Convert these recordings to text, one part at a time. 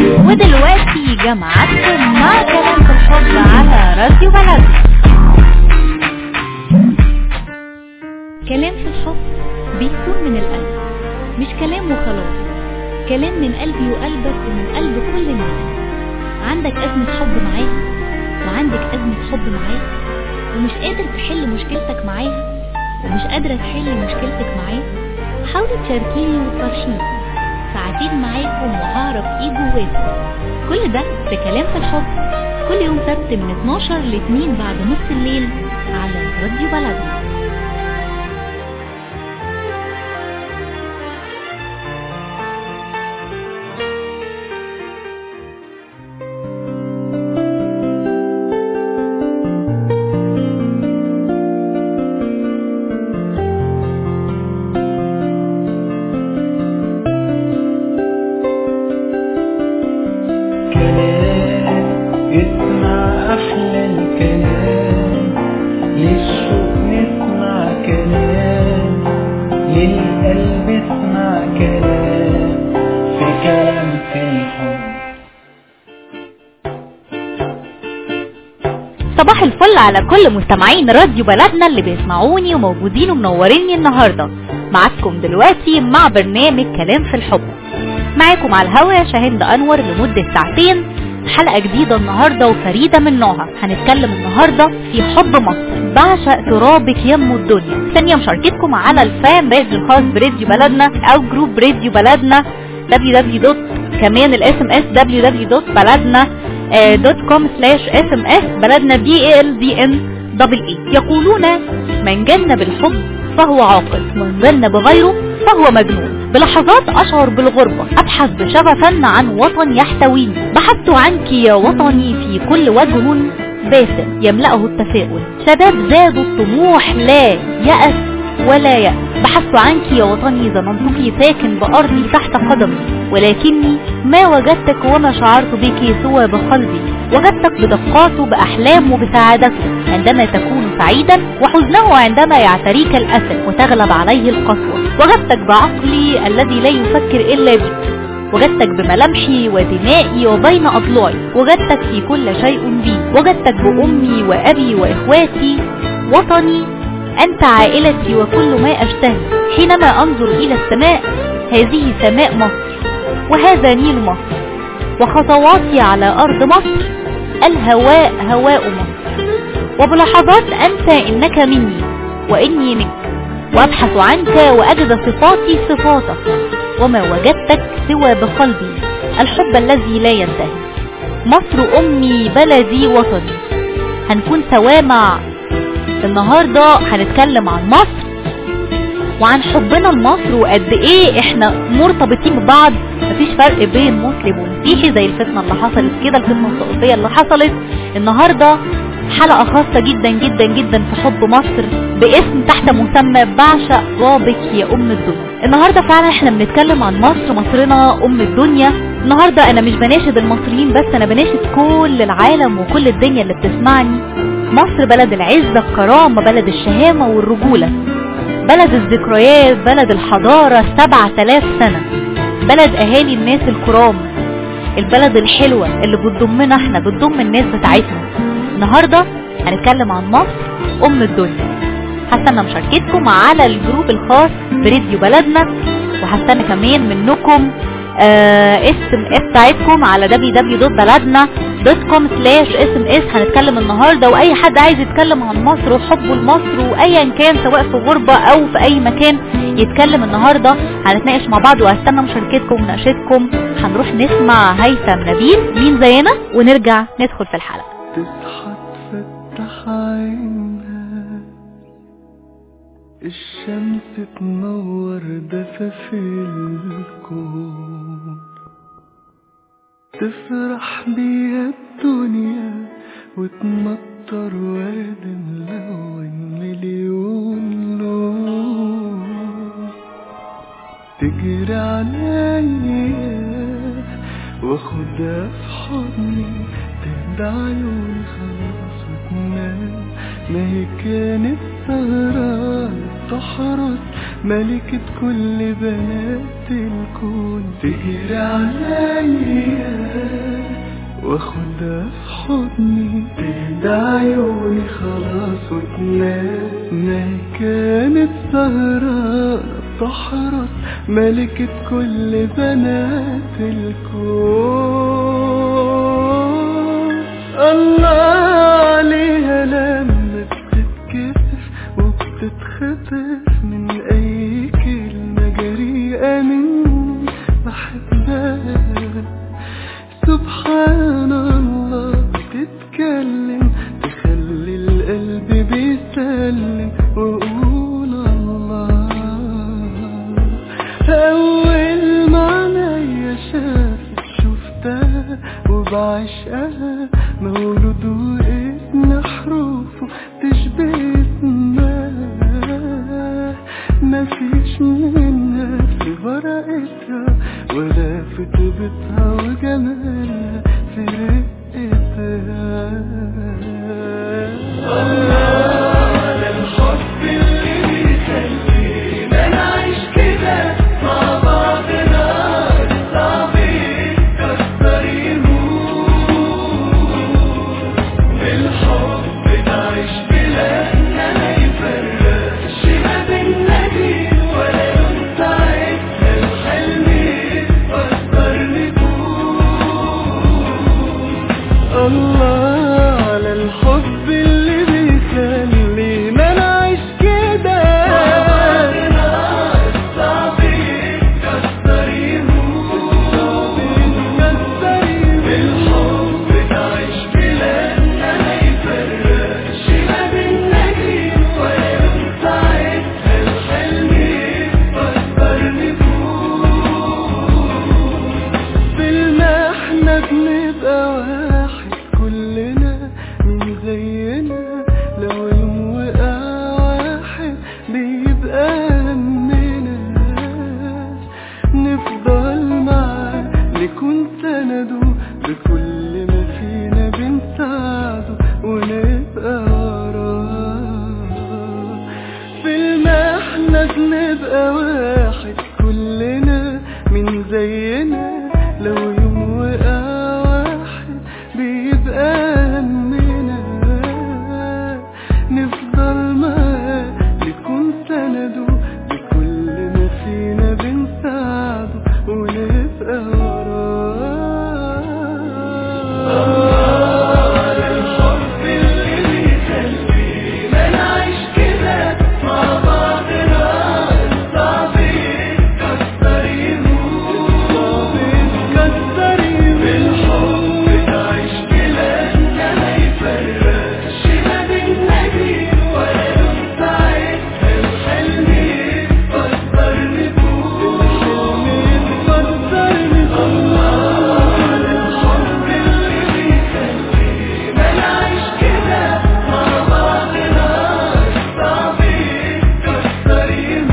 ودلوقتي جمعتكم مع كلام في الحب على راديو بلدنا كلام في الحب بيكون من القلب مش كلام وخلاص كلام من قلبي وقلبك ومن قلب كل الناس عندك أزمة حب معاها وعندك أزمة حب معاه ومش قادر تحل مشكلتك معاها ومش قادرة تحل مشكلتك معاه حاولي تشاركيني وتفرشيني ساعتين معاكم وهعرف ايه جواكم كل ده في كلام في الحب كل يوم سبت من 12 ل 2 بعد نص الليل على راديو بلدنا كلام اسمع أحلى الكلام للشوق نسمع كلام للقلب اسمع كلام في كلام في الحب صباح الفل على كل مستمعين راديو بلدنا اللي بيسمعوني وموجودين ومنوريني النهارده معاكم دلوقتي مع برنامج كلام في الحب معاكم على الهوا شاهند انور لمده ساعتين حلقه جديده النهارده وفريده من نوعها هنتكلم النهارده في حب مصر بعشق ترابك يم الدنيا ثانيه مشاركتكم على الفان بيج الخاص براديو بلدنا او جروب راديو بلدنا www كمان الاس ام اس www.بلدنا دوت كوم سلاش اس ام اس بلدنا بي اي ال دي ان دبل اي يقولون من جن بالحب فهو عاقل ومن جن بغيره فهو مجنون بلحظات اشعر بالغربة ابحث بشغفا عن وطن يحتويني بحثت عنك يا وطني في كل وجه باسم يملأه التفاؤل شباب زادوا الطموح لا يأس ولا يأس بحثت عنك يا وطني ظننتك ساكن بأرضي تحت قدمي ولكني ما وجدتك وما شعرت بك سوى بقلبي وجدتك بدقاته بأحلامه بسعادته عندما تكون سعيدا وحزنه عندما يعتريك الأسى وتغلب عليه القسوة وجدتك بعقلي الذي لا يفكر إلا بك وجدتك بملامحي ودمائي وبين أضلاعي وجدتك في كل شيء بي وجدتك بأمي وأبي وإخواتي وطني أنت عائلتي وكل ما أشتهي حينما أنظر إلى السماء هذه سماء مصر وهذا نيل مصر وخطواتي على أرض مصر الهواء هواء مصر وبلحظات أنسى إنك مني وإني منك وأبحث عنك وأجد صفاتي صفاتك وما وجدتك سوى بقلبي الحب الذي لا ينتهي مصر أمي بلدي وطني هنكون سوا مع النهاردة هنتكلم عن مصر وعن حبنا لمصر وقد ايه احنا مرتبطين ببعض مفيش فرق بين مسلم ومسيحي زي الفتنة اللي حصلت كده الفتنة الثقافية اللي حصلت النهاردة حلقة خاصة جدا جدا جدا في حب مصر باسم تحت مسمى بعشق رابك يا ام الدنيا النهاردة فعلا احنا بنتكلم عن مصر مصرنا ام الدنيا النهاردة انا مش بناشد المصريين بس انا بناشد كل العالم وكل الدنيا اللي بتسمعني مصر بلد العزة الكرامة بلد الشهامة والرجولة بلد الذكريات بلد الحضارة سبعة آلاف سنة بلد أهالي الناس الكرام البلد الحلوة اللي بتضمنا احنا بتضم الناس بتاعتنا النهاردة هنتكلم عن مصر أم الدنيا هستنى مشاركتكم على الجروب الخاص براديو بلدنا وهستنى كمان منكم اس ام اس بتاعتكم على www.بلدنا.com سلاش اس ام اس هنتكلم النهارده واي حد عايز يتكلم عن مصر وحبه لمصر وايا كان سواء في غربه او في اي مكان يتكلم النهارده هنتناقش مع بعض وهستنى مشاركتكم ومناقشتكم هنروح نسمع هيثم نبيل مين زينا ونرجع ندخل في الحلقه تصحى تفتح عينها الشمس تنور دفف الكون تفرح بيها الدنيا وتمطر ورد ملون مليون لون تجري عليا واخدها في حضني تهدى عيوني خلاص وتنام ما هي كانت سهران تحرس ملكة كل بنات الكون تجري عليا واخدها في حضني تهدى عيوني خلاص وتنام ما كانت سهرانة بتحرس ملكة كل بنات الكون الله عليها لما بتتكسف وبتتخطف من أي كلمة جريئة مني بحبها سبحان الله بتتكلم تخلي القلب بيسلم وقول الله أول ما عينيا شافت شفتها وبعشقها مولود واسم حروفه تشبه اسمها مفيش منها في ورقتها ولا في طيبتها وجمالها في رقتها الله على الحب اللي بيخلينا نعيش كده مع بعضنا الصعب يتكسر يموت بالحب نعيش بلادنا ما يفرقش ما بينا دين ولا يوم ساعتها الحلم يتفكر نفوت الله على الحب اللي بيخلينا نعيش كده الصعب يتكسر يموت بالحب نعيش بلادنا ما يفرقش ما بينا دين ولا يوم ساعتها الحلم يتفكر نفوت بالما احنا بنبقى واحد كلنا من زينا لو يوم وقع واحد بيبقى همنا نفضل معاه نكون سنده بكل ما فينا بنساعده ونبقى وراه فيلم احنا بنبقى واحد كلنا من زينا لو يوم وقع واحد بيبقى همنا نفضل معاه نكون سنده بكل ما فينا بنساعده ونبقى وراه الحب اللي بيخلينا نعيش كده مع بعضنا الصعب يتكسر يموت يتكسر بالحب نعيش بلادنا ما يفرقش ما بينا دين ولا يوم ساعتها الحلم يتفكر نفوت يتفكر نفوت الله على الحب اللي بيخلينا نعيش كده مع بعضنا الصعب يتكسر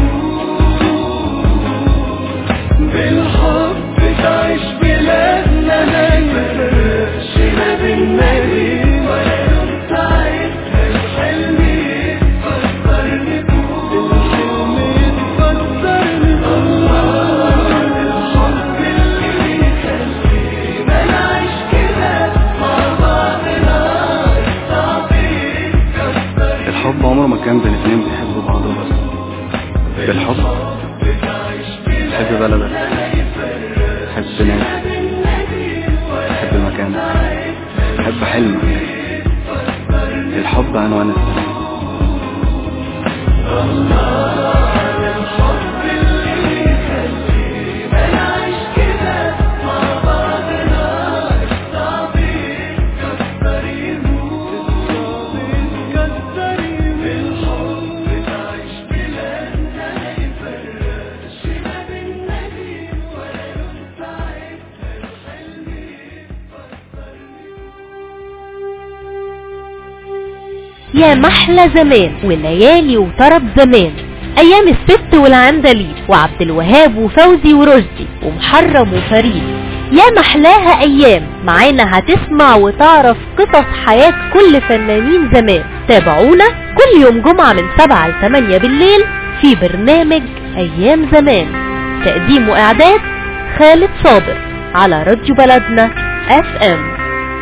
يموت بالحب تعيش بلادنا ما يفرقش ما بينا دين ولا يوم ساعتها الحلم يتفكر نفوت الحلم يتفكر نفوت الله الحب اللي بيخلينا نعيش كده مع بعضنا الصعب يتكسر الحب عمره ما كان بين اتنين بيحبوا بعض بس بالحب تحب بلدك تحب ناسك تحب مكانك تحب حلمك الحب عنوان السلام يا محلى زمان وليالي وطرب زمان ايام الست والعندليب وعبد الوهاب وفوزي ورشدي ومحرم وفريد يا محلاها ايام معانا هتسمع وتعرف قصص حياة كل فنانين زمان تابعونا كل يوم جمعة من 7 ل 8 بالليل في برنامج ايام زمان تقديم واعداد خالد صابر على راديو بلدنا اف ام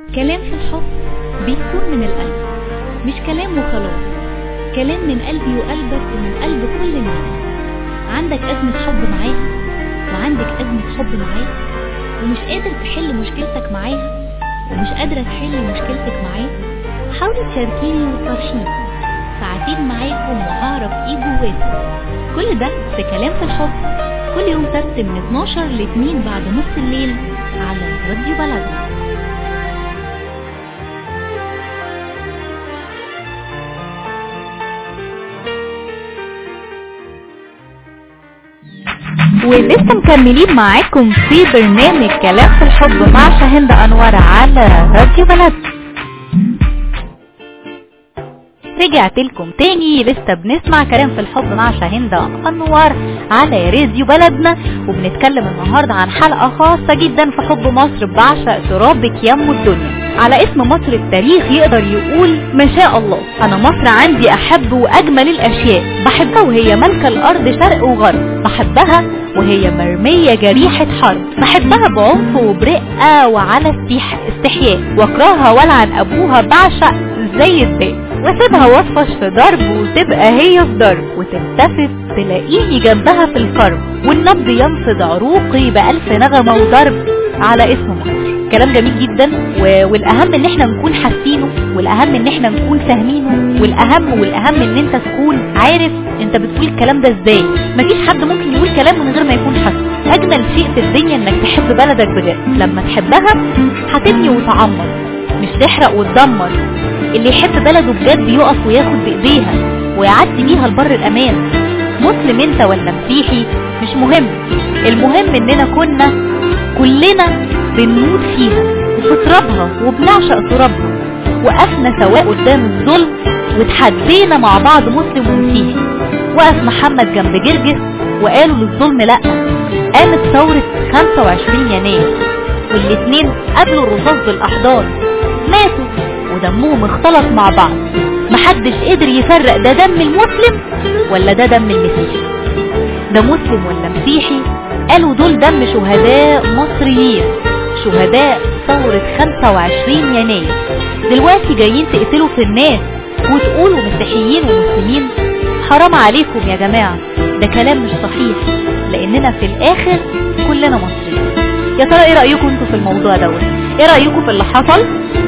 كلام في الحب بيكون من القلب مش كلام وخلاص كلام من قلبي وقلبك ومن قلب كل الناس عندك أزمة حب معاها وعندك أزمة حب معاه ومش قادر تحل مشكلتك معاها ومش قادرة تحل مشكلتك معاه حاولي تشاركيني وتفرشيني ساعتين معاكم وهعرف ايه جواكم كل ده في كلام في الحب كل يوم سبت من 12 ل 2 بعد نص الليل على راديو بلدنا ولسه مكملين معاكم في برنامج كلام في الحب مع شاهند انور على راديو بلد رجعت لكم تاني لسه بنسمع كلام في الحب مع شاهند انور على راديو بلدنا وبنتكلم النهارده عن حلقه خاصه جدا في حب مصر بعشق ترابك يم الدنيا على اسم مصر التاريخ يقدر يقول ما شاء الله انا مصر عندي احب واجمل الاشياء بحبها وهي ملكة الارض شرق وغرب بحبها وهي مرمية جريحة حرب بحبها بعنف وبرقة وعلى استيح- استحياء واكرهها والعن ابوها بعشق زي الباقي واسيبها واطفش في ضرب وتبقى هي في ضرب وتلتفت تلاقيني جنبها في الكرب والنبض ينفض عروقي بألف نغمة وضرب على اسم مصر كلام جميل جدا و... والاهم ان احنا نكون حاسينه والاهم ان احنا نكون فاهمينه والاهم والاهم ان انت تكون عارف انت بتقول الكلام ده ازاي مفيش حد ممكن يقول كلام من غير ما يكون حاسه اجمل شيء في الدنيا انك تحب بلدك بجد لما تحبها هتبني وتعمر مش تحرق وتدمر اللي يحب بلده بجد يقف وياخد بايديها ويعدي بيها لبر الامان مسلم انت ولا مسيحي مش مهم المهم اننا كنا كلنا بنموت فيها وفي ترابها وبنعشق ترابها وقفنا سواء قدام الظلم وتحدينا مع بعض مسلم ومسيحي وقف محمد جنب جرجس وقالوا للظلم لا قامت ثورة 25 يناير والاتنين قابلوا الرصاص بالاحضان ماتوا ودمهم اختلط مع بعض محدش قدر يفرق ده دم المسلم ولا ده دم المسيحي ده مسلم ولا مسيحي قالوا دول دم شهداء مصريين شهداء ثورة 25 يناير دلوقتي جايين تقتلوا في الناس وتقولوا مسيحيين ومسلمين حرام عليكم يا جماعة ده كلام مش صحيح لاننا في الاخر كلنا مصريين يا ترى ايه رأيكم انتوا في الموضوع دوت ايه رأيكم في اللي حصل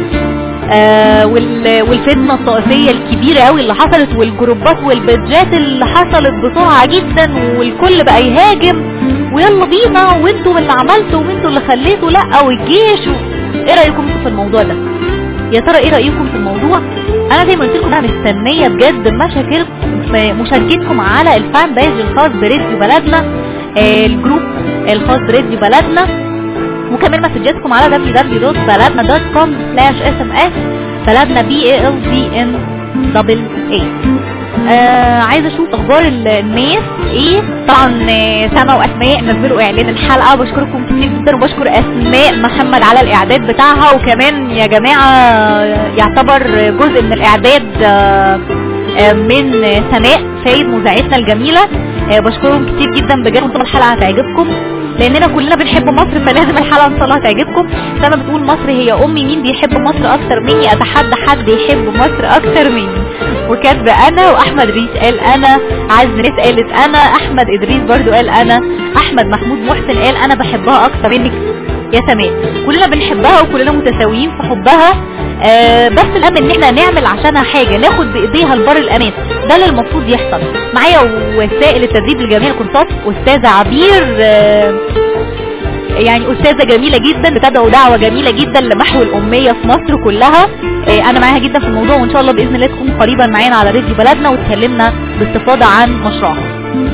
آه وال- والفتنة الطائفية الكبيرة قوي اللي حصلت والجروبات والبيدجات اللي حصلت بسرعة جدا والكل بقى يهاجم ويلا بينا وانتوا اللي عملتوا وانتوا اللي خليتوا لا والجيش و... ايه رأيكم انتوا في الموضوع ده يا ترى ايه رأيكم في الموضوع انا زي ما قلت لكم انا مستنية بجد مشاكل مشاركتكم على الفان بيج الخاص براديو بلدنا آه، الجروب الخاص براديو بلدنا وكمان مسجاتكم على www.بلدنا.com sms بلدنا b a l d n دبل a آه عايزه اشوف اخبار ال- الناس ايه طبعا آه، سما واسماء نزلوا اعلان الحلقه بشكركم كتير جدا وبشكر اسماء محمد على الاعداد بتاعها وكمان يا جماعه آه، يعتبر جزء من الاعداد آه، آه، من آه، سماء سيد مذيعتنا الجميله آه، بشكرهم كتير جدا بجد وان الحلقه هتعجبكم لاننا كلنا بنحب مصر فلازم الحلقه ان شاء الله تعجبكم سما بتقول مصر هي امي مين بيحب مصر اكتر مني اتحدى حد يحب مصر اكتر مني وكاتبه انا واحمد ريش قال انا عز ناس قالت انا احمد ادريس برضو قال انا احمد محمود محسن قال انا بحبها اكتر منك يا سماء كلنا بنحبها وكلنا متساويين في حبها آه بس الاهم ان احنا نعمل عشانها حاجه ناخد بايديها لبر الامان ده اللي المفروض يحصل معايا وسائل التدريب لجميع الكورسات استاذه عبير آه يعني استاذه جميله جدا بتدعو دعوه جميله جدا لمحو الاميه في مصر كلها آه، انا معاها جدا في الموضوع وان شاء الله باذن الله تكون قريبا معانا على راديو بلدنا وتكلمنا باستفاضه عن مشروعها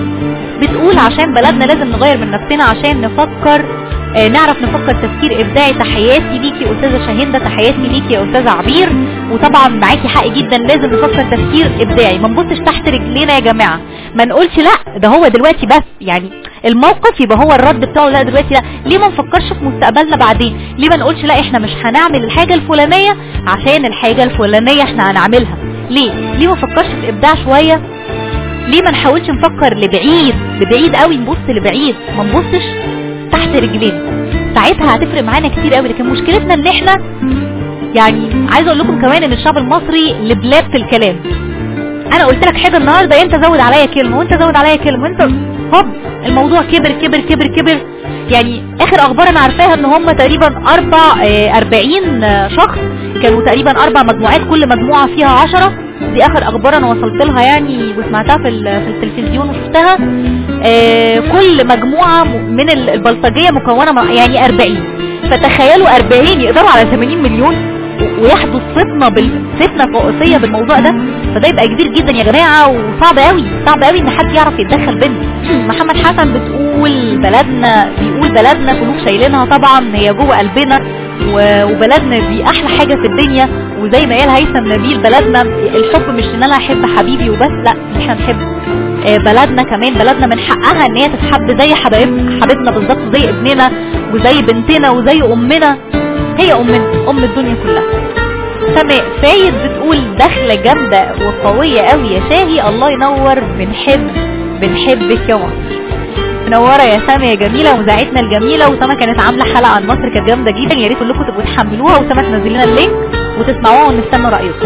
بتقول عشان بلدنا لازم نغير من نفسنا عشان نفكر آه، نعرف نفكر تفكير ابداعي تحياتي ليكي يا استاذه شاهنده تحياتي ليكي يا استاذه عبير وطبعا معاكي حق جدا لازم نفكر تفكير ابداعي ما نبصش تحت رجلينا يا جماعه ما نقولش لا ده هو دلوقتي بس يعني الموقف يبقى هو الرد بتاعه لا دلوقتي لا ليه ما نفكرش في مستقبلنا بعدين ليه ما نقولش لا احنا مش هنعمل الحاجه الفلانيه عشان الحاجه الفلانيه احنا هنعملها ليه ليه ما نفكرش في ابداع شويه ليه ما نحاولش نفكر لبعيد لبعيد قوي نبص لبعيد ما نبصش تحت رجلينا ساعتها هتفرق معانا كتير قوي لكن مشكلتنا ان احنا يعني عايزه اقول لكم كمان ان الشعب المصري لبلاد في الكلام انا قلت لك حاجه النهارده انت زود عليا كلمه وانت زود عليا كلمه وانت هوب الموضوع كبر كبر كبر كبر يعني اخر اخبار انا عارفاها ان هم تقريبا اربع اه 40 آه، شخص كانوا تقريبا اربع مجموعات كل مجموعه فيها 10 دي اخر اخبار انا وصلت لها يعني وسمعتها في ال- في التلفزيون وشفتها آه، كل مجموعه م- من ال- البلطجيه مكونه م- يعني 40 فتخيلوا 40 يقدروا على 80 مليون و- ويحدث فتنه بال... فتنه فوقيه بالموضوع ده فده يبقى كبير جدا يا جماعه وصعب قوي صعب قوي ان حد يعرف يتدخل بينا محمد حسن بتقول بلدنا بيقول بلدنا كلهم شايلينها طبعا هي جوه قلبنا و- وبلدنا دي احلى حاجه في الدنيا وزي ما قال هيثم نبيل بلدنا الحب مش ان انا احب حبيبي وبس لا احنا نحب آه، بلدنا كمان بلدنا من حقها ان هي تتحب زي حبايب حبيبنا بالظبط زي ابننا وزي بنتنا وزي امنا هي امنا ام الدنيا كلها سماء فايد بتقول دخله جامده وقويه قوي يا شاهي الله ينور بنحب بنحبك يا مصر منوره يا سما يا جميله ومذاعتنا الجميله وسما كانت عامله حلقه عن مصر كانت جامده جدا يا ريت كلكم تبقوا تحملوها وسما تنزل لنا اللينك وتسمعوها ونستنى رايكم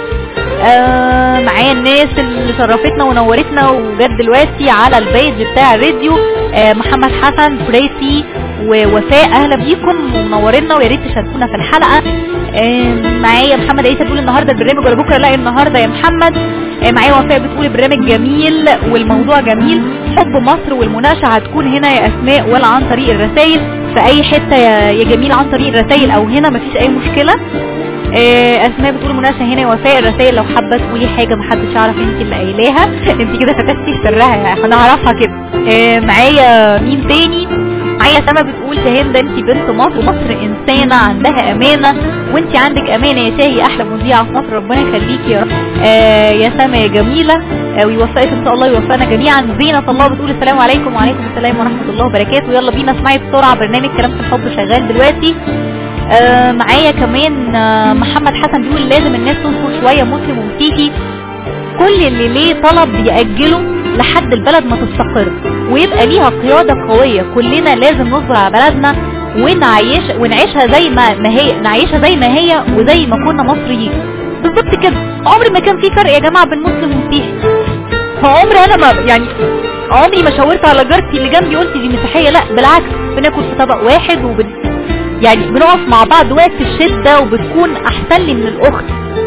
آه معايا الناس اللي شرفتنا ونورتنا وجت دلوقتي على البيج بتاع الراديو آه محمد حسن فريسي ووفاء اهلا بيكم ومنورينا ويا ريت تشاركونا في الحلقه آه معايا محمد عيسى بيقول النهارده البرنامج ولا بكره لا النهارده يا محمد آه معايا وفاء بتقول البرنامج جميل والموضوع جميل حب مصر والمناقشه هتكون هنا يا اسماء ولا عن طريق الرسائل في اي حته يا يا جميل عن طريق الرسائل او هنا مفيش اي مشكله آه، اسماء بتقول مناقشه هنا يا وفاء الرسائل لو حابه تقولي حاجه محدش يعرف انت اللي قايلاها انت كده فتشتي سرها يعني هنعرفها كده آه، معايا مين تاني معايا سما بتقول شاهين انت بنت مصر ومصر انسانه عندها امانه وانت عندك امانه يا شاهي احلى مذيعه في مصر ربنا يخليكي يا رب آه يا سما يا جميله آه ويوفقك ان شاء الله ويوفقنا جميعا زينة الله بتقول السلام عليكم وعليكم السلام ورحمه الله وبركاته يلا بينا اسمعي بسرعه برنامج كلام في الحب شغال دلوقتي آه معايا كمان آه محمد حسن بيقول لازم الناس تصبر شويه مسلم ومسيحي كل اللي ليه طلب يأجله لحد البلد ما تستقر ويبقى ليها قيادة قوية كلنا لازم نصبر على بلدنا ونعيش ونعيشها زي ما, ما هي نعيشها زي ما هي وزي ما كنا مصريين بالظبط كده عمري ما كان في فرق يا جماعة بين مسلم ومسيحي عمري انا ما يعني عمري ما شاورت على جارتي اللي جنبي قلت دي مسيحية لا بالعكس بناكل في طبق واحد وبن يعني بنقف مع بعض وقت الشدة وبتكون احسن لي من الاخت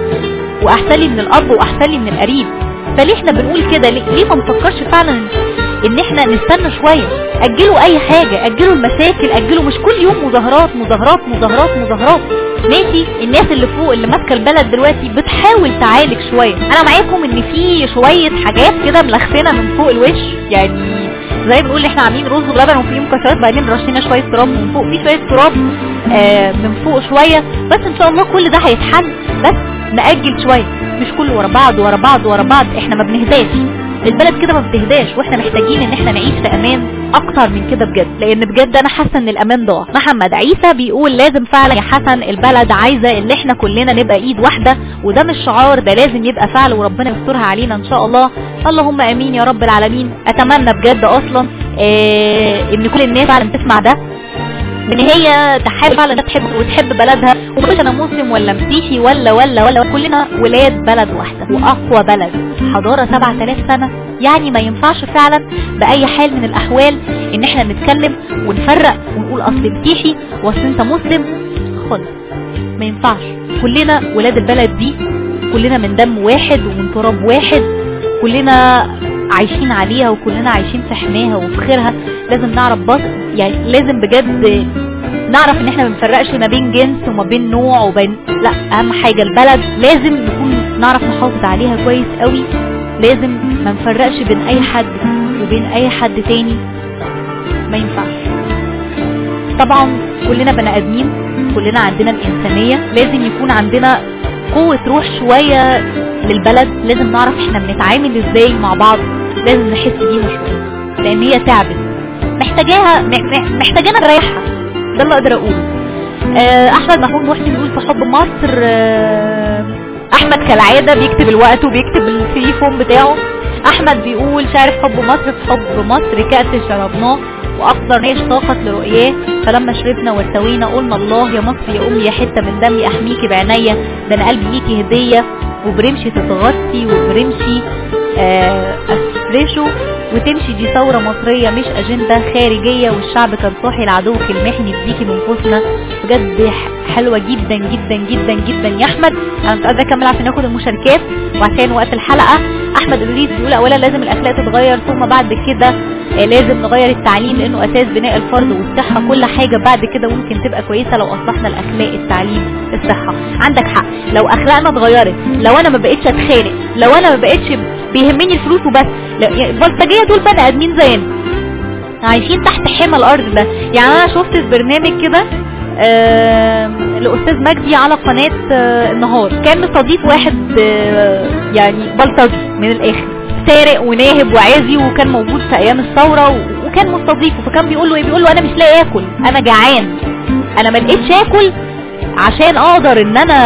واحسن لي من الاب واحسن لي من القريب فليه احنا بنقول كده ليه, ليه ما نفكرش فعلا ان احنا نستنى شوية اجلوا اي حاجة اجلوا المشاكل اجلوا مش كل يوم مظاهرات مظاهرات مظاهرات مظاهرات ماشي الناس اللي فوق اللي ماسكه البلد دلوقتي بتحاول تعالج شوية انا معاكم ان في شوية حاجات كده ملخفنة من فوق الوش يعني زي بنقول احنا عاملين رز ولبن وفيه مكسرات بعدين رشينا شويه تراب من فوق في شويه تراب آه من فوق شويه بس ان شاء الله كل ده هيتحل بس نأجل شويه مش كله ورا بعض ورا بعض ورا بعض احنا ما بنهداش البلد كده ما بتهداش واحنا محتاجين ان احنا نعيش في امان اكتر من كده بجد لان بجد انا حاسه ان الامان ضاع محمد عيسى بيقول لازم فعلا يا حسن البلد عايزه ان احنا كلنا نبقى ايد واحده وده مش شعار ده لازم يبقى فعل وربنا يسترها علينا ان شاء الله اللهم امين يا رب العالمين اتمنى بجد اصلا آه ان كل الناس فعلا تسمع ده ان هي تحاول فعلا إنها تحب وتحب بلدها ومش انا مسلم ولا مسيحي ولا ولا ولا كلنا ولاد بلد واحده واقوى بلد حضاره 7000 سنه يعني ما ينفعش فعلا باي حال من الاحوال ان احنا نتكلم ونفرق ونقول اصل مسيحي واصل انت مسلم خالص ما ينفعش كلنا ولاد البلد دي كلنا من دم واحد ومن تراب واحد كلنا عايشين عليها وكلنا عايشين في حماها وفي خيرها لازم نعرف بس يعني لازم بجد نعرف ان احنا ما بنفرقش ما بين جنس وما بين نوع وبين لا اهم حاجة البلد لازم نكون نعرف نحافظ عليها كويس قوي لازم ما نفرقش بين اي حد وبين اي حد تاني ما ينفعش طبعا كلنا بني ادمين كلنا عندنا الانسانية لازم يكون عندنا قوة روح شوية للبلد لازم نعرف احنا بنتعامل ازاي مع بعض لازم نحس بيها شوية لان هي تعبت محتاجاها محتاجانا نريحها ده اللي اقدر اقوله آه احمد محمود محسن بيقول في حب مصر آه احمد كالعادة بيكتب الوقت وبيكتب التليفون بتاعه احمد بيقول شارف حب مصر في حب مصر كأس شربناه واقدر ناس طاقت لرؤياه فلما شربنا وارتوينا قلنا الله يا مصر يا امي يا حته من دمي احميكي بعينيا ده انا قلبي ليكي هديه وبرمشي تتغطي وبرمشي آه، افرشه وتمشي دي ثورة مصرية مش أجندة خارجية والشعب كان صاحي العدو كلمحني اديكي من نفوسنا بجد ح- حلوة جدا جدا جدا جدا يا أحمد أنا مش قادرة أكمل عشان ناخد المشاركات وعشان وقت الحلقة أحمد إدريس بيقول أولا لازم الأخلاق تتغير ثم بعد كده آه، لازم نغير التعليم لأنه أساس بناء الفرد والصحة كل حاجة بعد كده ممكن تبقى كويسة لو أصلحنا الأخلاق التعليم الصحة عندك حق لو أخلاقنا اتغيرت لو أنا ما بقتش أتخانق لو أنا ما بقتش بيهمني الفلوس وبس لا، يعني البلطجية دول بني ادمين زينا عايشين تحت حمى الارض ده يعني انا شفت في برنامج كده آم، لاستاذ مجدي على قناة آه، النهار كان مستضيف واحد آه، يعني بلطجي من الاخر سارق وناهب وعازي وكان موجود في ايام الثورة و- وكان مستضيفه فكان بيقول له ايه بيقول له انا مش لاقي اكل انا جعان انا ما لقيتش اكل عشان اقدر ان انا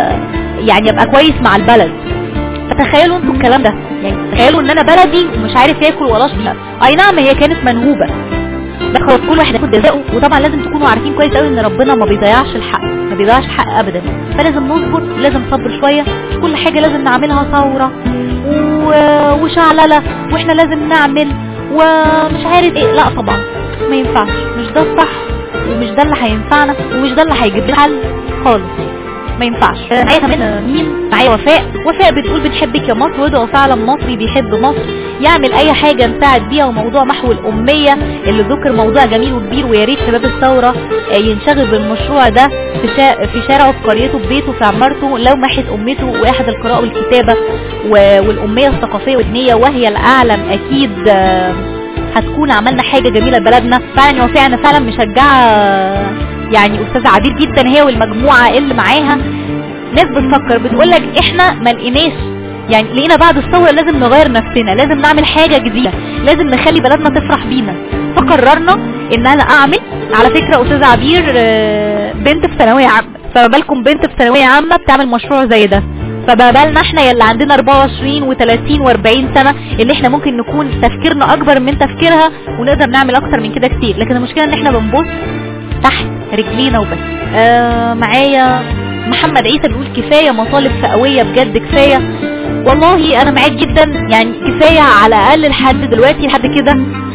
يعني ابقى كويس مع البلد فتخيلوا انتوا الكلام ده يعني تخيلوا ان انا بلدي ومش عارف ياكل ولا اشرب اي نعم هي كانت منهوبه ده خلاص كل واحد ياخد جزاؤه وطبعا لازم تكونوا عارفين كويس قوي ان ربنا ما بيضيعش الحق ما بيضيعش الحق ابدا فلازم نصبر لازم صبر شويه مش كل حاجه لازم نعملها ثوره و... وشعلله واحنا لازم نعمل ومش عارف ايه لا طبعا ما ينفعش مش ده الصح ومش ده اللي هينفعنا ومش ده اللي هيجيب لنا حل خالص ما ينفعش معايا كمان مين معايا وفاء وفاء بتقول بنحبك يا مصر وادعو فعلا مصري بيحب مصر يعمل اي حاجه نساعد بيها وموضوع محو الاميه اللي ذكر موضوع جميل وكبير ويا ريت شباب الثوره آه، ينشغل بالمشروع ده في شا... في شارعه في قريته في بيته في عمارته لو محت امته واحد القراءه والكتابه و... والاميه الثقافيه والدينيه وهي الاعلم اكيد آه، هتكون عملنا حاجه جميله لبلدنا فعلا يا وفاء انا فعلا مشجعه يعني استاذه عبير جدا هي والمجموعه اللي معاها ناس بتفكر بتقول لك احنا ما لقيناش يعني لقينا بعد الثوره لازم نغير نفسنا لازم نعمل حاجه جديده لازم نخلي بلدنا تفرح بينا فقررنا ان انا اعمل على فكره استاذه عبير آه، بنت في ثانويه عامه فما بالكم بنت في ثانويه عامه بتعمل مشروع زي ده فما بالنا احنا يلي عندنا 24 و30 و40 سنه اللي احنا ممكن نكون تفكيرنا اكبر من تفكيرها ونقدر نعمل اكتر من كده كتير لكن المشكله ان احنا بنبص تحت رجلينا وبس آه معايا محمد عيسى بيقول كفايه مطالب فئويه بجد كفايه والله انا معاك جدا يعني كفايه على الاقل لحد دلوقتي لحد كده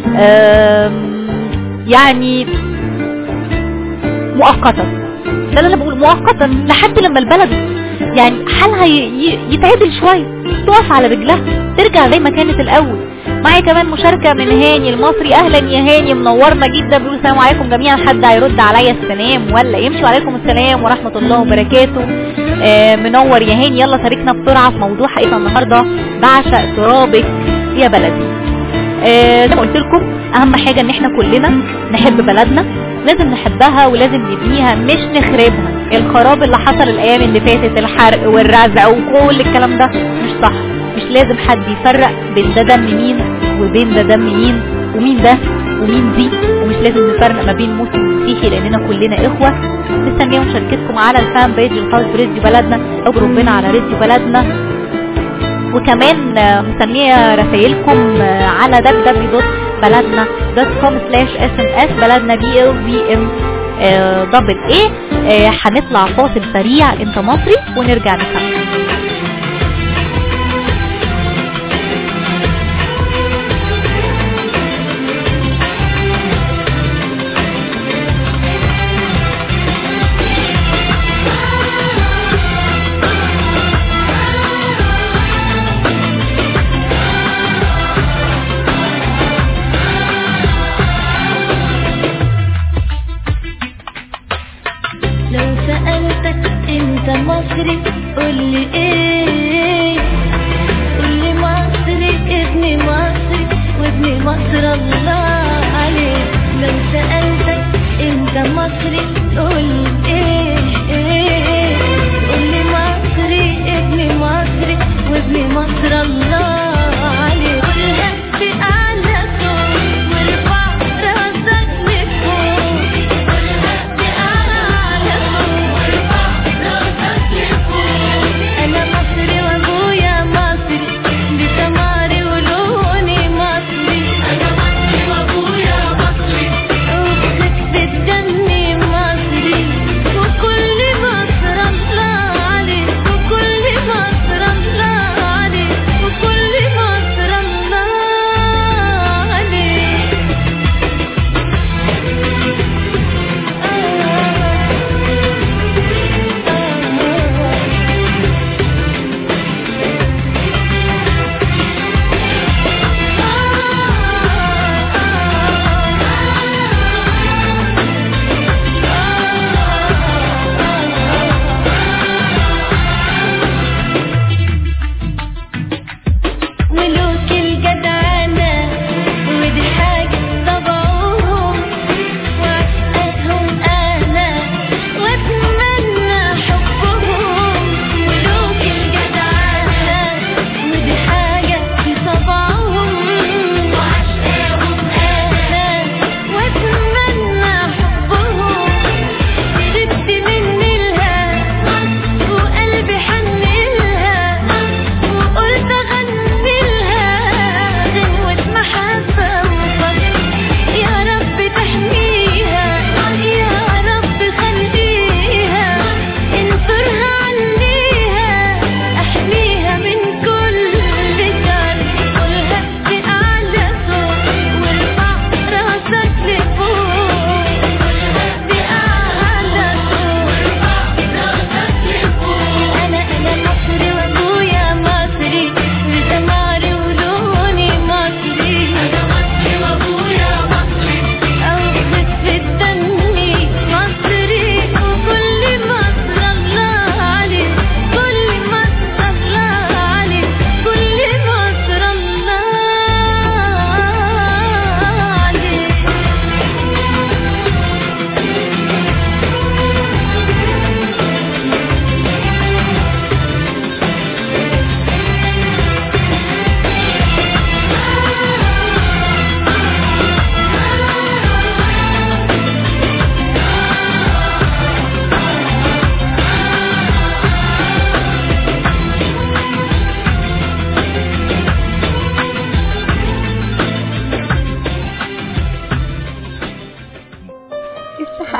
آم، يعني مؤقتا ده اللي انا بقول مؤقتا لحد لما البلد يعني حالها ي- ي- يتعدل شويه تقف على رجلها ترجع زي ما كانت الاول معايا كمان مشاركه من هاني المصري اهلا يا هاني منورنا جدا بيقول السلام عليكم جميعا حد هيرد عليا السلام ولا يمشي وعليكم السلام ورحمه الله وبركاته آه منور يا هاني يلا شاركنا بسرعه في موضوع حقيقه النهارده بعشق ترابك يا بلدي آه، زي ما قلت لكم اهم حاجه ان احنا كلنا نحب بلدنا لازم نحبها ولازم نبنيها مش نخربها الخراب اللي حصل الايام اللي فاتت الحرق والرزع وكل الكلام ده مش صح مش لازم حد يفرق بين ده دم مين وبين ده دم مين ومين ده ومين دي ومش لازم نفرق ما بين مسلم ومسيحي لاننا كلنا اخوه مستنيه مشاركتكم على الفان بيج الخاص براديو بلدنا او ربنا على راديو بلدنا وكمان آه، مستنيه رسايلكم آه، على www.بلدنا.com sms بلدنا بي ال بي ام دبل ايه هنطلع فاصل سريع انت مصري ونرجع نكمل لو سألتك انت مصري قولي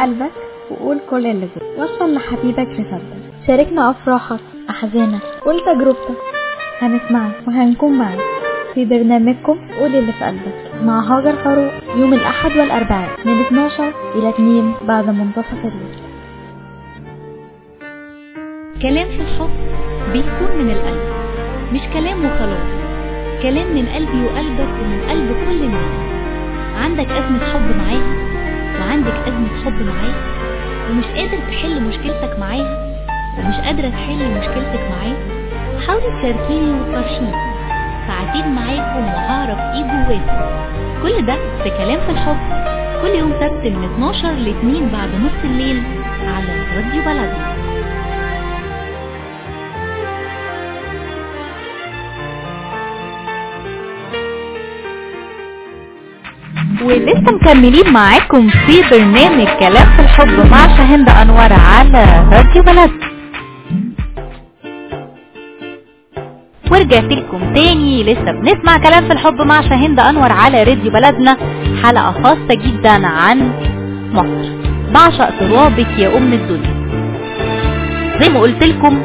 قلبك وقول كل اللي جواك وصل لحبيبك رسالتك شاركنا أفراحك أحزانك قول تجربتك هنسمعك وهنكون معاك في برنامجكم قول اللي في قلبك مع هاجر فاروق يوم الأحد والأربعاء من 12 إلى 2 بعد منتصف الليل كلام في الحب بيكون من القلب مش كلام وخلاص كلام من قلبي وقلبك ومن قلب كل الناس عندك أزمة حب معاها وعندك أزمة حب معاه ومش قادر تحل مشكلتك معاها ومش قادرة تحل مشكلتك معاه حاولي تشاركيني وتفرشيني ساعتين معاكم وهعرف ايه جواكم كل ده في كلام في الحب كل يوم سبت من 12 ل 2 بعد نص الليل على راديو بلدنا ولسه مكملين معاكم في برنامج كلام في الحب مع شاهند انور على راديو بلد ورجعت لكم تاني لسه بنسمع كلام في الحب مع شاهند انور على راديو بلدنا حلقة خاصة جدا عن مصر بعشق ترابك يا ام الدنيا زي ما قلت لكم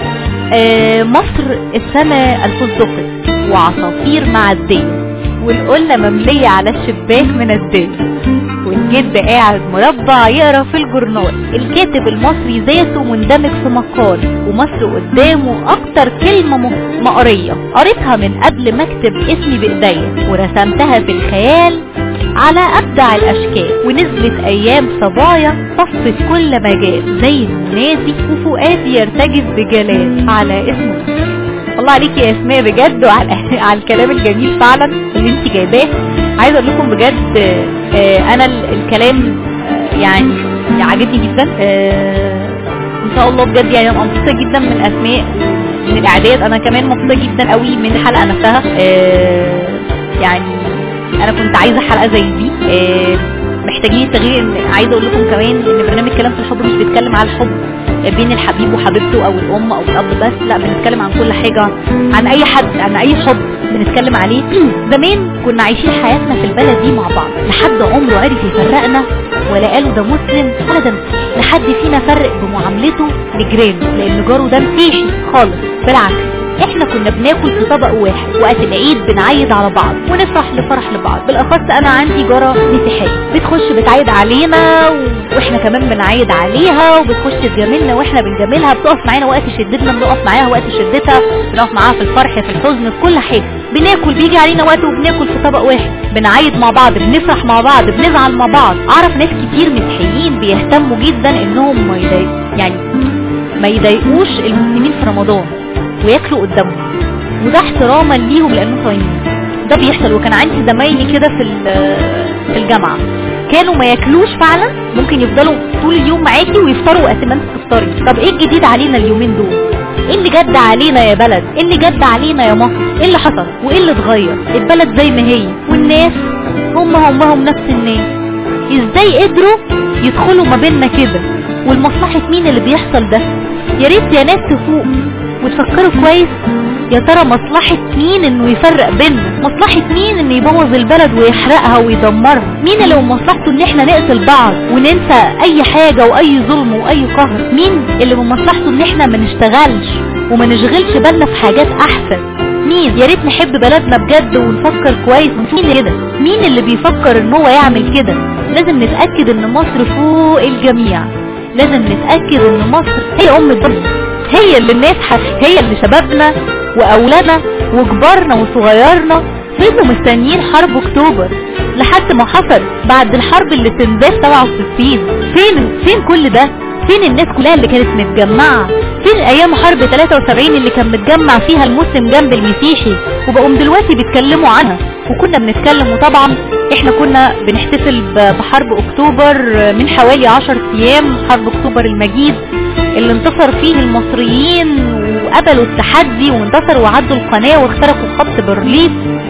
آه، مصر السماء الفستقي وعصافير معدية والقلة مملية على الشباك من الدنيا والجد قاعد مربع يقرا في الجورنال الكاتب المصري ذاته مندمج في مقال ومصر قدامه اكتر كلمة م- مقرية قريتها من قبل ما اكتب اسمي بايديا ورسمتها في الخيال على ابدع الاشكال ونزلت ايام صبايا صفت كل مجال زي النادي وفؤادي يرتجف بجلال على اسمه الله عليكي يا اسماء بجد وعلى على الكلام الجميل فعلا اللي انت جايباه عايزه اقول لكم بجد آه، انا ال- الكلام آه، يعني عاجبني جدا آه، ان شاء الله بجد يعني انا مبسوطه جدا من اسماء من الاعداد انا كمان مبسوطه جدا قوي من الحلقه نفسها آه، يعني انا كنت عايزه حلقه زي دي آه، محتاجين التغيير إن- عايزه اقول لكم كمان ان برنامج كلام في الحب مش بيتكلم على الحب بين الحبيب وحبيبته او الام او الاب بس لا بنتكلم عن كل حاجه عن اي حد عن اي حب بنتكلم عليه زمان كنا عايشين حياتنا في البلد دي مع بعض لحد عمره عرف يفرقنا ولا قالوا ده مسلم ولا ده مسيحي لحد فينا فرق بمعاملته لجيرانه لان جاره ده مسيحي خالص بالعكس احنا كنا بناكل في طبق واحد وقت العيد بنعيد على بعض ونفرح لفرح لبعض بالاخص انا عندي جاره مسيحيه بتخش بتعيد علينا و- واحنا كمان بنعيد عليها وبتخش تجاملنا واحنا بنجاملها بتقف معانا وقت شدتنا بنقف معاها وقت شدتها بنقف معاها في الفرح في الحزن في كل حاجه بناكل بيجي علينا وقت وبناكل في طبق واحد بنعيد مع بعض بنفرح مع بعض بنزعل مع بعض اعرف ناس كتير مسيحيين بيهتموا جدا انهم ما يضايق يعني ما يضايقوش المسلمين في رمضان وياكلوا قدامهم وده احتراما ليهم لانهم صايمين ده بيحصل وكان عندي زمايلي كده في ال- في الجامعه كانوا ما ياكلوش فعلا ممكن يفضلوا طول اليوم معاكي ويفطروا وقت ما انت تفطري طب ايه الجديد علينا اليومين دول ايه اللي جد علينا يا بلد ايه اللي جد علينا يا مصر ايه اللي حصل وايه اللي اتغير البلد زي ما هي والناس هم همهم نفس الناس ازاي قدروا يدخلوا ما بيننا كده والمصلحة مين اللي بيحصل ده يا ريت يا ناس تفوق وتفكروا كويس يا ترى مصلحة مين انه يفرق بيننا مصلحة مين انه يبوظ البلد ويحرقها ويدمرها مين اللي من مصلحته ان احنا نقتل بعض وننسى اي حاجة واي ظلم واي قهر مين اللي من مصلحته ان احنا ما نشتغلش وما نشغلش بالنا في حاجات احسن مين يا ريت نحب بلدنا بجد ونفكر كويس مين كده مين اللي بيفكر ان هو يعمل كده لازم نتأكد ان مصر فوق الجميع لازم نتأكد ان مصر هي ام الدنيا هي اللي الناس حس- هي اللي شبابنا واولادنا وكبارنا وصغيرنا فضلوا مستنيين حرب اكتوبر لحد ما حصل بعد الحرب اللي تنداس 67 فين فين كل ده فين الناس كلها اللي كانت متجمعة فين ايام حرب 73 اللي كان متجمع فيها المسلم جنب المسيحي وبقوا دلوقتي بيتكلموا عنها وكنا بنتكلم وطبعا احنا كنا بنحتفل ب- بحرب اكتوبر من حوالي 10 ايام حرب اكتوبر المجيد اللي انتصر فيه المصريين وقبلوا التحدي وانتصروا وعدوا القناة واخترقوا خط برلين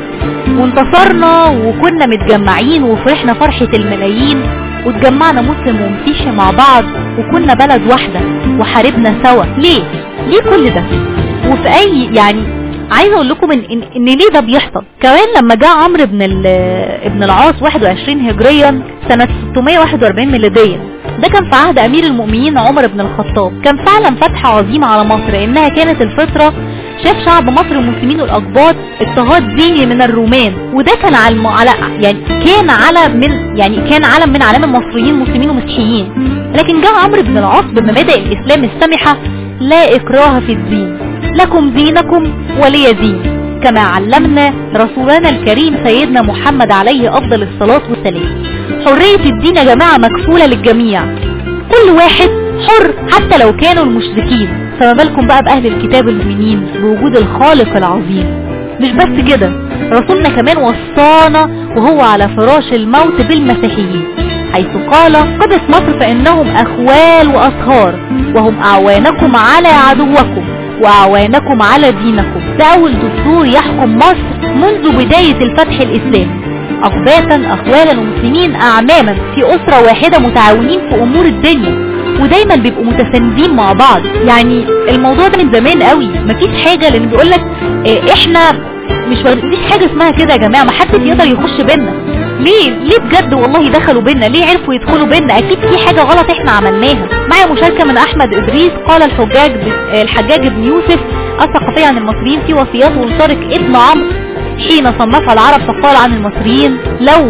وانتصرنا وكنا متجمعين وفرحنا فرحة الملايين واتجمعنا مسلم ومسيحي مع بعض وكنا بلد واحدة وحاربنا سوا ليه؟ ليه كل ده؟ وفي اي يعني عايزه اقول لكم ان, إن, ان ليه ده بيحصل كمان لما جاء عمرو بن ال- ابن العاص 21 هجريا سنه 641 ميلاديا ده كان في عهد امير المؤمنين عمر بن الخطاب كان فعلا فتح عظيم على مصر انها كانت الفتره شاف شعب مصر المسلمين والاقباط اضطهاد ديني من الرومان وده كان على الم- على يعني كان على من يعني كان علم من علام المصريين مسلمين ومسيحيين لكن جاء عمرو بن العاص بمبادئ الاسلام السمحه لا اكراه في الدين لكم دينكم ولي دين كما علمنا رسولنا الكريم سيدنا محمد عليه افضل الصلاه والسلام حريه الدين يا جماعه مكفوله للجميع كل واحد حر حتى لو كانوا المشركين فما بالكم بقى بأهل الكتاب المؤمنين بوجود الخالق العظيم مش بس كده رسولنا كمان وصانا وهو على فراش الموت بالمسيحيين حيث قال قدس مصر فإنهم أخوال وأصهار وهم أعوانكم على عدوكم وأعوانكم على دينكم ده أول دستور يحكم مصر منذ بداية الفتح الإسلامي أقباطا أخوالا ومسلمين أعماما في أسرة واحدة متعاونين في أمور الدنيا ودايما بيبقوا متساندين مع بعض يعني الموضوع ده من زمان قوي مفيش حاجة لان بيقولك اه احنا مش مفيش حاجة اسمها كده يا جماعة محدش يقدر يخش بينا ليه ليه بجد والله دخلوا بينا ليه عرفوا يدخلوا بينا اكيد في حاجة غلط احنا عملناها معايا مشاركة من احمد ادريس قال الحجاج ب- الحجاج بن يوسف الثقافي عن المصريين في وصياته لطارق ابن عمرو حين صنفها العرب فقال عن المصريين لو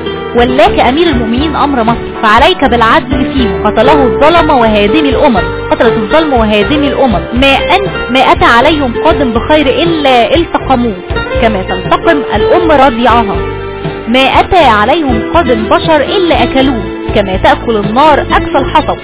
ولاك امير المؤمنين امر مصر فعليك بالعدل فيه قتله الظلم وهادم الامم قتلت الظلم وهادم الامم ما أن ما اتى عليهم قادم بخير الا التقموه كما تلتقم الام رضيعها ما اتى عليهم قادم بشر الا اكلوه كما تاكل النار اكل الحطب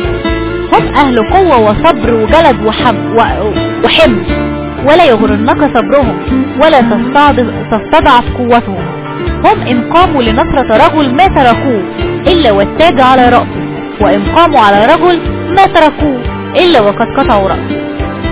هم اهل قوه وصبر وجلد وحم و- وحمل ولا يغرنك صبرهم ولا تستعض- تستضعف قوتهم هم إن قاموا لنصرة رجل ما تركوه إلا والتاج على رأسه وإن قاموا على رجل ما تركوه إلا وقد قطعوا رأسه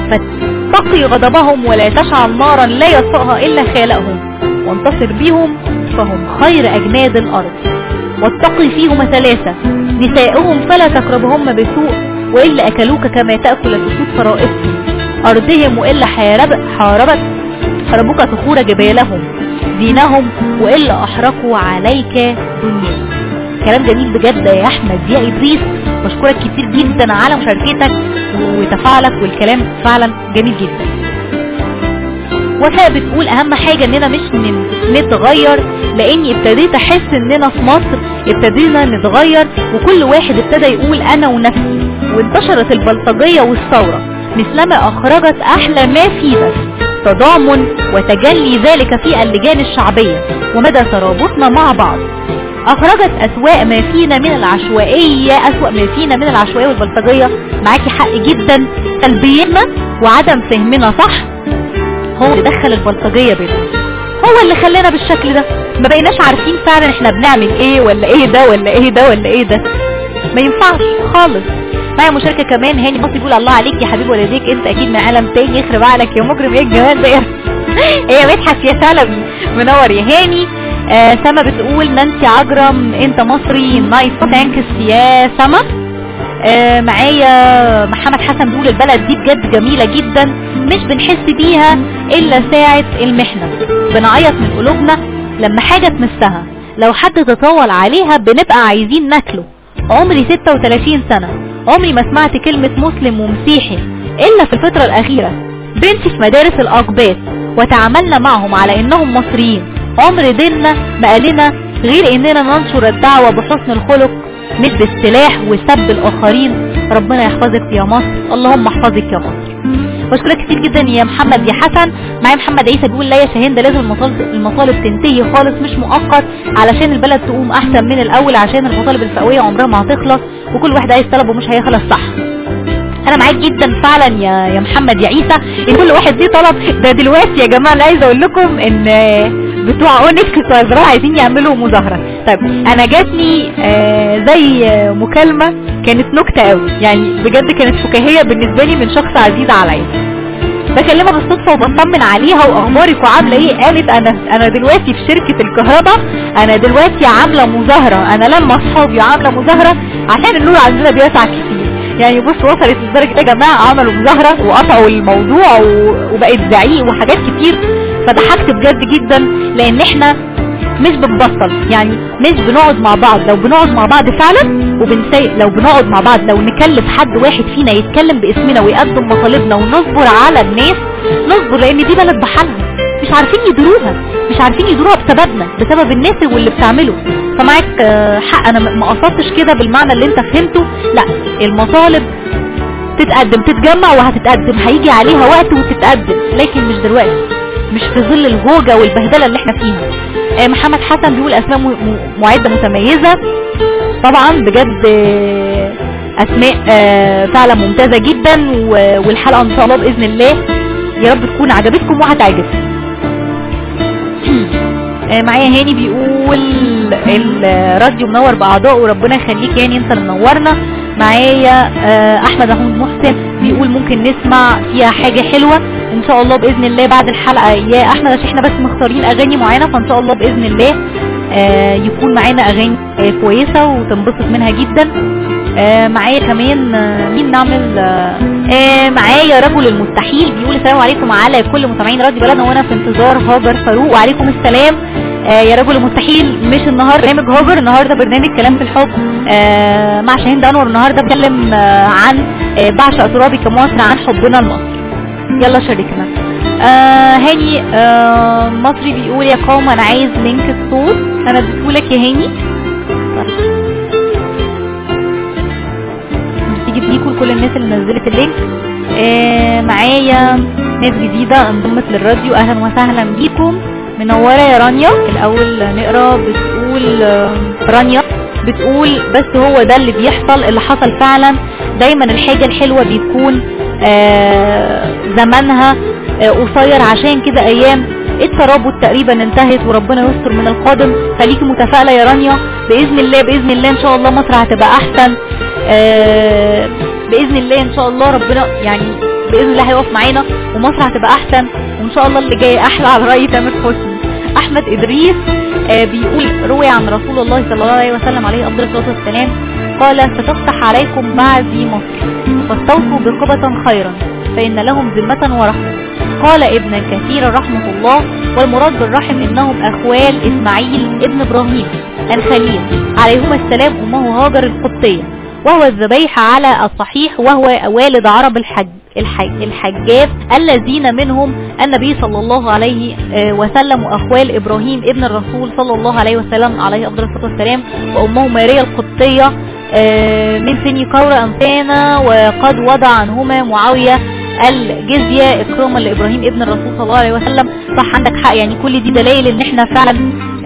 فاتقي غضبهم ولا تشعل نارا لا يطفئها إلا خالقهم وانتصر بهم فهم خير أجناد الأرض واتقي فيهم ثلاثة نساؤهم فلا تقربهن بسوء وإلا أكلوك كما تأكل الأسود فرائسهم أرضهم وإلا حارب حاربت حربوك صخور جبالهم دينهم وإلا أحرقوا عليك دنياهم كلام جميل بجد يا أحمد يا إدريس بشكرك كتير جدا على مشاركتك وتفاعلك والكلام فعلا جميل جدا وفاء بتقول اهم حاجة اننا مش ن- نتغير لاني ابتديت احس اننا في مصر ابتدينا نتغير وكل واحد ابتدى يقول انا ونفسي وانتشرت البلطجية والثورة مثلما اخرجت احلى ما فينا تضامن وتجلي ذلك في اللجان الشعبية ومدى ترابطنا مع بعض اخرجت اسواء ما فينا من العشوائية اسوأ ما فينا من العشوائية والبلطجية معاكي حق جدا تلبيتنا وعدم فهمنا صح هو اللي دخل البلطجية بينا هو اللي خلانا بالشكل ده ما بقيناش عارفين فعلا احنا بنعمل ايه ولا ايه ده ولا ايه ده ولا ايه ده ما ينفعش خالص معايا مشاركة كمان هاني بص يقول الله عليك يا حبيب والديك انت اكيد من عالم تاني يخرب عقلك يا مجرم ايه الجمال ده يا ايه يا مدحت يا سلمي منور يا هاني آه سما بتقول نانسي عجرم انت مصري نايس ثانكس يا سما آه معايا محمد حسن بيقول البلد دي بجد جميلة جدا مش بنحس بيها الا ساعة المحنة بنعيط من قلوبنا لما حاجة تمسها لو حد تطول عليها بنبقى عايزين ناكله عمري 36 سنة عمري ما سمعت كلمة مسلم ومسيحي الا في الفترة الاخيرة بنتي في مدارس الاقباط وتعاملنا معهم على انهم مصريين عمر ديننا ما قالنا غير اننا ننشر الدعوة بحسن الخلق مش بالسلاح وسب الاخرين ربنا يحفظك يا مصر اللهم احفظك يا مصر بشكرك كتير جدا يا محمد يا حسن معايا محمد عيسى بيقول لا يا شاهين ده لازم المطالب, المطالب تنتهي خالص مش مؤقت علشان البلد تقوم احسن من الاول عشان المطالب الفئويه عمرها ما هتخلص وكل واحد عايز طلبه مش هيخلص صح انا معاك جدا فعلا يا يا محمد يا عيسى ان كل واحد ليه طلب ده دلوقتي يا جماعه انا عايزه اقول لكم ان بتوع اونكس بتوع الزراعه عايزين يعملوا مظاهره طيب انا جاتني آه زي مكالمه كانت نكته قوي يعني بجد كانت فكاهيه بالنسبه لي من شخص عزيز عليا بكلمها بالصدفه وبطمن عليها واخبارك وعامله ايه قالت انا انا دلوقتي في شركه الكهرباء انا دلوقتي عامله مظاهره انا لما اصحابي عامله مظاهره عشان النور عندنا بيسع كتير يعني بص وصلت لدرجة يا جماعة عملوا مظاهرة وقطعوا الموضوع و- وبقت زعيق وحاجات كتير فضحكت بجد جدا لان احنا مش بنبطل يعني مش بنقعد مع بعض لو بنقعد مع بعض فعلا وبنسي لو بنقعد مع بعض لو نكلف حد واحد فينا يتكلم باسمنا ويقدم مطالبنا ونصبر على الناس نصبر لان دي بلد بحالها مش عارفين يديروها مش عارفين يديروها بسببنا بسبب الناس واللي بتعمله فمعاك آه، حق انا ما قصدتش كده بالمعنى اللي انت فهمته لا المطالب تتقدم تتجمع وهتتقدم هيجي عليها وقت وتتقدم لكن مش دلوقتي مش في ظل الهوجة والبهدلة اللي احنا فيها آه، محمد حسن بيقول اسماء م- م- معدة متميزة طبعا بجد آه، اسماء آه، فعلا ممتازة جدا و- والحلقة ان شاء الله باذن الله يا رب تكون عجبتكم وهتعجبكم آه، معايا هاني بيقول الراديو منور باعضائه وربنا يخليك هاني انت اللي منورنا معايا آه، احمد محمود محسن بيقول ممكن نسمع فيها حاجة حلوة ان شاء الله باذن الله بعد الحلقة يا احمد عشان احنا بس مختارين اغاني معينة فان شاء الله باذن الله آه، يكون معانا اغاني آه، كويسة وتنبسط منها جدا آه، معايا كمان آه، مين نعمل آه، آه، معايا رجل المستحيل بيقول السلام عليكم على كل متابعين راديو بلدنا وانا في انتظار هاجر فاروق وعليكم السلام آه، يا رجل المستحيل مش النهارده برنامج هاجر النهارده برنامج كلام في الحب آه، مع شاهين انور النهارده بتكلم آه، عن آه، بعشق ترابي كمصر عن حبنا لمصر يلا شاركنا آه هاني آه مصري بيقول يا قوم انا عايز لينك الصوت انا اديتهولك يا هاني طيب. تيجي بيكم لكل الناس اللي نزلت اللينك آه معايا ناس جديدة انضمت للراديو اهلا وسهلا بيكم منورة يا رانيا الاول نقرا بتقول آه، رانيا بتقول بس هو ده اللي بيحصل اللي حصل فعلا دايما الحاجة الحلوة بيكون آه زمانها آه قصير عشان كده ايام الترابط تقريبا انتهت وربنا يستر من القادم خليكي متفائلة يا رانيا باذن الله باذن الله ان شاء الله مصر هتبقى احسن آه باذن الله ان شاء الله ربنا يعني باذن الله هيقف معانا ومصر هتبقى احسن وان شاء الله اللي جاي احلى على راي تامر حسني احمد ادريس آه بيقول روي عن رسول الله صلى الله عليه وسلم عليه افضل الصلاه والسلام قال ستفتح عليكم بعدي مصر فاستوصوا برقبة خيرا فإن لهم ذمة ورحمة قال ابن كثير رحمة الله والمراد بالرحم إنهم أخوال إسماعيل ابن إبراهيم الخليل عليهما السلام أمه هاجر القبطية وهو الذبيح على الصحيح وهو والد عرب الحج الحج الحجاج الذين منهم النبي صلى الله عليه آه، وسلم وأخوال إبراهيم ابن الرسول صلى الله عليه وسلم عليه أفضل الصلاة والسلام وأمه ماريا القبطية آه، من سن قور أنفانا وقد وضع عنهما معاوية الجزية إكراما لإبراهيم ابن الرسول صلى الله عليه وسلم صح عندك حق يعني كل دي دلائل إن إحنا فعلا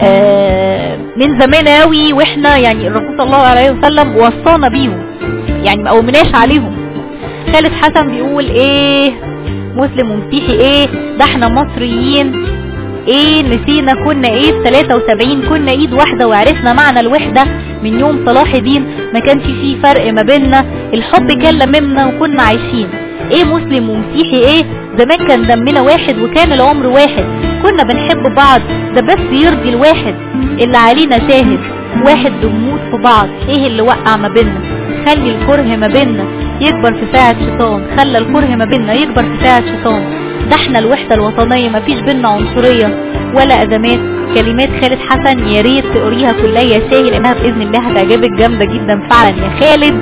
آه، من زمان قوي وإحنا يعني الرسول صلى الله عليه وسلم وصانا بيهم يعني ما قومناش عليهم خالد حسن بيقول ايه مسلم ومسيحي ايه ده احنا مصريين ايه نسينا كنا ايه في 73 كنا ايد واحدة وعرفنا معنى الوحدة من يوم صلاح الدين ما كانش فيه فرق ما بيننا الحب كان لممنا وكنا عايشين ايه مسلم ومسيحي ايه زمان كان دمنا واحد وكان العمر واحد كنا بنحب بعض ده بس يرضي الواحد اللي علينا شاهد واحد بنموت في بعض ايه اللي وقع ما بيننا خلي الكره ما بيننا يكبر في ساعة شيطان خلى الكره ما بيننا يكبر في ساعة شيطان ده احنا الوحدة الوطنية مفيش بينا عنصرية ولا ازمات كلمات خالد حسن يا ريت تقريها كلها يا شاهي لانها باذن الله هتعجبك جامدة جدا فعلا يا خالد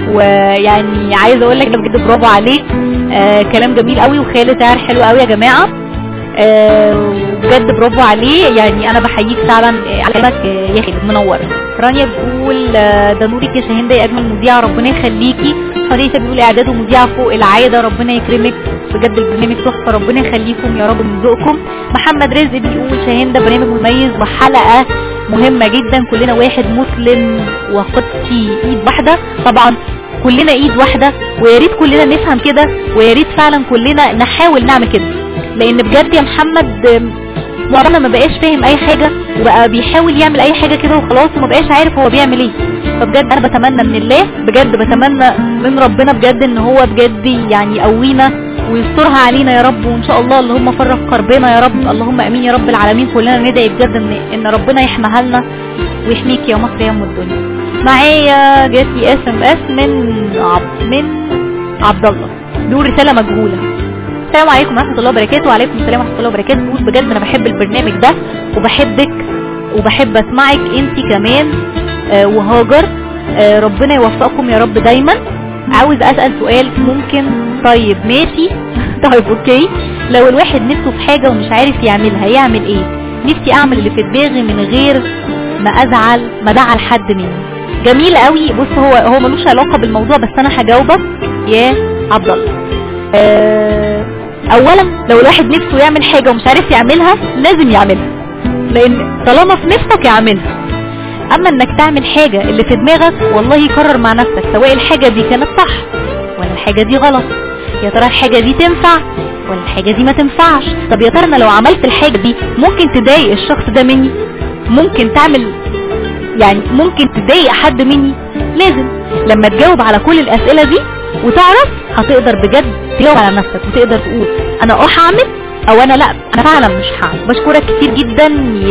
ويعني عايزه اقول لك بجد برافو عليك آه كلام جميل قوي وخالد شعر حلو قوي يا جماعه آه، بجد برافو عليه يعني انا بحييك فعلا آه، على كلامك آه، يا خالد منور رانيا بتقول آه، ده نورك يا شاهين ده يا اجمل مذيعه ربنا يخليكي فريسه بيقول اعداد ومذيعه فوق العاده ربنا يكرمك بجد البرنامج تحفه ربنا يخليكم يا رب من ذوقكم محمد رزق بيقول شاهين ده برنامج مميز وحلقه مهمه جدا كلنا واحد مسلم وقدسي ايد واحده طبعا كلنا ايد واحده ويا ريت كلنا نفهم كده ويا ريت فعلا كلنا نحاول نعمل كده لان بجد يا محمد آم، معظمنا ما بقاش فاهم اي حاجة وبقى بيحاول يعمل اي حاجة كده وخلاص وما بقاش عارف هو بيعمل ايه فبجد انا بتمنى من الله بجد بتمنى من ربنا بجد ان هو بجد يعني يقوينا ويسترها علينا يا رب وان شاء الله اللهم فرج كربنا يا رب اللهم امين يا رب العالمين كلنا ندعي بجد ان ان ربنا يحميها لنا ويحميك يا مصر يا ام الدنيا معايا جات لي اس ام اس من عب من عبد الله بيقول رساله مجهوله السلام عليكم ورحمه الله وبركاته وعليكم السلام ورحمه الله وبركاته بيقول بجد انا بحب البرنامج ده وبحبك وبحب اسمعك انت كمان آه وهاجر آه ربنا يوفقكم يا رب دايما عاوز اسال سؤال ممكن طيب ماشي طيب اوكي لو الواحد نفسه في حاجه ومش عارف يعملها يعمل ايه نفسي اعمل اللي في دماغي من غير ما ازعل ما ازعل حد مني جميل قوي بص هو هو ملوش علاقه بالموضوع بس انا هجاوبك يا عبد الله آه، اولا لو الواحد نفسه يعمل حاجه ومش عارف يعملها لازم يعملها لان طالما في نفسك يعملها اما انك تعمل حاجه اللي في دماغك والله قرر مع نفسك سواء الحاجه دي كانت صح ولا الحاجه دي غلط يا ترى الحاجه دي تنفع ولا الحاجه دي ما تنفعش طب يا ترى انا لو عملت الحاجه دي ممكن تضايق الشخص ده مني ممكن تعمل يعني ممكن تضايق حد مني لازم لما تجاوب على كل الاسئله دي وتعرف هتقدر بجد تجاوب على نفسك وتقدر تقول انا اه هعمل او انا لا انا فعلا مش هعمل بشكرك كتير جدا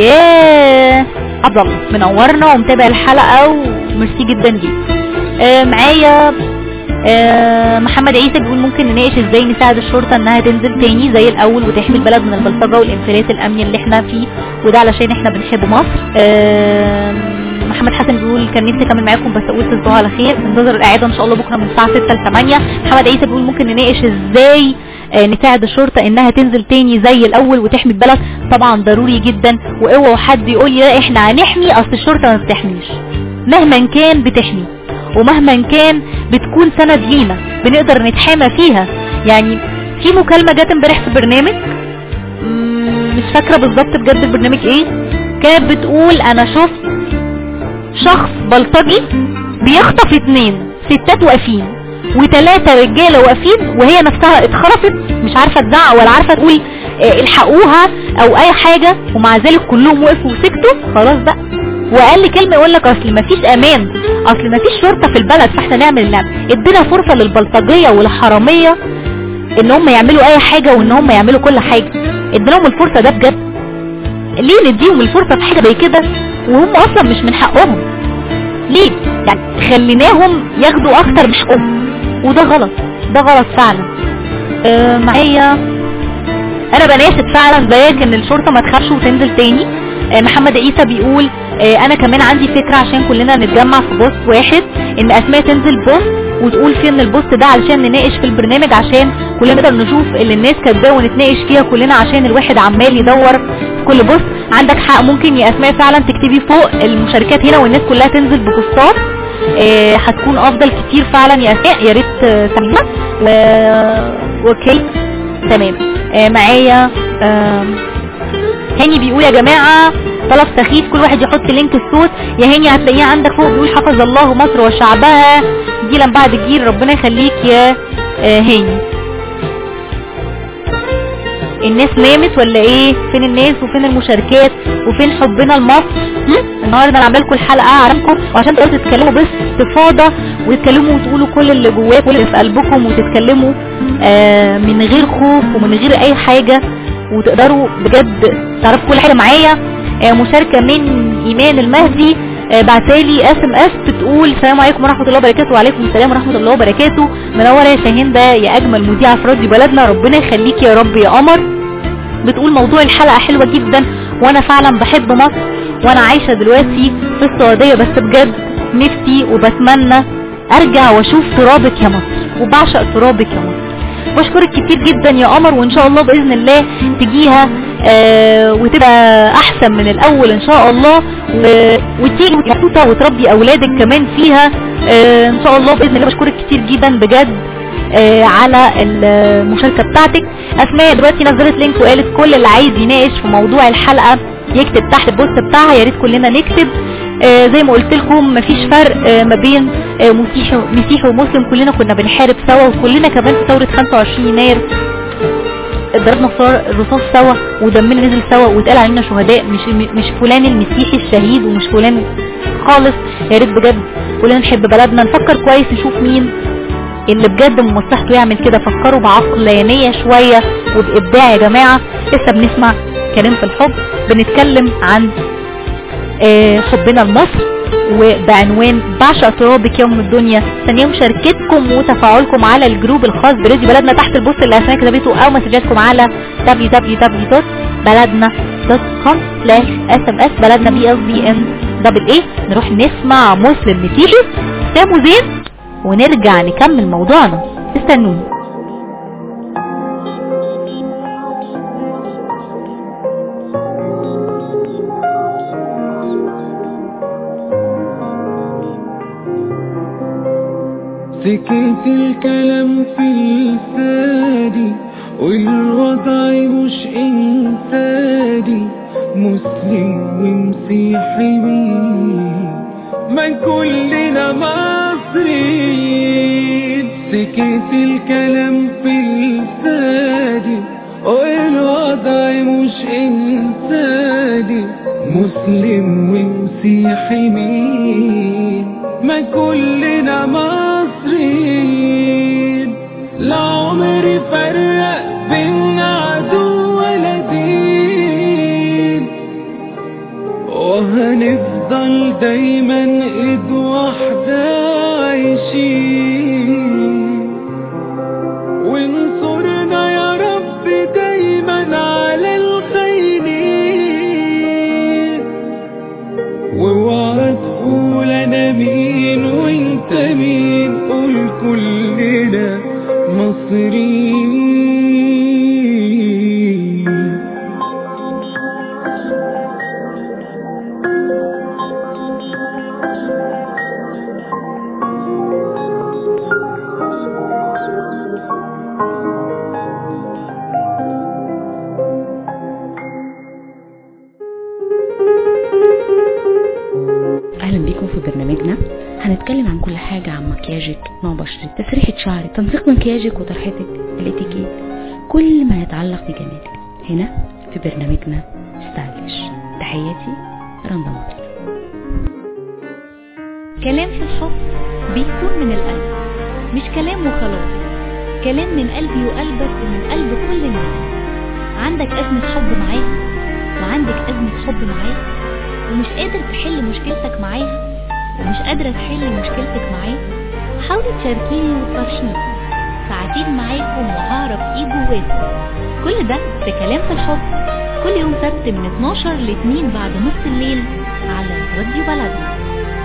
يا عبد الله منورنا ومتابع الحلقه وميرسي جدا ليك آه معايا آه محمد عيسى بيقول ممكن نناقش ازاي نساعد الشرطه انها تنزل تاني زي الاول وتحمي البلد من البلطجه والانفلات الامني اللي احنا فيه وده علشان احنا بنحب مصر آه محمد حسن بيقول كان نفسي اكمل معاكم بس اقول تصبحوا على خير انتظر القعده ان شاء الله بكره من الساعه 6 ل 8 محمد عيسى بيقول ممكن نناقش ازاي آه، نساعد الشرطه انها تنزل تاني زي الاول وتحمي البلد طبعا ضروري جدا واوعوا حد يقول لي لا احنا هنحمي اصل الشرطه ما بتحميش مهما كان بتحمي ومهما كان بتكون سند لينا بنقدر نتحامى فيها يعني في مكالمه جت امبارح في برنامج مم، مش فاكره بالظبط بجد البرنامج ايه كانت بتقول انا شفت شخص بلطجي بيخطف اتنين ستات واقفين وتلاتة رجالة واقفين وهي نفسها اتخرفت مش عارفة تزعق ولا عارفة تقول اه، الحقوها او اي حاجة ومع ذلك كلهم وقفوا وسكتوا خلاص بقى واقل كلمة يقول لك اصل مفيش امان اصل مفيش شرطة في البلد فاحنا نعمل اللي نعمل ادينا فرصة للبلطجية والحرامية ان هم يعملوا اي حاجة وان هم يعملوا كل حاجة اديناهم الفرصة ده بجد ليه نديهم الفرصة في حاجة زي كده وهم اصلا مش من حقهم ليه يعني خليناهم ياخدوا اكتر من حقهم وده غلط ده غلط فعلا آه معايا انا بناشد فعلا زيك ان الشرطة ما تخافش وتنزل تاني آه محمد عيسى بيقول آه انا كمان عندي فكرة عشان كلنا نتجمع في بوست واحد ان اسماء تنزل بوست وتقول فيه ان البوست ده علشان نناقش في البرنامج عشان كلنا نقدر نشوف اللي الناس كاتباه ونتناقش فيها كلنا عشان الواحد عمال يدور في كل بوست عندك حق ممكن يا اسماء فعلا تكتبي فوق المشاركات هنا والناس كلها تنزل ببوستات آه، هتكون افضل كتير فعلا يا اسماء يا ريت آه، تعمليها و... اوكي تمام آه، معايا آم، هاني بيقول يا جماعة طلب سخيف كل واحد يحط لينك الصوت يا هاني هتلاقيه عندك فوق بيقول حفظ الله مصر وشعبها جيلا بعد جيل ربنا يخليك يا آه، هاني الناس نامت ولا ايه فين الناس وفين المشاركات وفين حبنا لمصر هم؟ النهارده انا عامله لكم الحلقه اعرفكم وعشان تقدروا تتكلموا باستفاضه وتتكلموا وتقولوا كل اللي جواكم واللي في قلبكم وتتكلموا آه من غير خوف ومن غير اي حاجه وتقدروا بجد تعرفوا كل حاجه معايا آه مشاركه من ايمان المهدي آه بعتالي اس ام اس بتقول السلام عليكم ورحمه الله وبركاته وعليكم السلام ورحمه الله وبركاته منوره يا شاهين ده يا اجمل مذيعه في راديو بلدنا ربنا يخليك يا رب يا قمر بتقول موضوع الحلقة حلوة جدا وانا فعلا بحب مصر وانا عايشة دلوقتي في السعودية بس بجد نفسي وبتمنى ارجع واشوف ترابك يا مصر وبعشق ترابك يا مصر بشكرك كتير جدا يا قمر وان شاء الله باذن الله تجيها آه وتبقى احسن من الاول ان شاء الله و- وتيجي مبسوطه وتربي اولادك كمان فيها آه ان شاء الله باذن الله بشكرك كتير جدا بجد آه على المشاركة بتاعتك اسماء دلوقتي نزلت لينك وقالت كل اللي عايز يناقش في موضوع الحلقة يكتب تحت البوست بتاعها يا ريت كلنا نكتب آه زي ما قلت لكم مفيش فرق آه ما بين آه مسيحي مسيحي ومسلم كلنا كنا بنحارب سوا وكلنا كمان في ثورة 25 يناير ضربنا صار- الرصاص سوا ودمنا نزل سوا واتقال علينا شهداء مش مش فلان المسيحي الشهيد ومش فلان خالص يا ريت بجد كلنا نحب بلدنا نفكر كويس نشوف مين اللي بجد من مصلحته يعمل كده فكروا بعقلانية شوية وبإبداع يا جماعة لسه بنسمع كلام في الحب بنتكلم عن آه، حبنا لمصر وبعنوان بعشق ترابك يوم الدنيا ثانيا مشاركتكم وتفاعلكم على الجروب الخاص براديو بلدنا تحت البوست اللي اسمها كتبته او مسجاتكم على www.بلدنا.com sms بلدنا بي اس بي ان دبل ايه نروح نسمع مسلم نتيجي سامو زين ونرجع نكمل موضوعنا استنوني سكت الكلام في لساني والوضع مش انساني مسلم ومسيحي مين ما كلنا مصريين سكت الكلام في لساني والوضع مش انساني مسلم ومسيحي مين ما كلنا مصريين لا عمري فرق بينا عدو ولا دين وهنفضل دايما ايد واحدة عايشين وانصرنا يا رب دايما على الخاينين واوعى تقول انا مين وانت مين قول كلنا مصريين اهلا بيكم في برنامجنا هنتكلم عن كل حاجة عن مكياجك نوع بشرتك تسريحة شعرك تنسيق مكياجك وطرحتك الاتيكيت كل ما يتعلق بجمالك هنا في برنامجنا ستايلش تحياتي رندا مطر كلام في الحب بيكون من القلب مش كلام وخلاص كلام من قلبي وقلبك ومن قلب كل الناس عندك أزمة حب معاها وعندك أزمة حب معاه ومش قادر تحل مشكلتك معاها ومش قادرة تحل مشكلتك معاه حاولي تشاركيني وتفرشيني ساعتين معاكم وهعرف ايه جواكم كل ده في كلام في الحب كل يوم سبت من 12 ل 2 بعد نص الليل على راديو بلدنا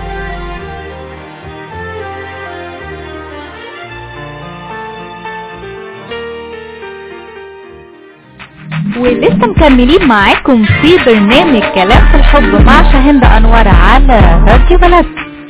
ولسه مكملين معاكم في برنامج كلام في الحب مع شاهند انور على راديو بلد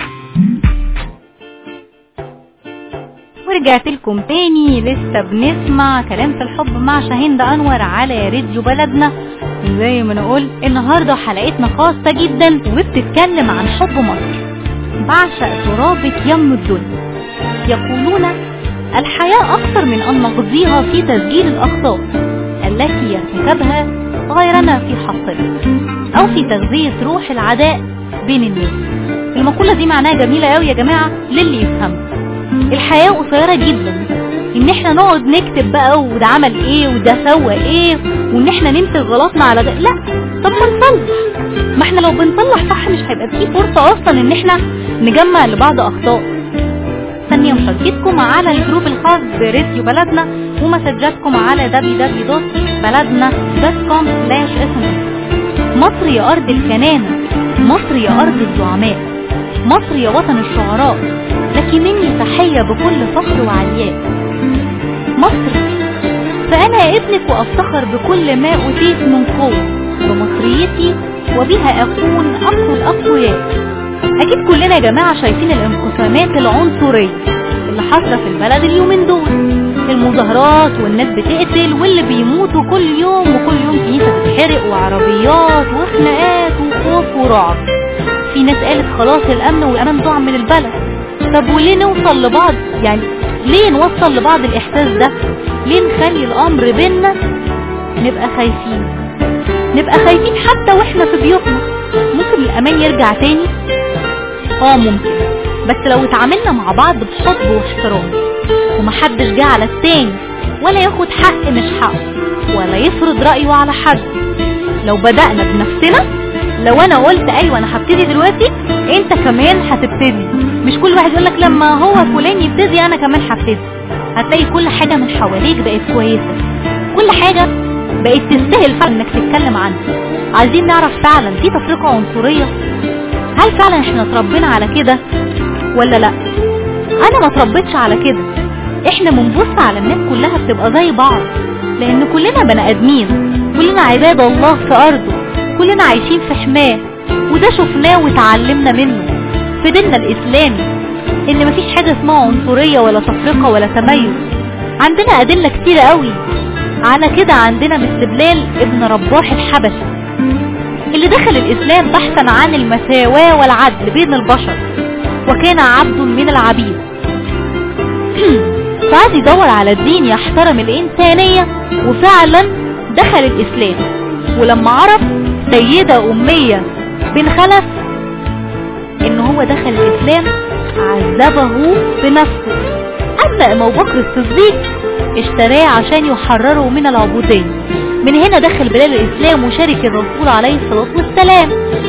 ورجعت لكم تاني لسه بنسمع كلام في الحب مع شاهند انور على راديو بلدنا زي ما نقول النهارده حلقتنا خاصه جدا وبتتكلم عن حب مصر بعشق ترابك يم الدنيا يقولون الحياة أكثر من أن نقضيها في تسجيل الأخطاء التي يرتكبها غيرنا في حقنا أو في تغذية روح العداء بين الناس المقولة دي معناها جميلة قوي يا جماعة للي يفهمها الحياة قصيرة جدا ان احنا نقعد نكتب بقى وده عمل ايه وده سوى ايه وان احنا ننسى غلطنا على ده لا طب ما نصلح ما احنا لو بنصلح صح مش هيبقى فيه فرصة اصلا ان احنا نجمع لبعض اخطاء ثانية مشاركتكم على الجروب الخاص براديو بلدنا ومسجاتكم على www.بلدنا.com مصر يا أرض الكنانة مصر يا أرض الزعماء مصر يا وطن الشعراء لك مني تحية بكل فخر وعلياء مصر فأنا ابنك وأفتخر بكل ما أوتيت من قوة بمصريتي وبها أكون أقوى الأقوياء أكيد كلنا يا جماعة شايفين الانقسامات العنصرية اللي حاصلة في البلد اليومين دول المظاهرات والناس بتقتل واللي بيموتوا كل يوم وكل يوم كنيسة بتتحرق وعربيات وخناقات وخوف ورعب في ناس قالت خلاص الأمن والأمان ضاع من البلد طب وليه نوصل لبعض يعني ليه نوصل لبعض الإحساس ده ليه نخلي الأمر بينا نبقى خايفين نبقى خايفين حتى واحنا في بيوتنا ممكن الأمان يرجع تاني اه ممكن بس لو اتعاملنا مع بعض بحب واحترام ومحدش جه على التاني ولا ياخد حق مش حقه ولا يفرض رأيه على حد لو بدأنا بنفسنا لو انا قلت ايوه انا هبتدي دلوقتي انت كمان هتبتدي مش كل واحد يقول لك لما هو فلان يبتدي انا كمان هبتدي هتلاقي كل حاجه من حواليك بقت كويسه كل حاجه بقت تستاهل فعلا انك تتكلم عنها عايزين نعرف فعلا في تفرقه عنصريه هل فعلا احنا اتربينا على كده ولا لا انا ما اتربيتش على كده احنا بنبص على الناس كلها بتبقى زي بعض لان كلنا بني ادمين كلنا عباد الله في ارضه كلنا عايشين في حماه وده شفناه وتعلمنا منه في ديننا الاسلامي ان مفيش حاجة اسمها عنصرية ولا تفرقة ولا تميز عندنا ادلة كتير قوي على كده عندنا مثل بلال ابن رباح الحبشي اللي دخل الاسلام بحثا عن المساواة والعدل بين البشر وكان عبد من العبيد فعاد يدور على دين يحترم الإنسانية وفعلا دخل الإسلام ولما عرف سيدة أمية بن خلف إن هو دخل الإسلام عذبه بنفسه أما أبو بكر الصديق اشتراه عشان يحرره من العبودية من هنا دخل بلال الإسلام وشارك الرسول عليه الصلاة والسلام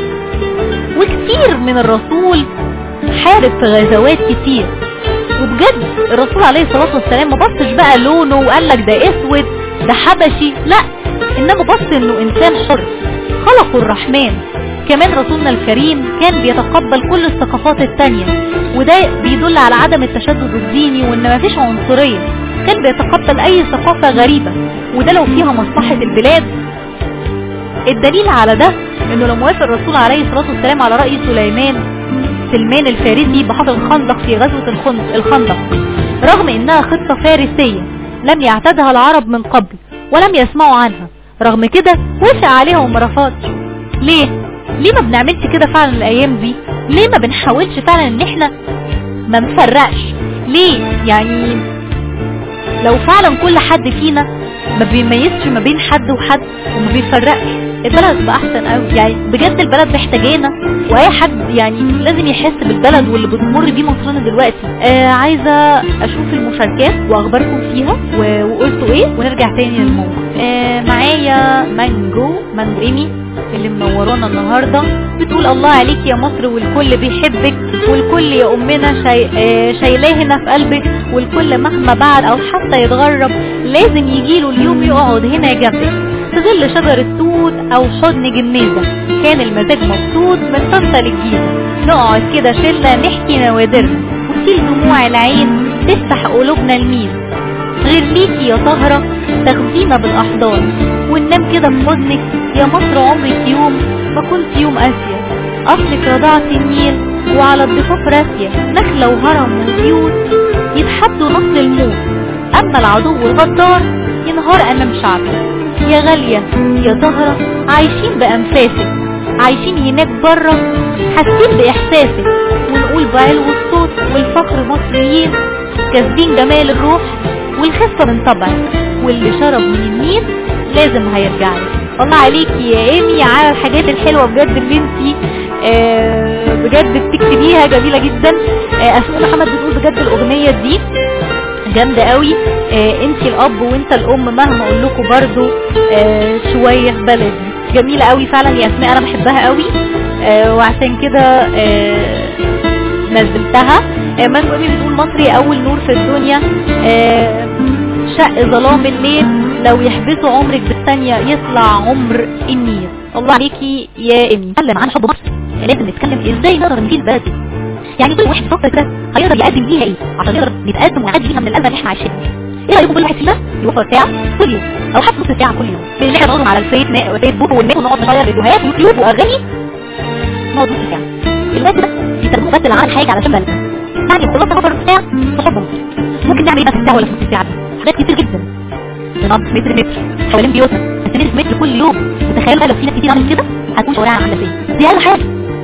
وكتير من الرسول حارب في غزوات كتير وبجد الرسول عليه الصلاة والسلام ما بصش بقى لونه وقال لك ده اسود ده حبشي لا انما بص انه انسان حر خلقه الرحمن كمان رسولنا الكريم كان بيتقبل كل الثقافات التانية وده بيدل على عدم التشدد الديني وان مفيش عنصرية كان بيتقبل اي ثقافة غريبة وده لو فيها مصلحة البلاد الدليل على ده انه لما وافق الرسول عليه الصلاة والسلام على رأي سليمان سلمان الفارسي بحفر الخندق في غزوة الخن- الخندق رغم انها خطة فارسية لم يعتدها العرب من قبل ولم يسمعوا عنها رغم كده وافق عليها وما رفضش ليه؟ ليه ما بنعملش كده فعلا الايام دي؟ ليه ما بنحاولش فعلا ان احنا ما نفرقش؟ ليه؟ يعني لو فعلا كل حد فينا ما بيميزش ما بين حد وحد وما بيفرقش البلد تبقى احسن قوي يعني بجد البلد محتاجانا واي حد يعني لازم يحس بالبلد واللي بتمر بيه مصرنا دلوقتي آه عايزه اشوف المشاركات واخباركم فيها و- وقلتوا ايه ونرجع تاني للموضوع آه معايا مانجو مانجو ايمي اللي منورانا النهارده بتقول الله عليك يا مصر والكل بيحبك والكل يا امنا شاي... آه شايلاه هنا في قلبك والكل مهما بعد او حتى يتغرب لازم يجيله اليوم يقعد هنا جنبك في ظل شجرة توت او حضن جميزة كان المزاج مبسوط من طنطا للجيزة نقعد كده شلة نحكي نوادرنا وتشيل دموع العين تفتح قلوبنا المين غير ليكي يا طهرة تاخدينا بالأحضان وننام كده في حضنك يا مصر عمرك يوم ما كنت يوم قاسية أصلك رضعت النيل وعلى الضفاف راسية نخلة وهرم وبيوت يتحدوا نصل الموت أما العدو الغدار ينهار أمام شعبي يا غالية يا طهرة عايشين بأنفاسك عايشين هناك برا حاسين بإحساسك ونقول بعلو الصوت والفخر مصريين كاسبين جمال الروح والخفة من طبعك واللي شرب من النيل لازم هيرجع لك الله عليكي يا ايمي على الحاجات الحلوة بجد اللي انتي آه بجد بتكتبيها جميلة جدا آه اسماء محمد بتقول بجد الاغنية دي جامدة قوي آه انتي الاب وانت الام مهما اقول لكم برضو آه شوية في بلدي جميلة قوي فعلا يا اسماء انا بحبها قوي آه وعشان كده آه نزلتها آه مانجو امي بتقول مصري اول نور في الدنيا آه شق ظلام الليل لو يحبسوا عمرك بالثانية يطلع عمر النيل الله عليكي يا امي نتكلم عن حب مصر لازم نتكلم ازاي نقدر نفيد البلد دي يعني كل واحد فكر كده هيقدر يقدم ليها ايه عشان يقدر يتقدم ويعدي بيها من الازمه اللي احنا عايشينها ايه رايكم كل واحد فينا يوفر ساعه كل يوم او حتى نص ساعه كل يوم في اللي احنا نقعد على الفيس فيسبوك والنت ونقعد نغير فيديوهات ويوتيوب واغاني نقعد نص ساعه الوقت ده يستخدموه بس لعمل حاجه علشان بلدنا يعني خلصنا نفر ساعه تحب مصر ممكن نعمل ايه بس ساعه ولا نص ساعه حاجات كتير جدا نقعد متر متر حوالين بيوتنا بس نلف متر كل يوم تخيلوا بقى لو في ناس كتير عملت كده هتكون شوارعها عامله ازاي دي اقل حاجه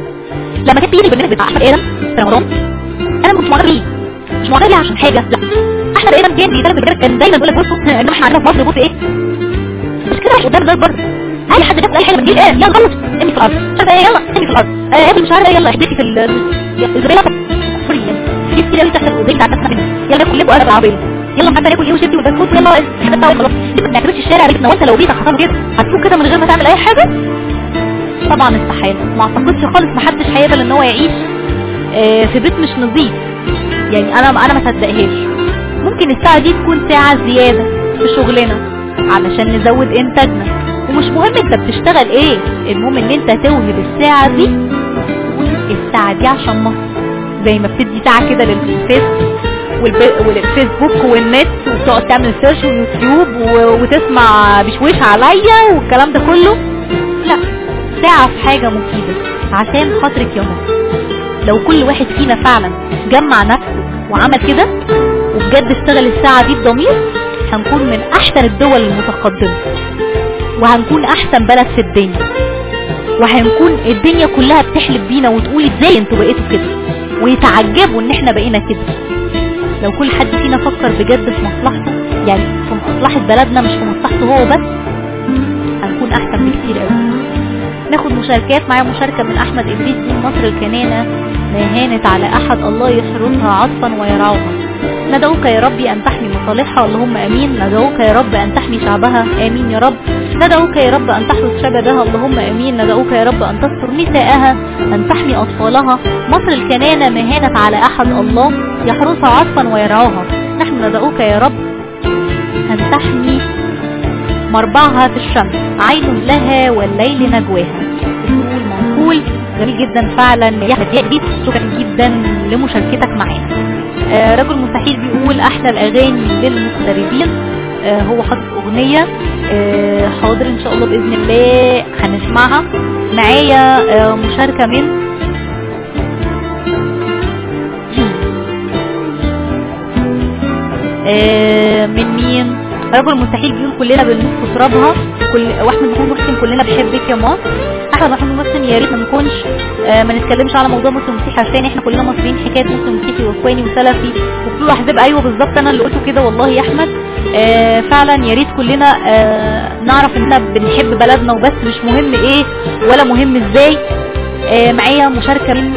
لما كان بيجي البرنامج بتاع احمد ادم في رمضان انا مش معجب ليه مش معجب ليه عشان حاجه لا احمد ادم كان بيتكلم في كان دايما بيقول لك بصوا ان احنا عندنا في مصر بص ايه مش كده مش قدام الناس برضه اي حد جاب اي حاجه بتجيب ايه يلا غلط امي في الارض مش عارفه ايه يلا امي في الارض آه يا ابني مش عارفه ايه يلا احدثي في الزباله فري جيب كده اللي تحت الوزير بتاع الناس يلا ناكل لب وقلب العربيه يلا محمد ناكل ايه وشربي والبسكوت يلا احنا بتاعي خلاص ما نعتبرش الشارع بيتنا وانت لو بيتك حصل كده هتفوق كده من غير ما تعمل اي حاجه طبعا استحالة ما اعتقدش خالص محدش هيقبل ان هو يعيش آه، في بيت مش نظيف يعني انا انا ما صدقهاش ممكن الساعة دي تكون ساعة زيادة في شغلنا علشان نزود انتاجنا ومش مهم انت بتشتغل ايه المهم ان انت توهب الساعة دي الساعة دي عشان مصر زي ما بتدي ساعة كده للفيس والب- والفيسبوك والنت وتقعد تعمل سيرش ويوتيوب و- وتسمع بشويش عليا والكلام ده كله لا ساعة في حاجة مفيدة عشان خاطرك يا مصر لو كل واحد فينا فعلا جمع نفسه وعمل كده وبجد اشتغل الساعة دي بضمير هنكون من احسن الدول المتقدمة وهنكون احسن بلد في الدنيا وهنكون الدنيا كلها بتحلف بينا وتقول ازاي انتوا بقيتوا كده ويتعجبوا ان احنا بقينا كده لو كل حد فينا فكر بجد في مصلحته يعني في مصلحة بلدنا مش في مصلحته هو بس هنكون احسن بكتير قوي ناخد مشاركات معايا مشاركة من احمد ادريس من مصر الكنانة ما هانت على احد الله يحرسها عطفا ويرعاها ندعوك يا ربي ان تحمي مصالحها اللهم امين ندعوك يا رب ان تحمي شعبها امين يا رب ندعوك يا رب ان تحرس شبابها اللهم امين ندعوك يا رب ان تستر نساءها ان تحمي اطفالها مصر الكنانة ما هانت على احد الله يحرسها عطفا ويرعاها نحن ندعوك يا رب ان تحمي مربعها في الشمس عين لها والليل نجواها بتقول منقول جميل جدا فعلا يا احمد يا شكرا جدا لمشاركتك معانا آه رجل مستحيل بيقول احلى الاغاني للمغتربين آه هو حاطط اغنية آه حاضر ان شاء الله باذن الله هنسمعها معايا آه مشاركة من آه من مين رجل مستحيل بيقول كلنا بنموت في ترابها كل واحمد محمود محسن كلنا بحبك يا مصر احمد محمود محسن يا ريت ما نكونش آه ما نتكلمش على موضوع مسلم مسيحي عشان احنا كلنا مصريين حكايه مسلم مسيحي واخواني وسلفي وكل احزاب ايوه بالظبط انا اللي قلته كده والله يا احمد آه فعلا يا ريت كلنا آه نعرف اننا بنحب بلدنا وبس مش مهم ايه ولا مهم ازاي آه معايا مشاركه من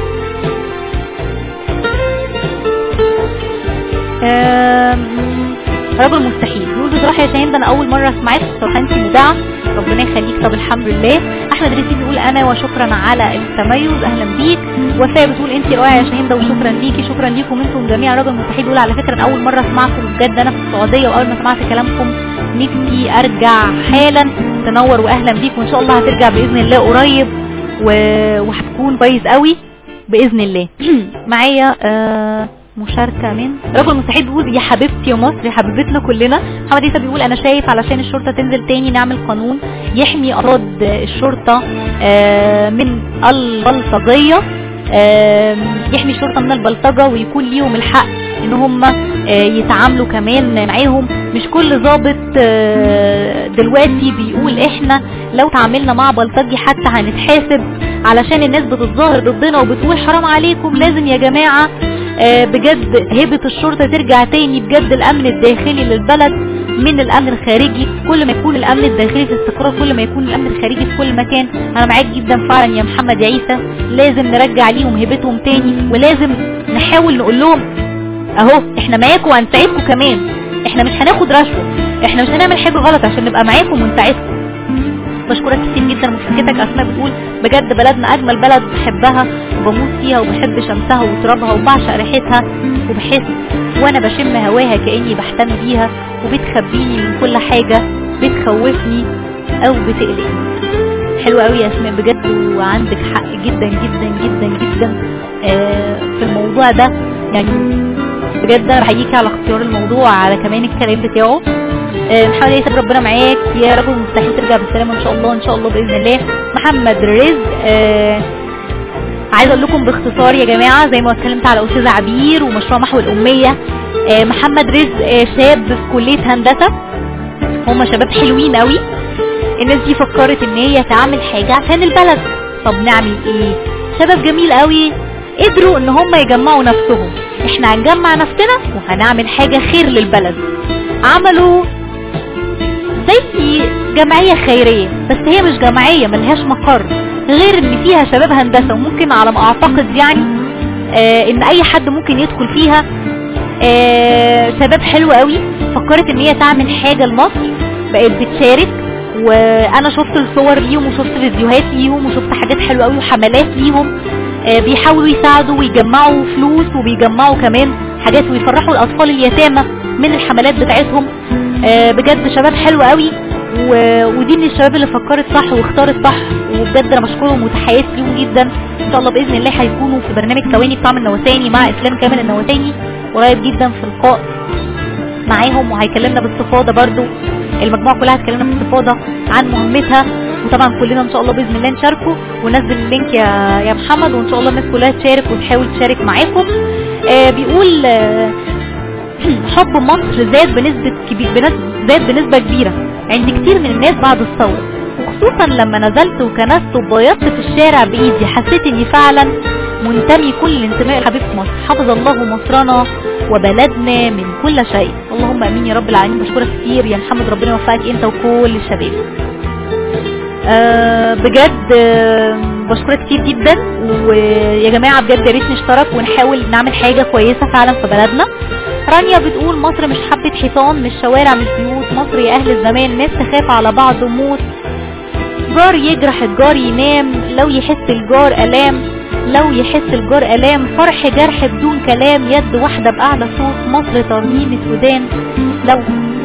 آم، رجل مستحيل بيقول بصراحة يا شاهين ده انا اول مرة سمعت بصراحة انت مذاعة ربنا يخليك طب الحمد لله احمد ريسي بيقول انا وشكرا على التميز اهلا بيك وفاء بتقول انت رائعة يا شاهين ده وشكرا ليكي شكرا ليكم انتم جميعا رجل مستحيل بيقول على فكرة انا اول مرة اسمعكم بجد انا في السعودية واول ما سمعت كلامكم نفسي ارجع حالا تنور واهلا بيك وان شاء الله هترجع باذن الله قريب و... وهتكون كويس قوي باذن الله معايا آه مشاركة من رجل مستحيل بيقول يا حبيبتي يا مصر يا حبيبتنا كلنا محمد عيسى بيقول انا شايف علشان الشرطة تنزل تاني نعمل قانون يحمي افراد الشرطة آه، من البلطجية آه، يحمي الشرطة من البلطجة ويكون ليهم الحق ان هم آه، يتعاملوا كمان معاهم مش كل ضابط آه، دلوقتي بيقول احنا لو تعاملنا مع بلطجي حتى هنتحاسب علشان الناس بتتظاهر ضدنا وبتقول حرام عليكم لازم يا جماعة آه، بجد هيبة الشرطة ترجع تاني بجد الامن الداخلي للبلد من الامن الخارجي كل ما يكون الامن الداخلي في استقرار كل ما يكون الامن الخارجي في كل مكان انا معاك جدا فعلا يا محمد يا عيسى لازم نرجع ليهم هيبتهم تاني ولازم نحاول نقول لهم اهو احنا معاكم وهنساعدكم كمان احنا مش هناخد رشوة احنا مش هنعمل حاجة غلط عشان نبقى معاكم ونساعدكم بشكرك كتير جدا مشاركتك اسماء بتقول بجد بلدنا اجمل بلد بحبها وبموت فيها وبحب شمسها وترابها وبعشق ريحتها وبحس وانا بشم هواها كاني بحتمي بيها وبتخبيني من كل حاجه بتخوفني او بتقلقني حلوه قوي يا اسماء بجد وعندك حق جدا جدا جدا جدا آه في الموضوع ده يعني بجد انا بحييكي على اختيار الموضوع على كمان الكلام بتاعه آه، محمد ياسر ربنا معاك يا رجل مستحيل ترجع بالسلامه ان شاء الله ان شاء الله باذن الله محمد رزق آه عايزه اقول لكم باختصار يا جماعه زي ما اتكلمت على استاذه عبير ومشروع محو الاميه آه محمد رزق آه شاب في كليه هندسه هم شباب حلوين قوي الناس دي فكرت ان هي تعمل حاجه عشان البلد طب نعمل ايه شباب جميل قوي قدروا ان هم يجمعوا نفسهم احنا هنجمع نفسنا وهنعمل حاجه خير للبلد عملوا زي جمعية خيرية بس هي مش جمعية ملهاش مقر غير ان فيها شباب هندسة وممكن على ما اعتقد يعني آه ان اي حد ممكن يدخل فيها آه شباب حلو قوي فكرت ان هي تعمل حاجة لمصر بقت بتشارك وانا شفت الصور ليهم وشفت فيديوهات ليهم وشفت حاجات حلوه قوي وحملات ليهم آه، بيحاولوا يساعدوا ويجمعوا فلوس وبيجمعوا كمان حاجات ويفرحوا الاطفال اليتامى من الحملات بتاعتهم آه، بجد شباب حلو قوي و... ودي من الشباب اللي فكرت صح واختارت صح وبجد انا بشكرهم وتحياتي ليهم جدا ان شاء الله باذن الله هيكونوا في برنامج ثواني بطعم النواساني مع اسلام كامل النواساني قريب جدا في لقاء معاهم وهيكلمنا باستفاضه برضو المجموعه كلها هتكلمنا باستفاضه عن مهمتها وطبعا كلنا ان شاء الله باذن الله نشاركه وننزل اللينك يا يا محمد وان شاء الله الناس كلها تشارك وتحاول تشارك معاكم آه بيقول آه حب مصر زاد بنسبة كبير بنسبة زاد بنسبة كبيرة عند كتير من الناس بعد الثورة وخصوصا لما نزلت وكنست وبيضت في الشارع بإيدي حسيت اني فعلا منتمي كل الانتماء لحبيبة مصر حفظ الله مصرنا وبلدنا من كل شيء اللهم امين يا رب العالمين بشكرك كتير يا محمد ربنا يوفقك انت وكل الشباب آه بجد آه بشكرك كتير جدا ويا جماعة بجد يا ريت نشترك ونحاول نعمل حاجة كويسة فعلا في بلدنا رانيا بتقول مصر مش حبة حيطان مش شوارع مش بيوت مصر يا اهل الزمان ناس تخاف على بعض وموت جار يجرح الجار ينام لو يحس الجار الام لو يحس الجار الام فرح جرح بدون كلام يد واحدة باعلى صوت مصر ترميم السودان لو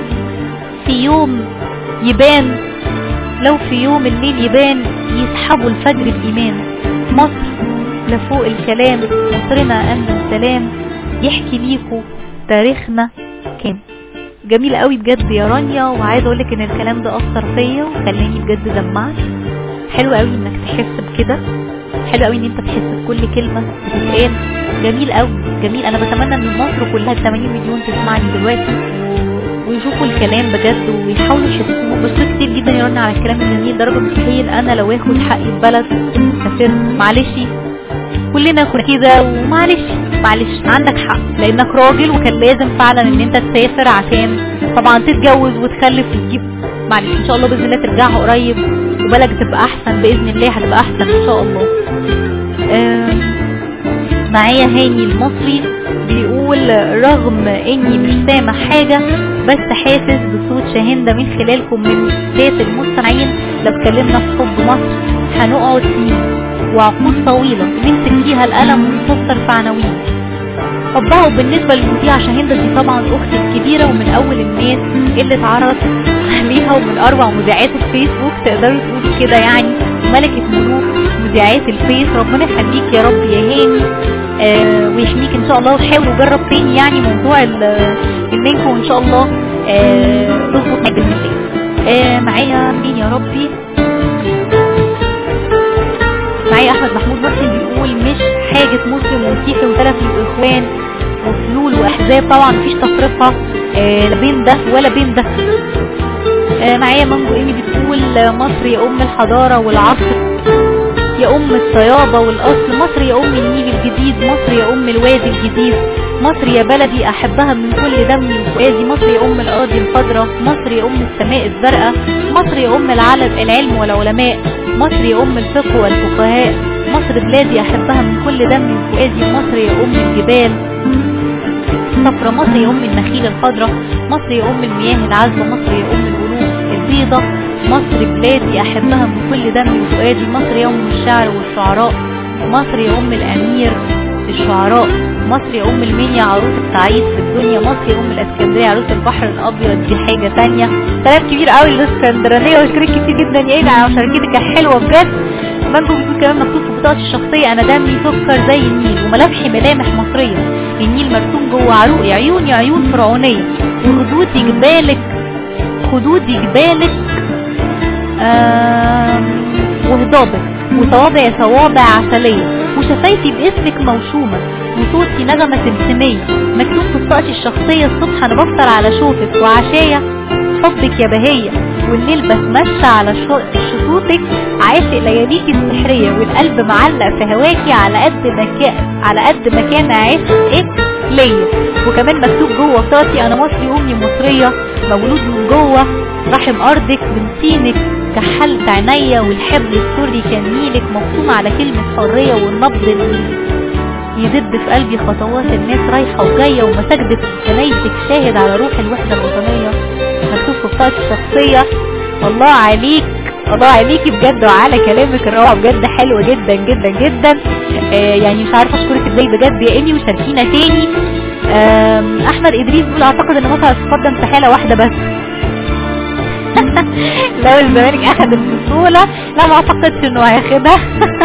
في يوم يبان لو في يوم الليل يبان يسحبوا الفجر بإيمان مصر لفوق الكلام مصرنا أمن السلام يحكي ليكوا تاريخنا كام جميل قوي بجد يا رانيا وعايزه اقولك ان الكلام ده اثر فيا وخلاني بجد دمعت حلو قوي انك تحس بكده حلو قوي ان انت تحس بكل كلمه بتتقال جميل قوي جميل انا بتمنى ان مصر كلها ال 80 مليون تسمعني دلوقتي ويشوفوا الكلام بجد ويحاولوا يحسوه بس كتير جدا يرن على الكلام الجميل درجه مستحيل انا لو اخد حقي في بلد كسر معلش كلنا كنا كده ومعلش معلش عندك حق لانك راجل وكان لازم فعلا ان انت تسافر عشان طبعا تتجوز وتخلف وتجيب معلش ان شاء الله باذن الله ترجعها قريب وبلدك تبقى احسن باذن الله هتبقى احسن ان شاء الله آم، معايا هاني المصري بيقول رغم اني مش سامع حاجة بس حاسس بصوت شاهندة من خلالكم من ذات المستمعين لو اتكلمنا في حب مصر هنقعد سنين وعقود طويلة نمسك فيها القلم ونفسر في عناوين طبعا بالنسبة للمذيعة شاهندة دي طبعا أختي الكبيرة ومن أول الناس اللي اتعرض عليها ومن أروع مذيعات الفيسبوك تقدروا تقولوا كده يعني ملكة ملوك مذيعات الفيس ربنا يخليك يا رب يا هاني آه ويحميك ان شاء الله وحاول وجرب تاني يعني موضوع ال- اللينك وان شاء الله آه تظبط معاك باذن الله آه معايا مين يا ربي معايا احمد محمود محسن بيقول مش حاجة مسلم ومسيحي وثلاث اخوان وفلول واحزاب طبعا مفيش تفرقة آه لا بين ده ولا بين ده آه معايا مانجو ايمي بتقول آه، مصر يا ام الحضارة والعصر يا ام الطيابة والاصل مصر يا ام النيل الجديد مصر يا ام الوادي الجديد مصر يا بلدي احبها من كل دمي وفؤادي مصر يا ام الارض الخضراء مصر يا ام السماء الزرقاء مصر يا ام العلم العلم والعلماء مصر يا ام الفقه والفقهاء مصر بلادي احبها من كل دمي وفؤادي مصر يا ام الجبال صفرة مصر يا ام النخيل الخضراء مصر يا ام المياه العذبة مصر يا ام القلوب البيضة مصر بلادي احبها من كل دمي وفؤادي مصر يا ام الشعر والشعراء مصر يا ام الامير الشعراء مصر يا ام المنيا عروس السعيد في الدنيا مصر يا ام الاسكندريه عروس البحر الابيض دي حاجه تانية سلام كبير قوي للاسكندرانيه واشكرك كتير جدا يا ايدا على مشاركتك الحلوه بجد مانجو بيقول كمان مكتوب في بطاقتي الشخصيه انا دمي سكر زي النيل وملامحي ملامح مصريه النيل مرسوم جوه عروقي عيوني عيون فرعونيه وخدودي جبالك خدودي جبالك آم، وهضابك وصوابع صوابع عسلية وشفايفي باسمك موشومة وصوتي نغمة سمسمية مكتوب في بطاقتي الشخصية الصبح انا بفطر على شوفك وعشايا حبك يا بهية والليل بتمشى على شو- شطوطك عاشق لياليكي السحرية والقلب معلق في هواكي على قد ما كان على قد ما كان عشقك ليا وكمان مكتوب جوه بطاقتي انا مصري امي مصرية مولود من جوه رحم ارضك من طينك كحلت عينيا والحبل السري كان ميلك مقسوم على كلمة حرية والنبض اللي يدب في قلبي خطوات الناس رايحة وجاية ومساجدك كنايسك شاهد على روح الوحدة الوطنية مكتوب في بطاقتي الشخصية الله عليك الله عليكي بجد وعلى كلامك الروعة بجد حلو جدا جدا جدا آه يعني مش عارفة اشكرك ازاي بجد يا ايمي وشاركينا تاني آم، احمد ادريس بيقول اعتقد ان مصر هتتقدم في حالة واحدة بس لو الزمالك اخد البطولة لا ما اعتقدش انه هياخدها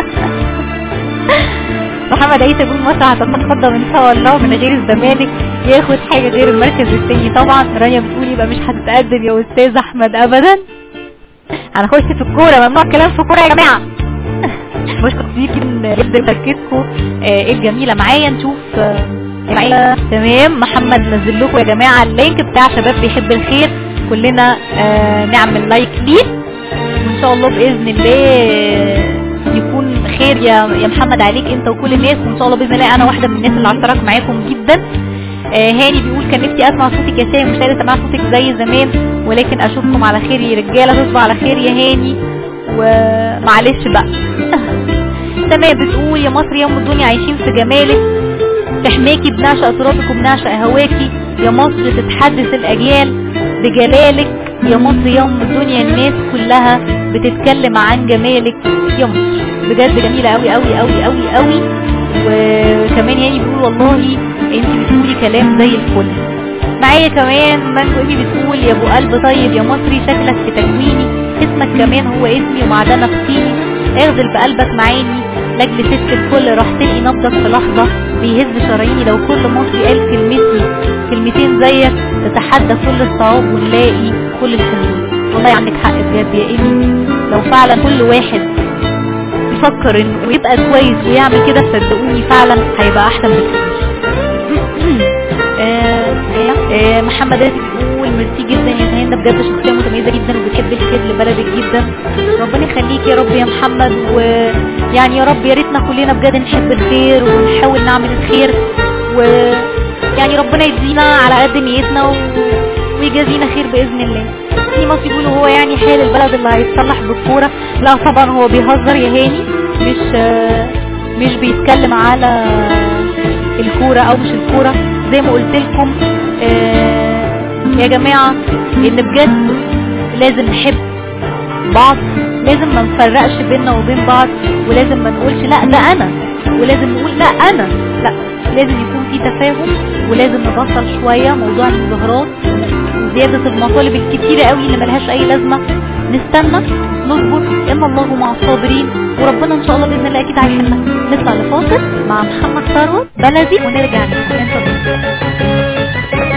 محمد عيسى بيقول مصر هتتقدم ان شاء الله من غير الزمالك ياخد حاجة غير المركز الثاني طبعا رانيا بتقول يبقى مش هتتقدم يا استاذ احمد ابدا هنخش في الكورة ممنوع الكلام في الكورة يا جماعة بشكر جدا جدا تركيزكم آه الجميلة معايا نشوف آه معايا تمام محمد نزل لكم يا جماعة اللينك بتاع شباب بيحب الخير كلنا آه نعمل لايك ليه وان شاء الله باذن الله يكون خير يا يا محمد عليك انت وكل الناس وان شاء الله باذن الله انا واحده من الناس اللي هشترك معاكم جدا آه هاني بيقول كان نفسي اسمع صوتك يا شاي مش قادر اسمع صوتك زي زمان ولكن اشوفكم على خير يا رجاله تصبحوا على خير يا هاني ومعلش بقى تمام بتقول يا مصر يا ام الدنيا عايشين في جمالك تحماكي بنعشق ترابك وبنعشق هواكي يا مصر تتحدث الاجيال بجلالك يا مصر يا ام الدنيا الناس كلها بتتكلم عن جمالك يا مصر بجد جميلة قوي قوي قوي قوي قوي وكمان يعني بيقول والله انت بتقولي كلام زي الفل معايا كمان مانجو ايمي بتقول يا ابو قلب طيب يا مصري شكلك في تكويني اسمك كمان هو اسمي ومعدنة في طيني اغزل بقلبك معاني لاجل ست الكل راح تلقي نبضك في لحظة بيهز شراييني لو كل مصري قال كلمتي كلمتين زيك تتحدى كل الصعاب ونلاقي كل الحلول والله عندك حق بجد يا ايمي لو فعلا كل واحد يفكر انه يبقى كويس ويعمل كده صدقوني فعلا هيبقى احسن بكتير آه، آه، محمد راتب بيقول ميرسي جدا يا شاهين ده بجد شخصيه متميزه جدا وبتحب الخير لبلدك جدا ربنا يخليك يا رب يا محمد ويعني يا رب يا ريتنا كلنا بجد نحب الخير ونحاول نعمل الخير ويعني ربنا يدينا على قد نيتنا و... ويجازينا خير باذن الله في ناس يقولوا هو يعني حال البلد اللي هيتصلح بالكوره لا طبعا هو بيهزر يا هاني مش آه، مش بيتكلم على الكوره او مش الكوره زي ما قلت لكم آه، يا جماعه ان بجد لازم نحب بعض لازم ما نفرقش بيننا وبين بعض ولازم ما نقولش لا ده انا ولازم نقول لا انا لا لازم يكون في تفاهم ولازم نبطل شوية موضوع المظاهرات وزيادة المطالب الكتيرة قوي اللي ملهاش اي لازمة نستنى نصبر ان الله مع الصابرين وربنا ان شاء الله باذن الله اكيد هيحلها نطلع لفاصل مع محمد ثروت بلدي ونرجع نكمل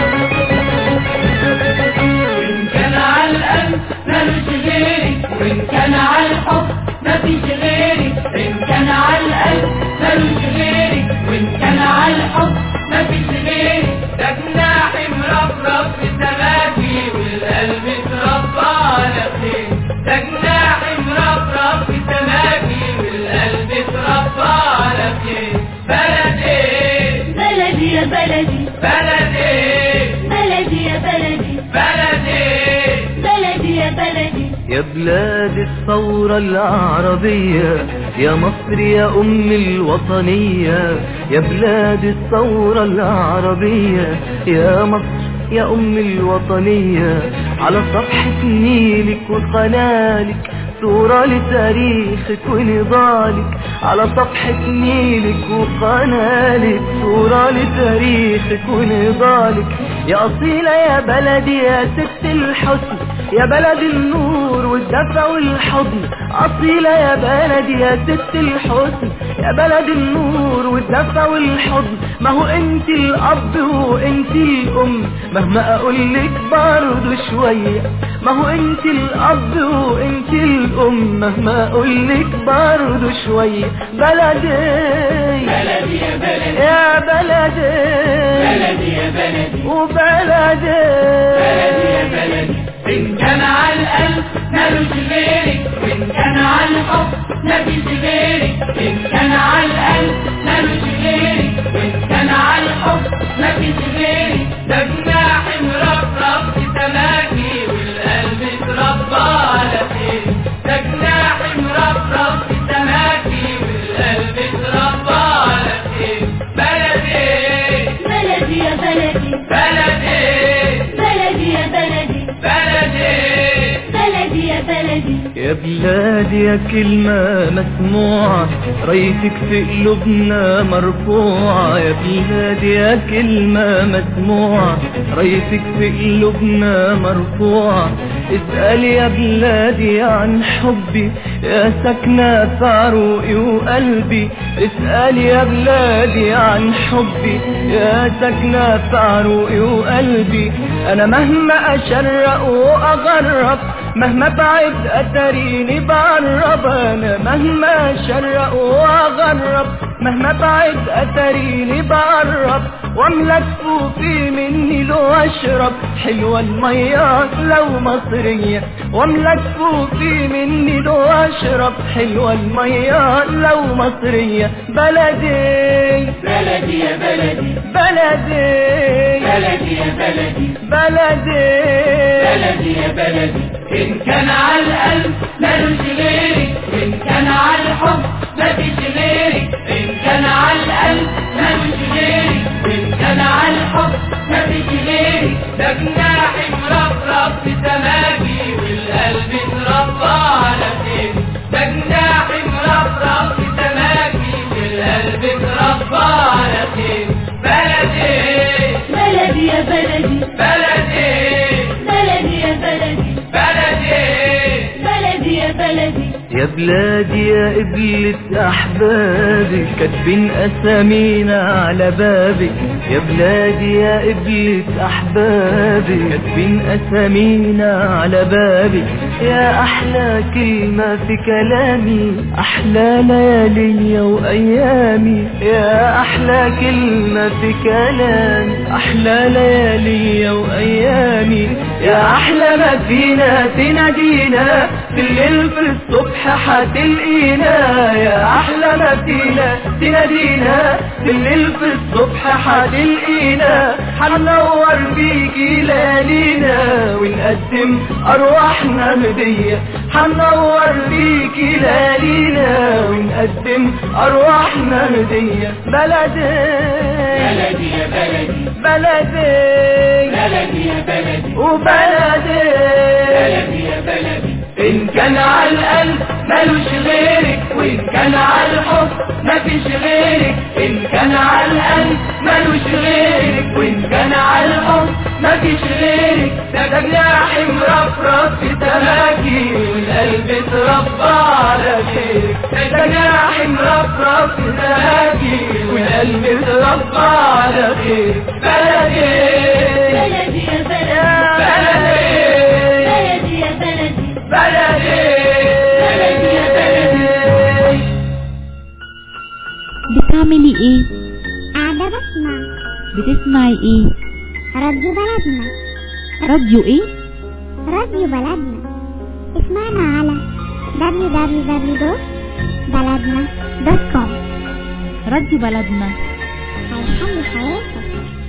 وإن كان على القلب ملوش غيري وإن كان على الحب مفيش غيري إن كان على القلب ملوش غيري وإن كان على الحب مفيش غيري ده جناح مرفرف في سماكي والقلب اتربى على خير ده جناح مرفرف في سماكي والقلب اتربى على خير بلدي بلدي يا بلدي بلدي بلدي يا بلدي بلدي بلدي يا بلدي يا بلاد الثورة العربية يا مصر يا أم الوطنية يا بلاد الثورة العربية يا مصر يا أم الوطنية على صفحة نيلك وقنالك صورة لتاريخك ونضالك على صفحة نيلك وقنالك صورة لتاريخك ونضالك يا أصيلة يا بلدي يا ست الحسن يا بلد النور والدفى والحضن أصيلة يا بلدي يا ست الحسن يا بلد النور والدفى والحضن ما هو انت الأب وانت الأم مهما أقولك برضو شوية ما هو انت الأب وانت الأم مهما أقولك برضو شوية بلدي بلدي يا بلدي يا بلدي بلدي يا بلدي وبلدي بلدي يا بلدي إن كان على القلب ملوش غيرك وإن كان على الحب مفيش غيرك إن كان على القلب ملوش غيرك وإن كان على الحب مفيش غيرك ده جناح مرفرف في سماكي والقلب اتربى على خير ده جناح مرفرف في سماكي والقلب اتربى على خير بلدي بلدي يا بلدي بلدي بلدي يا بلدي بلدي بلدي يا يا بلادي يا كلمة مسموعة رايتك في قلوبنا مرفوعة يا بلادي يا كلمة مسموعة رايتك في قلوبنا مرفوعة اسأل يا بلادي عن حبي يا سكنة في عروقي وقلبي اسأل يا بلادي عن حبي يا سكنة في عروقي وقلبي أنا مهما أشرق وأغرب مهما بعد أتريني بعرب أنا مهما أشرق وأغرب مهما بعد أتريني بعرب واملك فوقي مني لو أشرب حلوة المية لو مصرية واملك فوقي مني لو أشرب حلوة المية لو مصرية بلدي بلدي يا بلدي بلدي بلدي يا بلدي بلدي بلدي يا بلدي إن كان على القلب ملوش غيرك إن كان على الحب مفيش غيرك إن كان على القلب ملوش غيرك إن كان على الحب مفيش غيرك ده جناحي مرفرف في سماكي والقلب اتربى على خير ده جناحي مرفرف في سماكي والقلب اتربى على خير بلدي بلدي يا بلدي بلدي بلدي يا بلدي بلدي بلدي يا بلدي يا بلادي يا قبلة أحبابي كاتبين أسامينا على بابك يا بلادي يا قبلة أحبابي كاتبين أسامينا على بابك يا أحلى كلمة في كلامي أحلى ليالي وأيامي يا أحلى كلمة في كلامي أحلى ليالي وأيامي يا أحلى ما فينا تنادينا في الليل في الصبح حتلقينا يا أحلى ما فينا تنادينا في الليل في الصبح حتلقينا حنور بيكي ليالينا ونقدم أرواحنا هدية حنور بيكي ليالينا ونقدم أرواحنا هدية بلدي بلدي يا بلدي بلدي بلدي يا بلدي وبلدي بلدي يا بلدي إن كان على القلب ملوش غيرك وإن كان على الحب مفيش غيرك إن كان على القلب ملوش غيرك وإن كان على الحب مفيش غيرك ده جناحي مرفرف في سماكي والقلب اتربى على خيرك ده جناحي مرفرف في سماكي والقلب اتربى على خيرك بلدي بلدي يا بلدي بلدي بلدي يا بلدي بلدي بلدي يا بلدي بتعملي ايه قاعدة بسمع بتسمعي ايه راديو بلدنا راديو ايه راديو بلدنا اسمعنا على www.بلدنا.com راديو بلدنا هيحل حياتك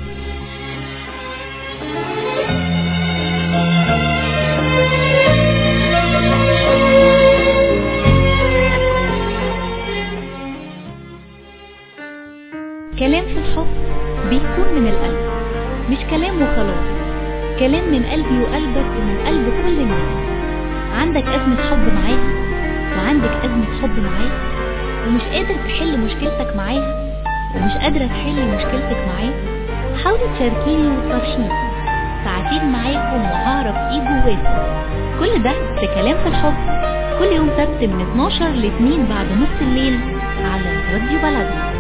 كلام في الحب بيكون من القلب مش كلام وخلاص كلام من قلبي وقلبك ومن قلب كل الناس عندك أزمة حب معاها وعندك أزمة حب معاه ومش قادر تحل مشكلتك معاها ومش قادرة تحل مشكلتك معاه حاولي تشاركيني وتفرشيني ساعتين معاكم وهعرف ايه جواكم كل ده في كلام في الحب كل يوم سبت من 12 ل 2 بعد نص الليل على راديو بلدنا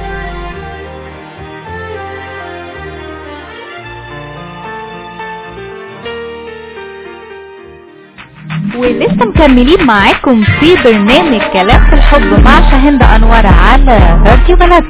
ولسه مكملين معاكم في برنامج كلام في الحب مع شاهند انور على راديو بلد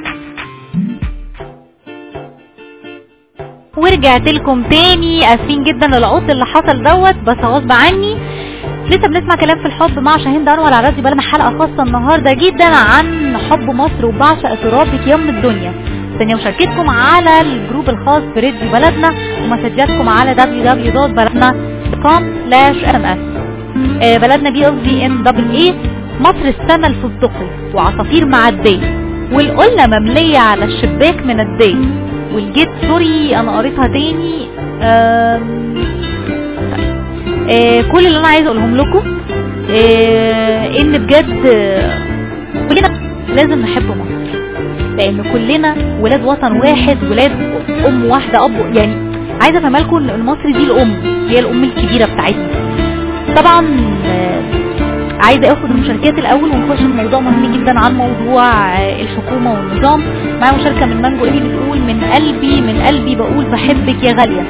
ورجعت لكم تاني اسفين جدا للعطل اللي حصل دوت بس غصب عني لسه بنسمع كلام في الحب مع شاهين انور على راديو بلدنا حلقه خاصه النهارده جدا عن حب مصر وبعشق ترابك يا ام الدنيا ثانية مشاركتكم على الجروب الخاص براديو بلدنا ومسجاتكم على www.بلدنا.com ms آه، بلدنا بي قصدي ام دبل اي مصر السما الفستقي وعصافير معدية والقلة مملية على الشباك من الدي والجيت سوري انا قريتها تاني آم، آه، كل اللي انا عايزه اقولهم لكم آه، ان بجد آه، كلنا لازم نحب مصر لان كلنا ولاد وطن واحد ولاد ام واحده اب يعني عايزه افهمها لكم ان مصر دي الام هي الام الكبيره بتاعتنا طبعا آه، عايزه اخد المشاركات الاول ونخش في موضوع مهم جدا عن موضوع آه، الحكومه والنظام معايا مشاركه من مانجو ايمي بتقول من قلبي من قلبي بقول بحبك يا غاليه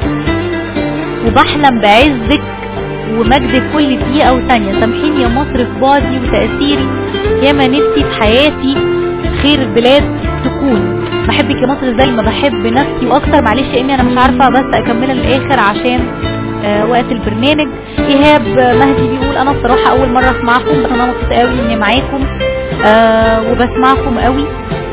وبحلم بعزك ومجدك كل دقيقة وثانية سامحيني يا مصر في بعدي وتأثيري ياما نفسي في حياتي خير البلاد تكون بحبك يا مصر زي ما بحب نفسي واكتر معلش يا امي انا مش عارفة بس اكملها للاخر عشان آه وقت البرنامج ايهاب مهدي بيقول انا بصراحة اول مرة اسمعكم بس انا مبسوطة قوي اني معاكم آه وبسمعكم قوي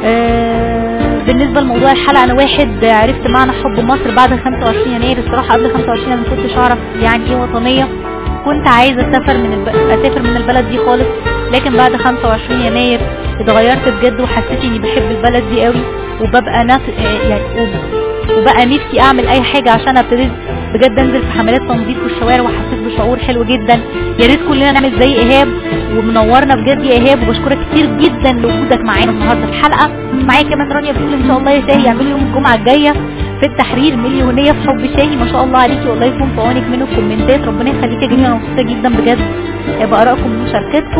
آه بالنسبة لموضوع الحلقة انا واحد عرفت معنى حب مصر بعد 25 يناير الصراحة قبل 25 انا ما كنتش اعرف يعني ايه وطنية كنت عايزة اسافر من الب... اسافر من البلد دي خالص لكن بعد 25 يناير اتغيرت بجد وحسيت اني بحب البلد دي قوي وببقى نف... آه يعني وب- وبقى نفسي اعمل اي حاجة عشان ابتدي بجد انزل في حملات تنظيف في الشوارع وحسيت بشعور حلو جدا يا ريت كلنا نعمل زي ايهاب ومنورنا بجد يا ايهاب وبشكرك كتير جدا لوجودك معانا النهارده في الحلقه معايا كمان رانيا بتقول ان شاء الله يا شاهي يعملوا يوم الجمعه الجايه في التحرير مليونيه في حب شاهي ما شاء الله عليكي والله يكون في عونك من الكومنتات ربنا يخليك يا جميله انا مبسوطه جدا بجد بارائكم ومشاركتكم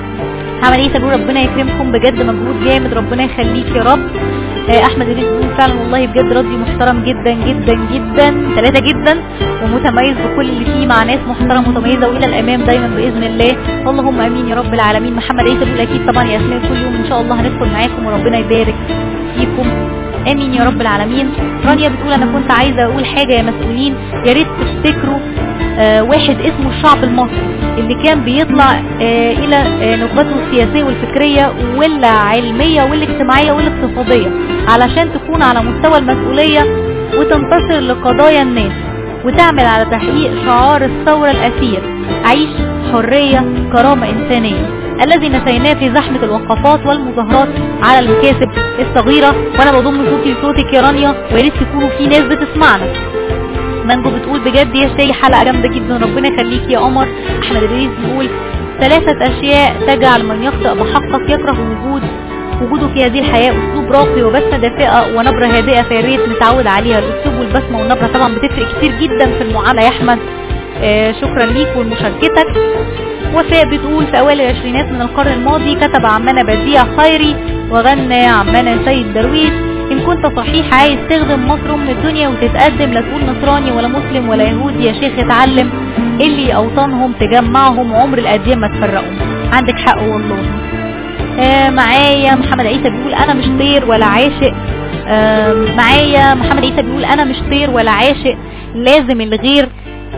هعمل ايه تقول ربنا يكرمكم بجد مجهود جامد ربنا يخليك يا رب آه، احمد الريس بيقول فعلا والله بجد راديو محترم جدا جدا جدا ثلاثة جدا ومتميز بكل اللي فيه مع ناس محترمة متميزة والى الامام دايما باذن الله اللهم امين يا رب العالمين محمد عيسى بيقول اكيد طبعا يا اسماء كل يوم ان شاء الله هندخل معاكم وربنا يبارك فيكم امين يا رب العالمين رانيا بتقول انا كنت عايزه اقول حاجه يا مسؤولين يا ريت تفتكروا آه واحد اسمه الشعب المصري اللي كان بيطلع آه الى آه نخبته السياسيه والفكريه والعلميه والاجتماعيه والاقتصاديه علشان تكون على مستوى المسؤوليه وتنتصر لقضايا الناس وتعمل على تحقيق شعار الثوره الاخير عيش حريه كرامه انسانيه الذي نسيناه في زحمة الوقفات والمظاهرات على المكاسب الصغيرة وانا بضم صوتي لصوتك يا رانيا وياريت تكونوا في ناس بتسمعنا مانجو بتقول بجد يا شاي حلقة جامدة جدا ربنا يخليك يا قمر احمد الرئيس بيقول ثلاثة اشياء تجعل من يخطئ بحقك يكره وجود وجوده في هذه الحياة اسلوب راقي وبسمة دافئة ونبرة هادئة فيا ريت نتعود عليها الاسلوب والبسمة والنبرة طبعا بتفرق كتير جدا في المعاملة يا احمد آه شكرا ليك ولمشاركتك وفاء بتقول في اوائل العشرينات من القرن الماضي كتب عمنا بديع خيري وغنى عمنا سيد درويش ان كنت صحيح عايز تخدم مصر ام الدنيا وتتقدم لا تقول نصراني ولا مسلم ولا يهودي يا شيخ اتعلم اللي اوطانهم تجمعهم عمر الاديان ما تفرقهم عندك حق والله آه معايا محمد عيسى بيقول انا مش طير ولا عاشق آه معايا محمد عيسى بيقول انا مش طير ولا عاشق لازم الغير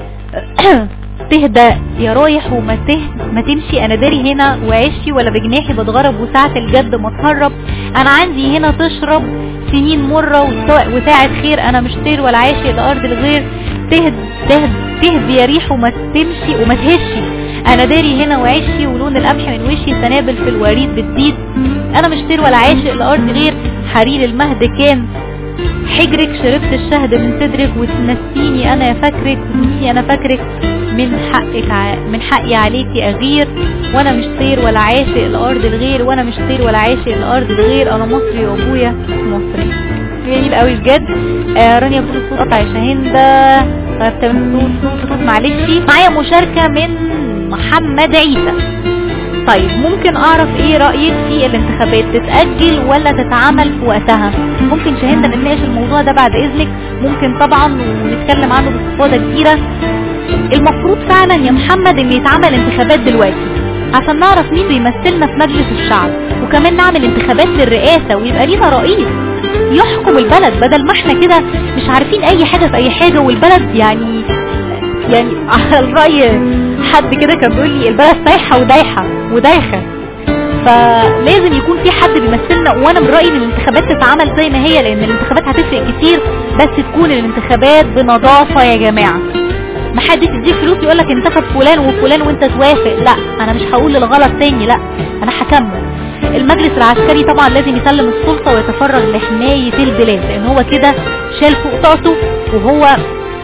تهدى يا رايح وما ته ما تمشي انا داري هنا وعشي ولا بجناحي بتغرب وساعة الجد ما تهرب انا عندي هنا تشرب سنين مرة وسا- وساعة خير انا مش طير ولا عاشق لارض الغير تهد تهد تهدي يا ريح وما تمشي وما تهشي انا داري هنا وعشي ولون القمح من وشي سنابل في الوريد بتزيد انا مش طير ولا عاشق لارض غير حرير المهد كان حجرك شربت الشهد من صدرك وتنسيني انا فاكرك وتنسيني انا فاكرك من حقك ع... من حقي عليكي اغير وانا مش طير ولا عاشق لارض الغير وانا مش طير ولا عاشق لارض الغير انا مصري وابويا مصري جميل قوي بجد آه رانيا بتقول الصوت قطع يا شاهندة طيب تمام صوت صوت صوت معلش معايا مشاركة من محمد عيسى طيب ممكن اعرف ايه رأيك في الانتخابات تتأجل ولا تتعمل في وقتها ممكن شاهندة نناقش الموضوع ده بعد اذنك ممكن طبعا ونتكلم عنه باستفاضة كبيرة المفروض فعلا يا محمد ان يتعمل انتخابات دلوقتي عشان نعرف مين بيمثلنا في مجلس الشعب وكمان نعمل انتخابات للرئاسة ويبقى لينا رئيس يحكم البلد بدل ما احنا كده مش عارفين اي حاجة في اي حاجة والبلد يعني يعني على الرأي حد كده كان بيقول لي البلد سايحة ودايحة ودايخة فلازم يكون في حد بيمثلنا وانا من رأيي ان الانتخابات تتعمل زي ما هي لان الانتخابات هتفرق كتير بس تكون الانتخابات بنظافة يا جماعة محدش يديك فلوس يقول لك انتخب فلان وفلان وانت توافق لا انا مش هقول الغلط تاني لا انا هكمل المجلس العسكري طبعا لازم يسلم السلطة ويتفرغ لحماية البلاد لان هو كده شال فوق طاسه وهو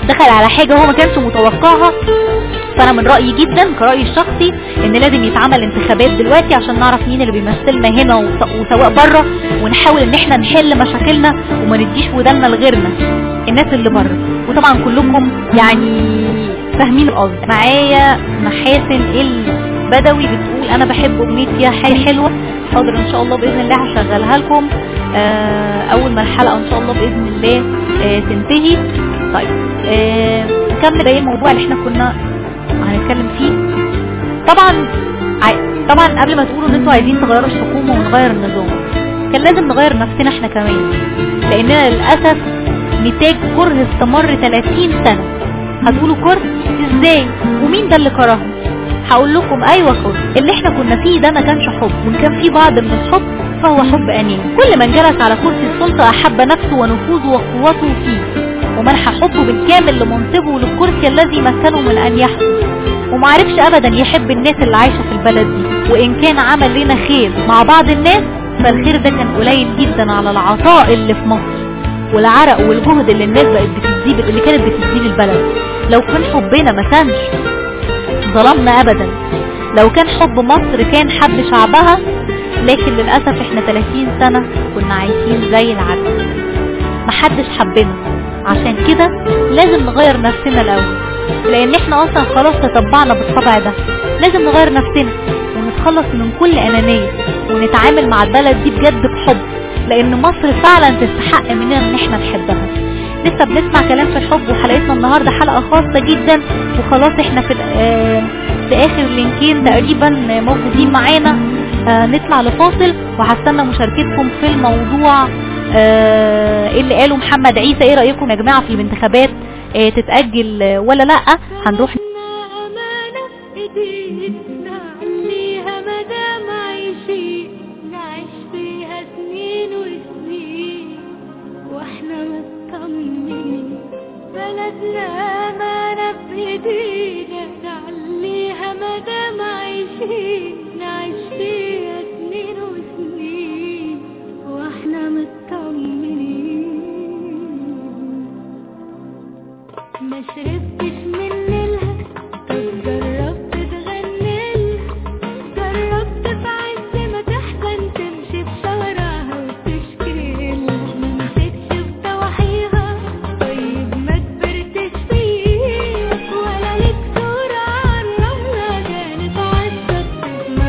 دخل على حاجة هو ما كانش متوقعها فانا من رأيي جدا كرأيي الشخصي ان لازم يتعمل انتخابات دلوقتي عشان نعرف مين اللي بيمثلنا هنا وس- وسواء بره ونحاول ان احنا نحل مشاكلنا وما نديش ودنا لغيرنا الناس اللي بره وطبعا كلكم يعني فاهمين القصد معايا محاسن البدوي بتقول انا بحب اغنيه فيها حاجه حلوه حاضر ان شاء الله باذن الله هشغلها لكم آه، اول ما الحلقه ان شاء الله باذن الله آه، تنتهي طيب آه، نكمل باقي الموضوع اللي احنا كنا هنتكلم فيه طبعا عاي- طبعا قبل ما تقولوا ان انتوا عايزين تغيروا الحكومه ونغير النظام كان لازم نغير نفسنا احنا كمان لاننا للاسف نتاج كره استمر 30 سنه هتقولوا كره ازاي ومين ده اللي كرهه هقول لكم ايوه كره اللي احنا كنا فيه ده ما كانش حب وان كان فيه بعض من الحب فهو حب اناني كل من جلس على كرسي السلطه احب نفسه ونفوذه وقوته فيه ومنح حبه بالكامل لمنصبه وللكرسي الذي مكنه من ان يحكم ومعرفش ابدا يحب الناس اللي عايشه في البلد دي وان كان عمل لنا خير مع بعض الناس فالخير ده كان قليل جدا على العطاء اللي في مصر والعرق والجهد اللي الناس بقت بتديه اللي كانت بتديه للبلد لو كان حبنا ما كانش ظلمنا ابدا لو كان حب مصر كان حب شعبها لكن للاسف احنا 30 سنه كنا عايشين زي العدل محدش حبنا عشان كده لازم نغير نفسنا الاول لان احنا اصلا خلاص تتبعنا بالطبع ده لازم نغير نفسنا ونتخلص من كل انانية ونتعامل مع البلد دي بجد بحب لان مصر فعلا تستحق مننا ان احنا نحبها لسه بنسمع كلام في الحب وحلقتنا النهارده حلقه خاصه جدا وخلاص احنا في آه، في اخر لينكين تقريبا موجودين معانا آه، نطلع لفاصل وهستنى مشاركتكم في الموضوع آه، اللي قاله محمد عيسى ايه رايكم يا جماعه في الانتخابات آه، تتاجل آه، ولا لا هنروح أمانة إيدينا نعليها مدام عايشين نعيش فيها سنين وسنين واحنا مطمنين بلدنا أمانة بإيدينا نعليها مدام عايشين نعيش فيها سنين وسنين واحنا مطمنين ما شربتش من نيلها طب جربت تغني جربت في عز ما تحزن تمشي بشوارعها وتشكي لها ما مشيتش في ضواحيها طيب ما كبرتش فيه ولا ليك صورة عن رملة كانت عالشط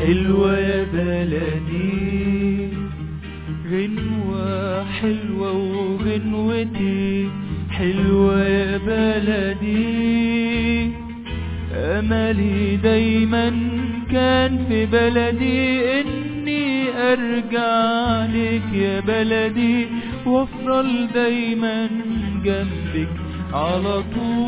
حلوة يا بلدي غنوة حلوة وغنوتي حلوة يا بلدي أملي دايما كان في بلدي إني أرجع لك يا بلدي وأفضل دايما جنبك على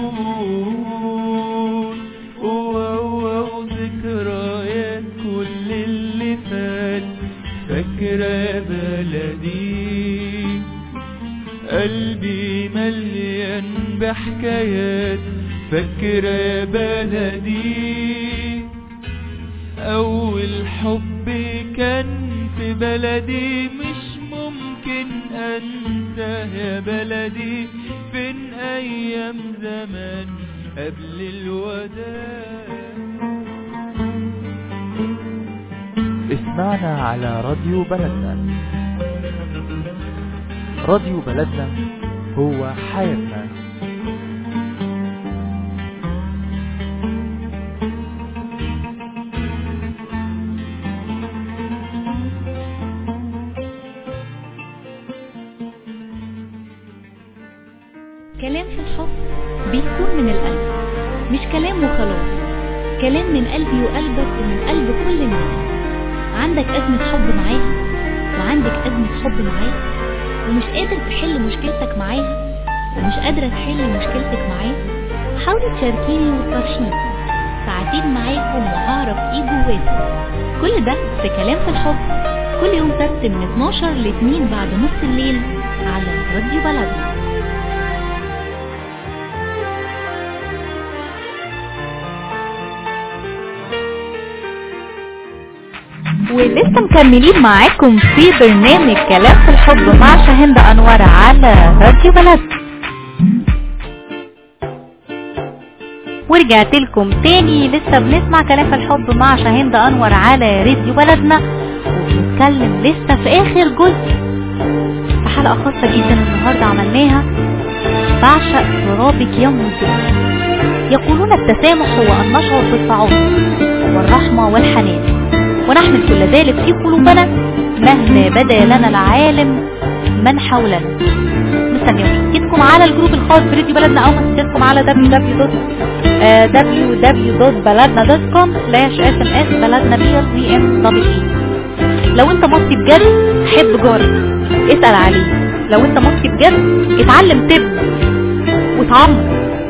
طول واو ذكريات كل اللي فات فاكرة يا بلدي قلبي مليان بحكايات فاكرة يا بلدي أول حب كان في بلدي مش ممكن أنسى يا بلدي فين أيام زمان قبل الوداع اسمعنا على راديو بلدنا راديو بلدنا هو حياتنا كلام في الحب بيكون من القلب مش كلام وخلاص كلام من قلبي وقلبك ومن قلب كل الناس عندك أزمة حب معاها وعندك أزمة حب معاه ومش قادر تحل مشكلتك معاها ومش قادرة تحل مشكلتك معاه حاولي تشاركيني وتفرشيني ساعتين معاكم وهعرف ايه جواكم كل ده في كلام في الحب كل يوم سبت من 12 ل 2 بعد نص الليل على راديو بلدنا ولسه مكملين معاكم في برنامج كلام في الحب مع شاهند انور على راديو بلد ورجعت لكم تاني لسه بنسمع كلام في الحب مع شاهند انور على راديو بلدنا وبنتكلم لسه في اخر جزء في حلقه خاصه جدا النهارده عملناها بعشق ترابك يا موسى يقولون التسامح هو ان نشعر بالتعاطف والرحمه والحنان ونحمل كل ذلك في قلوبنا مهما بدا لنا العالم من حولنا مستنيين تحكيتكم على الجروب الخاص بريديو بلدنا او مسجدكم على www.baladna.com slash sms بلدنا بي دي ام دبل لو انت مصري بجد حب جارك اسأل عليه لو انت مصري بجد اتعلم تبني وتعمر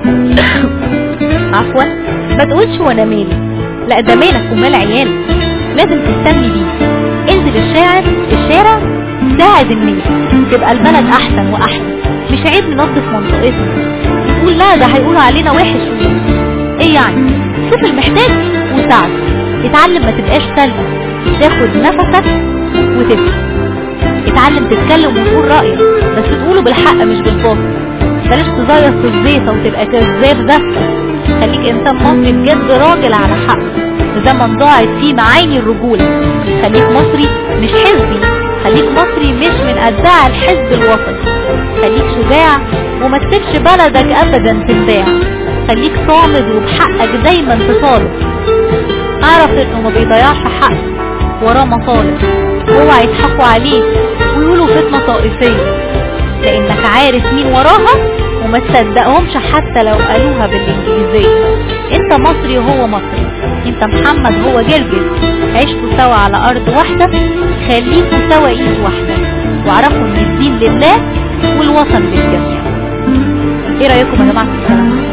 عفوا ما تقولش وانا مالي لا ده مالك ومال عيالك لازم تهتم بيه انزل الشارع الشارع ساعد الناس تبقى البلد احسن واحسن مش عيب ننظف منطقتنا تقول لا ده هيقولوا علينا وحش ايه يعني شوف المحتاج وساعده اتعلم ما تبقاش سلبي تاخد نفسك وتبكي اتعلم تتكلم وتقول رأيك بس تقوله بالحق مش بالباطل بلاش تزيط في الزيطة وتبقى كذاب ده خليك انسان مصري بجد راجل على حق زمن ضاعت فيه معاني الرجولة خليك مصري مش حزبي خليك مصري مش من أتباع الحزب الوطني خليك شجاع وما تسيبش بلدك أبدا تنباع خليك صامد وبحقك دايما تطالب اعرف انه ما بيضيعش حق وراه مطالب اوعى يضحكوا عليك ويقولوا فتنة طائفية لانك عارف مين وراها وما تصدقهمش حتى لو قالوها بالانجليزية انت مصري وهو مصري انت محمد هو جرجس عشتوا سوا على ارض واحدة خليكوا سوا ايد واحدة واعرفوا ان الدين لله والوطن للجميع ايه رأيكم يا جماعة في الكلام ده؟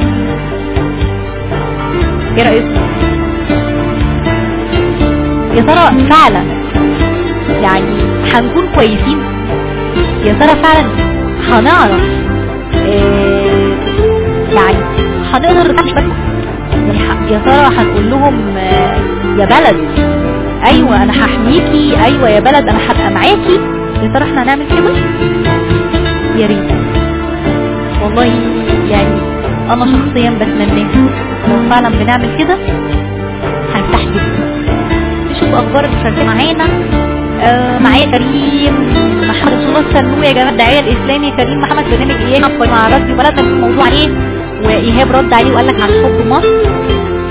ايه رأيكم يا ترى فعلا يعني هنكون كويسين يا ترى فعلا هنعرف إيه يعني هنقدر نعمل بس يعني ح- يا ترى هنقول لهم آه، يا بلد ايوه انا هحميكي ايوه يا بلد انا هبقى معاكي يا ترى احنا هنعمل كده يا ريت والله يعني انا شخصيا بتمناها لو فعلا بنعمل كده هنفتح جدا نشوف اخبار المشاركة معانا آه معايا كريم محمد رسول الله السنوي يا جماعه الداعيه الاسلامي كريم محمد برنامج اياه مع راديو بلدنا في الموضوع ايه وايهاب رد عليه وقال لك عن حب مصر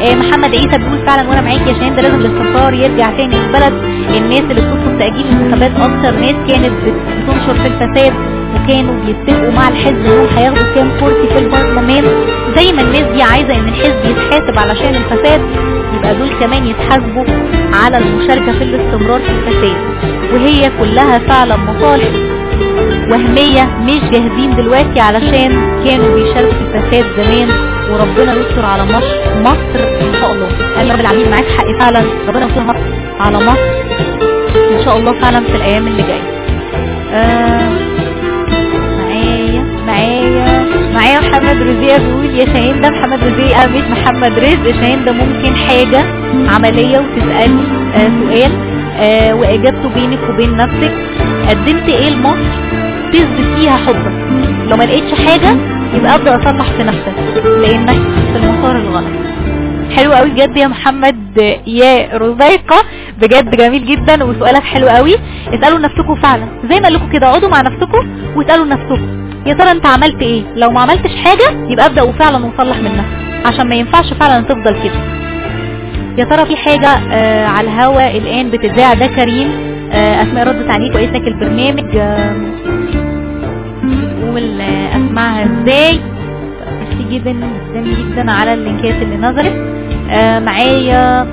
آه، محمد عيسى بيقول فعلا وانا معاك يا شاهين ده لازم الاستقرار يرجع تاني للبلد الناس اللي بتطلب تأجيل الانتخابات اكتر ناس كانت بت- بتنشر في الفساد وكانوا بيتفقوا مع الحزب انهم هياخدوا كام كرسي في البرلمان زي ما الناس دي عايزه ان الحزب يتحاسب علشان الفساد يبقى دول كمان يتحاسبوا على المشاركه في الاستمرار في الفساد وهي كلها فعلا مصالح وهمية مش جاهزين دلوقتي علشان كانوا بيشاركوا في الفساد زمان وربنا يستر على مصر مصر ان شاء الله انا رب العالمين معاك حق فعلا ربنا يستر مصر على مصر ان شاء الله فعلا في الايام اللي جايه آه معايا معايا معايا محمد رزيق بيقول يا شاهين ده محمد رزيق آه، مش محمد رزق شاهين ده ممكن حاجة عملية وتسألني آه سؤال آه واجابته بينك وبين نفسك قدمت ايه لمصر تثبت فيها حبك لو ما لقيتش حاجة يبقى ابدأ اصلح في نفسك لانك في المسار الغلط حلو قوي بجد يا محمد يا رزيقة بجد جميل جدا وسؤالك حلو قوي اسألوا نفسكم فعلا زي ما قال لكم كده اقعدوا مع نفسكم واسألوا نفسكم يا ترى انت عملت ايه لو ما عملتش حاجة يبقى ابدأ وفعلا وصلح من نفسك عشان ما ينفعش فعلا تفضل كده يا ترى في حاجة آه على الهوا الآن بتتذاع ده كريم آه أسماء ردت عليك وقالت لك البرنامج آه بتقول آه أسمعها إزاي ميرسي جدا جدا جدا على اللينكات اللي نظرت آه معايا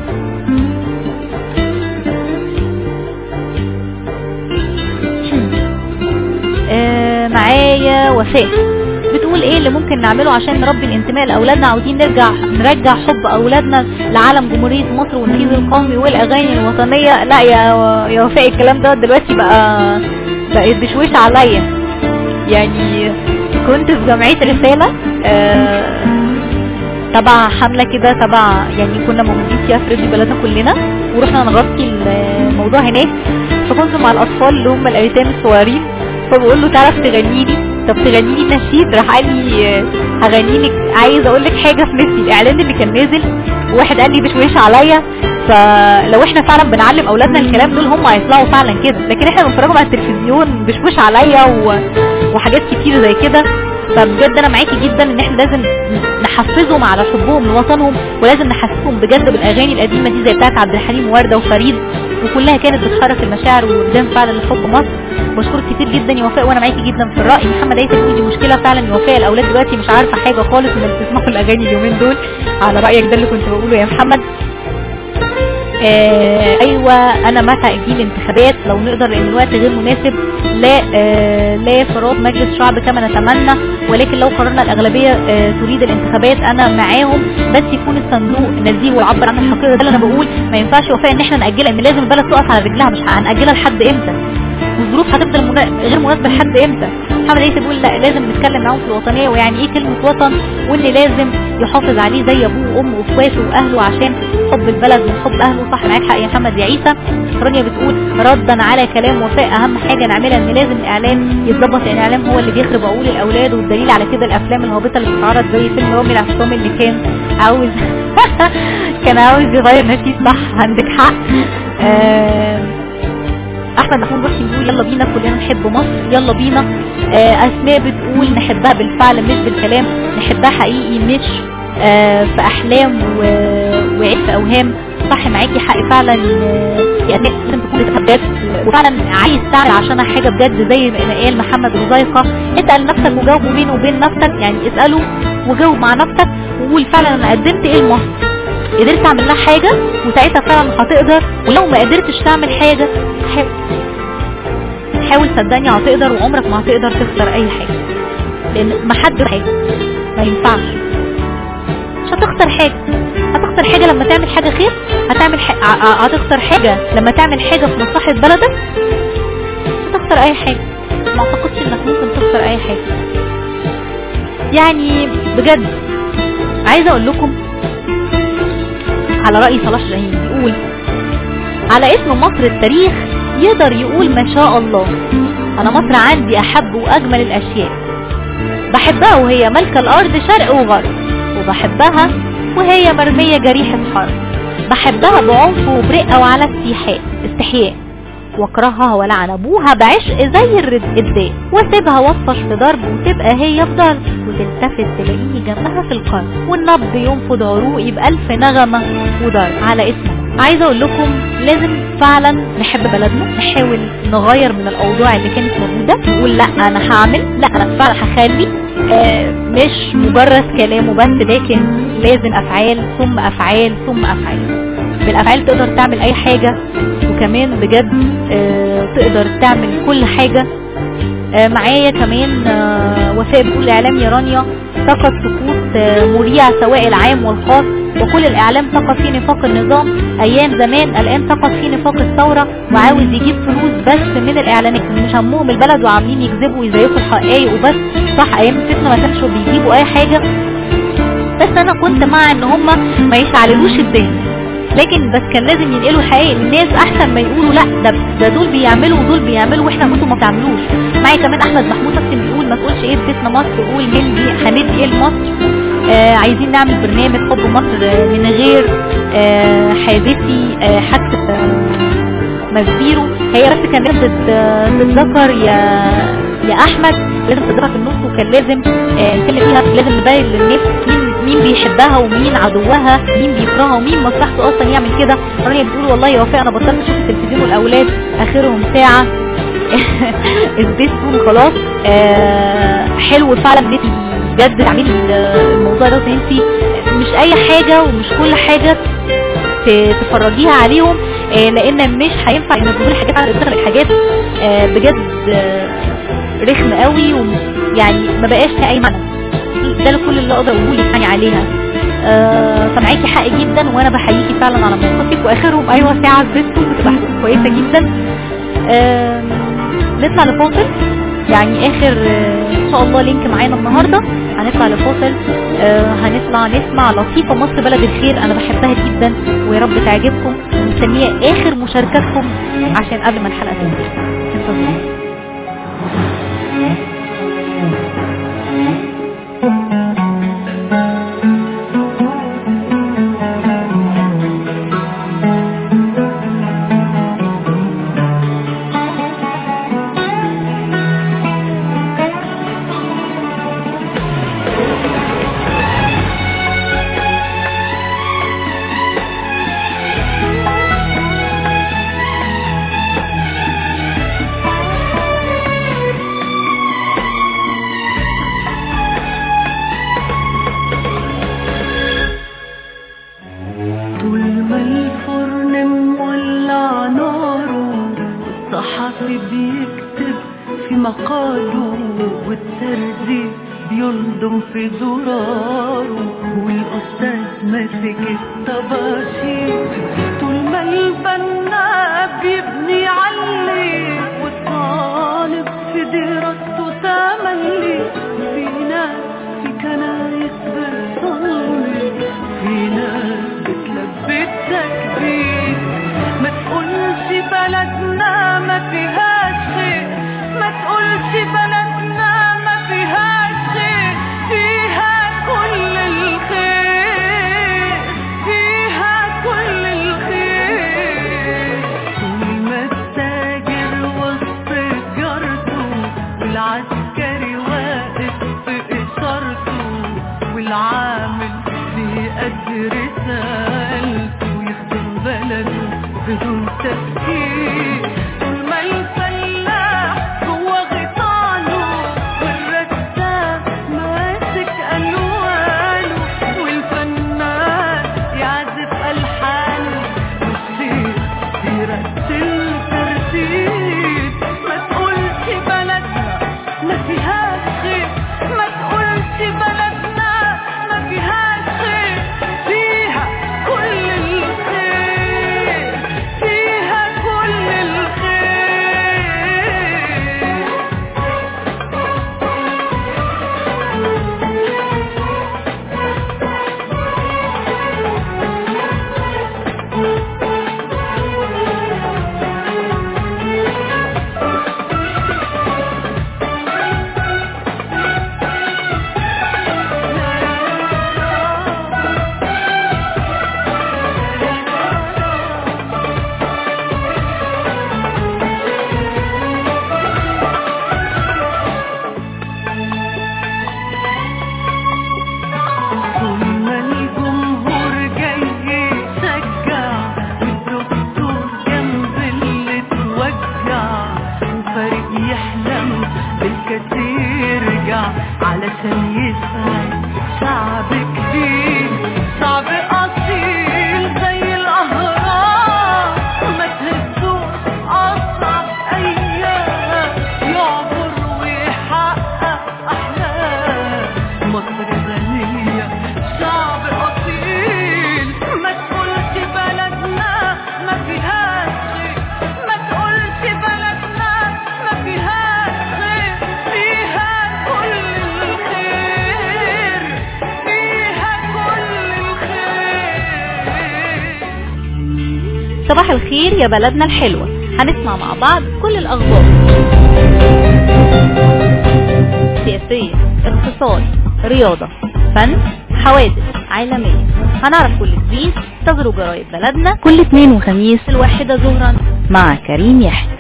آه معايا وفاء بتقول ايه اللي ممكن نعمله عشان نربي الانتماء لاولادنا عاوزين نرجع نرجع حب اولادنا لعالم جمهورية مصر والنشيد القومي والاغاني الوطنية لا يا يا وفاء الكلام ده دلوقتي بقى بقت بشويش عليا يعني كنت في جمعية رسالة آه تبع حملة كده تبع يعني كنا موجودين فيها في راديو بلدنا كلنا ورحنا نغطي الموضوع هناك فكنت مع الاطفال اللي هم الايتام الصغيرين فبقول له تعرف تغني لي طب تغني لي نشيد راح قال لي آه، هغني لك عايز اقول لك حاجه في نفسي الاعلان اللي كان نازل واحد قال لي بشويش عليا فلو احنا فعلا بنعلم اولادنا الكلام دول هم هيطلعوا فعلا كده لكن احنا بنتفرجوا على التلفزيون بشويش عليا و... وحاجات كتير زي كده فبجد انا معاكي جدا ان احنا لازم نحفزهم على حبهم لوطنهم ولازم نحسسهم بجد بالاغاني القديمه دي زي بتاعت عبد الحليم وورده وفريد وكلها كانت بتحرك المشاعر وقدام فعلا لحب مصر بشكرك كتير جدا يا وفاء وانا معاكي جدا في الراي محمد عيسى بيقول دي مشكله فعلا يا وفاء الاولاد دلوقتي مش عارفه حاجه خالص من اللي بتسمعوا الاغاني اليومين دول على رايك ده اللي كنت بقوله يا محمد آه ايوه انا مع تاجيل الانتخابات لو نقدر لان الوقت غير مناسب لا آه لا فراد مجلس شعب كما نتمنى ولكن لو قررنا الاغلبيه آه تريد الانتخابات انا معاهم بس يكون الصندوق نزيه ويعبر عن الحقيقه ده اللي انا بقول ما ينفعش وفاء ان احنا ناجلها ان لازم البلد تقف على رجلها مش هنأجلها لحد امتى والظروف هتفضل منا... غير مناسبه لحد امتى محمد عيسى بيقول لا لازم نتكلم معاهم في الوطنيه ويعني ايه كلمه وطن وان لازم يحافظ عليه زي ابوه وامه واخواته واهله عشان حب البلد وحب اهله صح معاك حق يا محمد يا عيسى رانيا بتقول ردا على كلام وفاء اهم حاجه نعملها ان لازم الاعلام يتظبط لان الاعلام هو اللي بيخرب عقول الاولاد والدليل على كده الافلام الهابطه اللي بتتعرض زي فيلم رامي العصام اللي كان عاوز كان عاوز يغير نفسي صح عندك حق آه احمد محمود محسن بيقول يلا بينا كلنا نحب مصر يلا بينا آه اسماء بتقول نحبها بالفعل مش بالكلام نحبها حقيقي مش آه في احلام و... وعيد في اوهام صح معاكي حق فعلا آه، يعني لازم تكون بجد وفعلا عايز تعمل عشانها حاجه بجد زي ما قال محمد رزايقه اسال نفسك وجاوب بينه وبين نفسك يعني اساله وجاوب مع نفسك وقول فعلا انا قدمت ايه لمصر قدرت اعمل لها حاجه وساعتها فعلا هتقدر ولو ما قدرتش تعمل حاجه حاول حاول صدقني هتقدر وعمرك ما هتقدر تخسر اي حاجه لان ما حد حاجه ما ينفعش مش هتخسر حاجه هتخسر حاجه لما تعمل حاجه خير هتعمل ح... ع- هتخسر حاجه لما تعمل حاجه في مصلحه بلدك مش هتخسر اي حاجه ما اعتقدش انك ممكن تخسر اي حاجه يعني بجد عايزه اقول لكم على رأي صلاح جاهين بيقول على اسم مصر التاريخ يقدر يقول ما شاء الله انا مصر عندي احب واجمل الاشياء بحبها وهي ملكة الارض شرق وغرب وبحبها وهي مرمية جريحة حرب بحبها بعنف وبرقة وعلى استيحاء استحياء واكرهها ولعن ابوها بعشق زي الرد- الداء واسيبها وطش في ضرب وتبقى هي في ضرب وتلتفت تلاقيني جنبها في القرن والنبض ينفض عروقي بألف نغمة وضرب على اسمه عايزه اقول لكم لازم فعلا نحب بلدنا نحاول نغير من الاوضاع اللي كانت موجوده نقول لا انا هعمل لا انا فعلا هخلي آه مش مجرد كلام وبس لكن لازم افعال ثم افعال ثم افعال بالافعال تقدر تعمل اي حاجه وكمان بجد آه تقدر تعمل كل حاجه آه معايا كمان آه وفاء بتقول اعلام يا رانيا سقط سقوط آه مريع سواء العام والخاص وكل الاعلام سقط في نفاق النظام ايام زمان الان سقط في نفاق الثوره وعاوز يجيب فلوس بس من الاعلانات مش همهم البلد وعاملين يكذبوا ويزيفوا الحقائق وبس صح ايام الفتنه ما كانش بيجيبوا اي حاجه بس انا كنت مع ان هم ما يشعللوش الدنيا لكن بس كان لازم ينقلوا الحقيقة للناس احسن ما يقولوا لا ده ده دول بيعملوا ودول بيعملوا واحنا انتوا ما بتعملوش معايا كمان احمد محمود حسين بيقول ما تقولش ايه اديتنا مصر قول مين دي هندي ايه لمصر آه عايزين نعمل برنامج حب مصر آه، من غير آه حادثي آه حادثة آه مزبيرو هي بس كان لازم تت- تتذكر يا يا احمد لازم تتذكر في النص وكان لازم آه، نتكلم فيها لازم نبين للناس مين مين بيحبها ومين عدوها مين بيكرهها ومين مصلحته اصلا يعمل كده رانيا بتقول والله يا وفاء انا بطلت اشوف التلفزيون والاولاد اخرهم ساعه اديتهم خلاص آه حلو فعلا ان انت بجد تعملي الموضوع ده ان انت مش اي حاجه ومش كل حاجه ت- تفرجيها عليهم آه، لان مش هينفع ينزلوا لي حاجات على الانترنت حاجات آه، بجد آه، رخمه قوي ويعني ما بقاش لها اي معنى ده كل اللي اقدر اقوله يعني عليها آه، فمعاكي حق جدا وانا بحييكي فعلا على موقفك واخرهم ايوه ساعه زدتوا بتبقى حاجة كويسه جدا آم، نطلع لفاصل يعني اخر آه، ان شاء الله لينك معانا النهارده هنطلع لفاصل آه، هنطلع نسمع لطيفه مصر بلد الخير انا بحبها جدا ويا رب تعجبكم ومستنيه اخر مشاركاتكم عشان قبل ما الحلقه تنتهي انتظرونا طول ما الفرن مولع ناره الصحفي بيكتب في مقاله والترزي بيلضم في زراره والأستاذ ماسك الطباشير طول ما البنا بيبني علي والطالب في دراسته تملي في ناس في كنايس بتصلي في ناس بتلبي التكبير ما تقولش بلدنا ما فيهاش خير ما تقولش بلدنا ما فيهاش خير فيها كل الخير فيها كل صباح الخير يا بلدنا الحلوة هنسمع مع بعض كل الأخبار سياسية اقتصاد رياضة فن حوادث عالمية هنعرف كل جديد انتظروا جرايد بلدنا كل اثنين وخميس الواحدة ظهرا مع كريم يحيى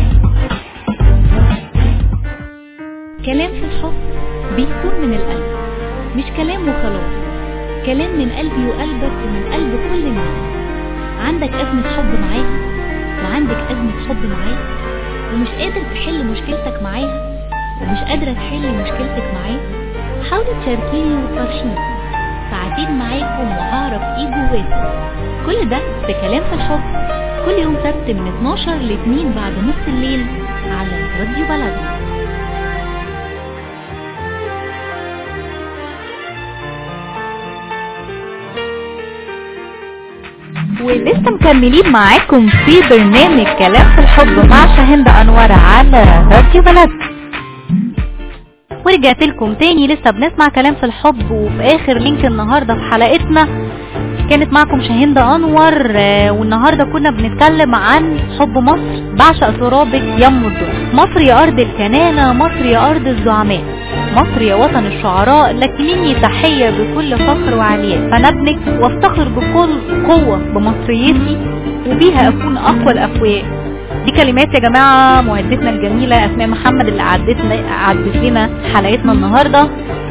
كلام في الحب بيكون من القلب مش كلام وخلاص كلام من قلبي وقلبك ومن قلب كل الناس عندك أزمة حب معاها وعندك أزمة حب معاه ومش قادر تحل مشكلتك معاها ومش قادرة تحل مشكلتك معاه حاولي تشاركيني وتفرشيني ساعتين معاكم وهعرف ايه جواكم كل ده في كلام في الحب كل يوم سبت من 12 ل 2 بعد نص الليل على راديو بلدنا ولسه مكملين معاكم في برنامج كلام في الحب مع شاهند انور على راديو بلد ورجعت لكم تاني لسه بنسمع كلام في الحب وفي اخر لينك النهارده في حلقتنا كانت معكم شاهندة انور آه، والنهارده كنا بنتكلم عن حب مصر بعشق ترابك يم الدنيا مصر يا ارض الكنانه مصر يا ارض الزعماء مصر يا وطن الشعراء لك مني تحيه بكل فخر وعلياء فانا ابنك وافتخر بكل قوه بمصريتي وبيها اكون اقوى الاقوياء دي كلمات يا جماعة معدتنا الجميلة أسماء محمد اللي عدتنا عدت لنا حلقتنا النهاردة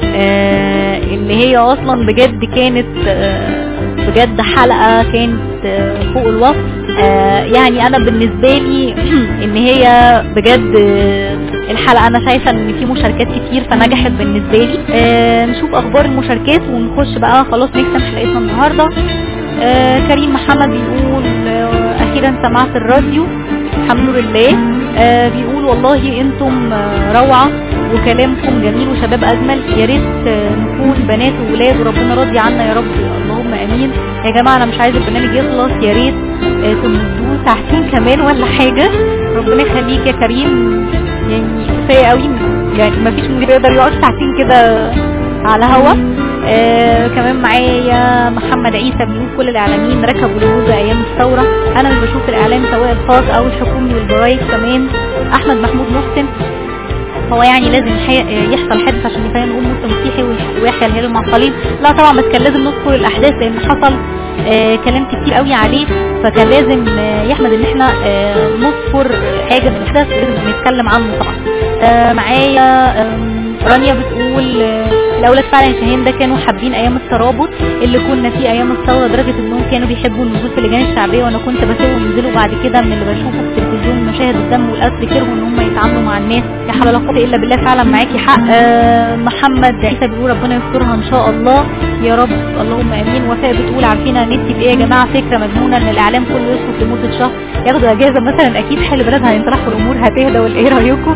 آه اللي هي أصلا بجد كانت آه بجد حلقة كانت آه فوق الوصف آه يعني أنا بالنسبة لي إن هي بجد آه الحلقة أنا شايفة إن في مشاركات كتير فنجحت بالنسبة لي آه نشوف أخبار المشاركات ونخش بقى خلاص نختم حلقتنا النهاردة آه كريم محمد بيقول آه أخيرا سمعت الراديو الحمد لله آه بيقول والله انتم آه روعة وكلامكم جميل وشباب اجمل يا ريت آه نكون بنات وولاد وربنا راضي عنا يا رب اللهم امين يا جماعة انا مش عايز البرنامج يخلص يا ريت آه تمدوه ساعتين كمان ولا حاجة ربنا يخليك يا كريم يعني كفاية قوي يعني مفيش مدير يقدر يقعد ساعتين كده على هوا آه كمان معايا محمد عيسى بيقول كل الاعلاميين ركبوا الموجة ايام الثورة انا مش بشوف الاعلام سواء الخاص او الحكومي والجرايد كمان احمد محمود محسن هو يعني لازم حي- يحصل حادث عشان يفهم نقول موسى مسيحي ويح- ويحيى الهلال المعقلين لا طبعا بس كان لازم نذكر الاحداث لان حصل آه كلام كتير قوي عليه فكان لازم آه يحمد ان احنا آه نذكر حاجه من الاحداث لازم نتكلم عنه طبعا آه معايا آم، رانيا بتقول آه، الاولاد فعلا يا شاهين ده كانوا حابين ايام الترابط اللي كنا فيه ايام الثوره لدرجه انهم كانوا بيحبوا النزول في اللجان الشعبيه وانا كنت بسيبهم ينزلوا بعد كده من اللي بشوفه في التلفزيون مشاهد الدم والقتل كرهوا ان هم يتعاملوا مع الناس يا حول ولا قوه الا بالله فعلا معاكي حق آه محمد عيسى بيقول ربنا يسترها ان شاء الله يا رب اللهم امين وفاء بتقول عارفين انا نفسي بايه يا جماعه فكره مجنونه ان الاعلام كله يسكت لمده شهر ياخدوا اجازه مثلا اكيد حل بلدها هينطرح والامور هتهدى ولا ايه رايكم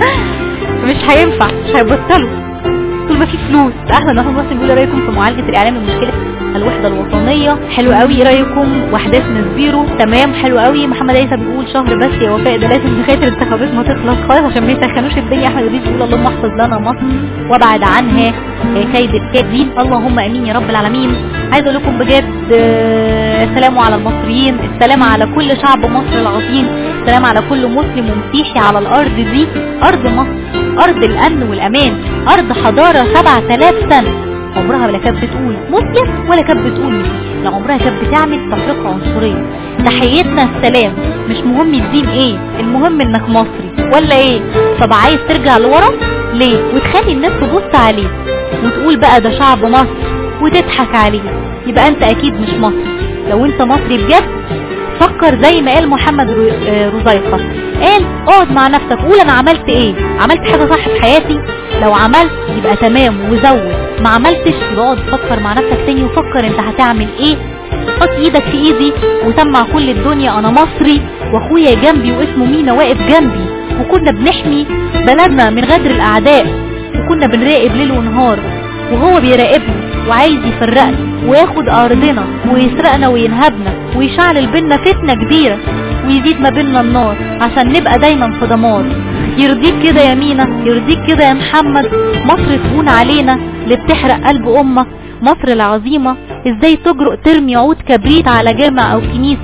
مش هينفع مش هيبطلوا طول ما في فلوس احمد محمود محسن بيقول إيه رايكم في معالجه الاعلام لمشكله الوحده الوطنيه حلو قوي ايه رايكم واحداث نسبيرو تمام حلو قوي محمد عيسى بيقول شهر بس يا وفاء ده لازم لغايه الانتخابات ما تخلص خالص عشان ما يسخنوش الدنيا احمد وليد بيقول اللهم احفظ لنا مصر وابعد عنها آه، كيد الكاذبين اللهم امين يا رب العالمين عايز اقول لكم بجد آه، السلام على المصريين السلام على كل شعب مصر العظيم السلام على كل مسلم ومسيحي على الارض دي ارض مصر ارض الامن والامان ارض حضاره 7000 سنه عمرها ولا كانت بتقول مسلم ولا كانت بتقول مسيحي لا عمرها كانت بتعمل تفرقه عنصريه تحيتنا السلام مش مهم الدين ايه المهم انك مصري ولا ايه طب عايز ترجع لورا ليه وتخلي الناس تبص عليه وتقول بقى ده شعب مصر وتضحك عليه يبقى انت اكيد مش مصري لو انت مصري بجد فكر زي ما قال محمد رو- آه، رزيقة قال اقعد مع نفسك قول انا عملت ايه عملت حاجة صح في حياتي لو عملت يبقى تمام وزود ما عملتش يبقى اقعد فكر مع نفسك تاني وفكر انت هتعمل ايه حط ايدك في ايدي وسمع كل الدنيا انا مصري واخويا جنبي واسمه مينا واقف جنبي وكنا بنحمي بلدنا من غدر الاعداء وكنا بنراقب ليل ونهار وهو بيراقبنا وعايز يفرقنا وياخد ارضنا ويسرقنا وينهبنا ويشعل بينا فتنه كبيره ويزيد ما بينا النار عشان نبقى دايما في دمار يرضيك كده يا مينا يرضيك كده يا محمد مصر تهون علينا اللي بتحرق قلب امك مصر العظيمة ازاي تجرؤ ترمي عود كبريت على جامع او كنيسة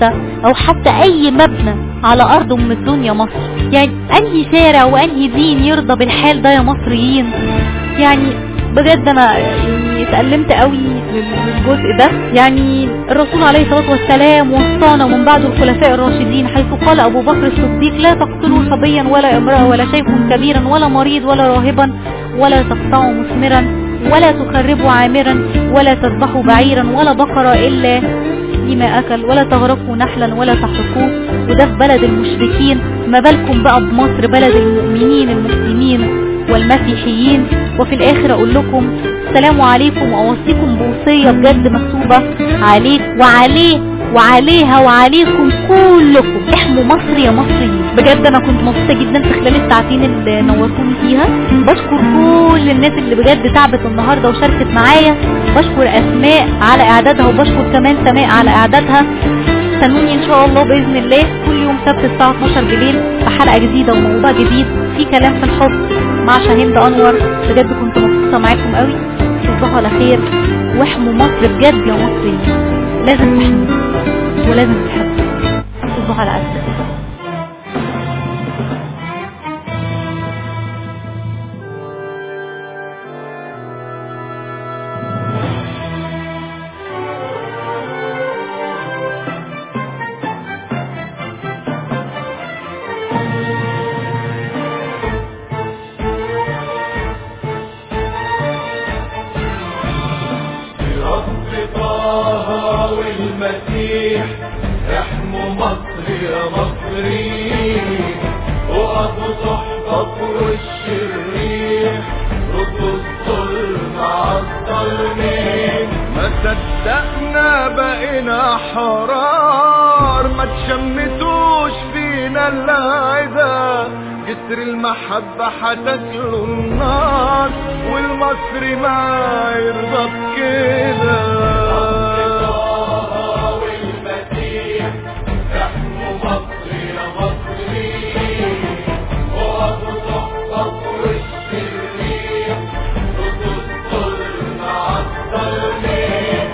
او حتى اي مبنى على ارض من الدنيا مصر يعني انهي شارع وانهي دين يرضى بالحال ده يا مصريين يعني بجد انا يعني اتألمت قوي للجزء ده يعني الرسول عليه الصلاة والسلام وصانا ومن بعد الخلفاء الراشدين حيث قال ابو بكر الصديق لا تقتلوا صبيا ولا امرأة ولا شيخ كبيرا ولا مريض ولا راهبا ولا تقطعوا مثمرا ولا تخربوا عامرا ولا تذبحوا بعيرا ولا بقرة الا لما اكل ولا تغرقوا نحلا ولا تحرقوه وده في بلد المشركين ما بالكم بقى بمصر بلد المؤمنين المسلمين والمسيحيين وفي الاخر اقول لكم السلام عليكم واوصيكم بوصية بجد مكتوبة عليك وعليه وعليها وعليكم كلكم احموا مصر يا مصريين بجد انا كنت مبسوطة جدا في خلال الساعتين اللي نورتوني فيها بشكر كل الناس اللي بجد تعبت النهاردة وشاركت معايا بشكر اسماء على اعدادها وبشكر كمان سماء على اعدادها استنوني ان شاء الله باذن الله كل يوم سبت الساعة 12 بالليل في حلقة جديدة وموضوع جديد في كلام في الحب مع شاهين انور بجد كنت مبسوطة معاكم قوي تصبحوا على خير واحموا مصر بجد يا مصريين لازم تحموا ولازم تحبوا تصبحوا على ألف خير. رب طه والمسيح احموا مصر يا مصريين وقفوا تحفظ والشرير ردوا الظلم على الظالمين ما صدقنا بقينا حرار ما تشمتوش فينا العذاب جسر المحبة حتاكلوا النار والمصري ما يرضى بكده طه والمسيح احموا مصر يا مصريين وقفوا تحفظ والشرير ردوا الظلم على الظالمين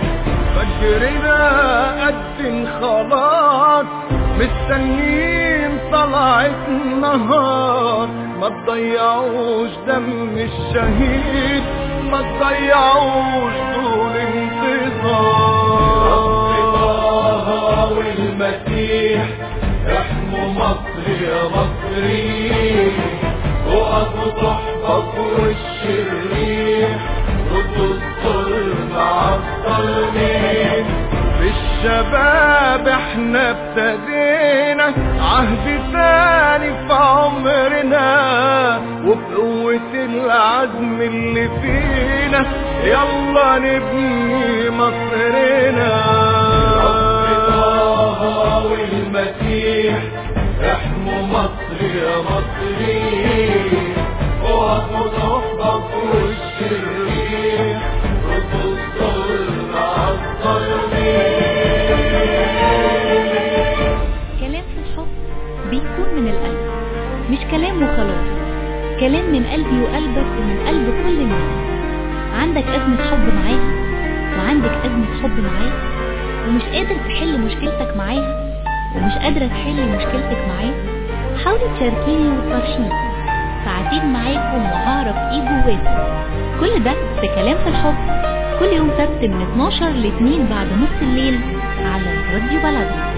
فجرنا قد خلاص مستنيين طلعت النهار ما تضيعوش دم الشهيد ما تضيعوش طول طه والمسيح احموا مصر يا مصريين وقفوا تحفظ والشرير ردوا الظلم على الظالمين بالشباب احنا ابتدينا عهد ثاني في عمرنا وبقوة العزم اللي فينا يلا نبني مصرنا طه والمسيح احموا مصر يا مصريين وقفوا تحفظ والشرير ردوا الظلم على الظالمين كلام في الحب بيكون من القلب مش كلام وخلاص كلام من قلبي وقلبك ومن قلب كل الناس عندك أزمة حب معاها وعندك أزمة حب معاه ومش قادر تحل مشكلتك معاها ومش قادرة تحل مشكلتك معاه حاولي تشاركيني وتفرشيني ساعتين معاكم وهعرف ايه جواكم كل ده في كلام في الحب كل يوم سبت من 12 ل 2 بعد نص الليل على راديو بلدنا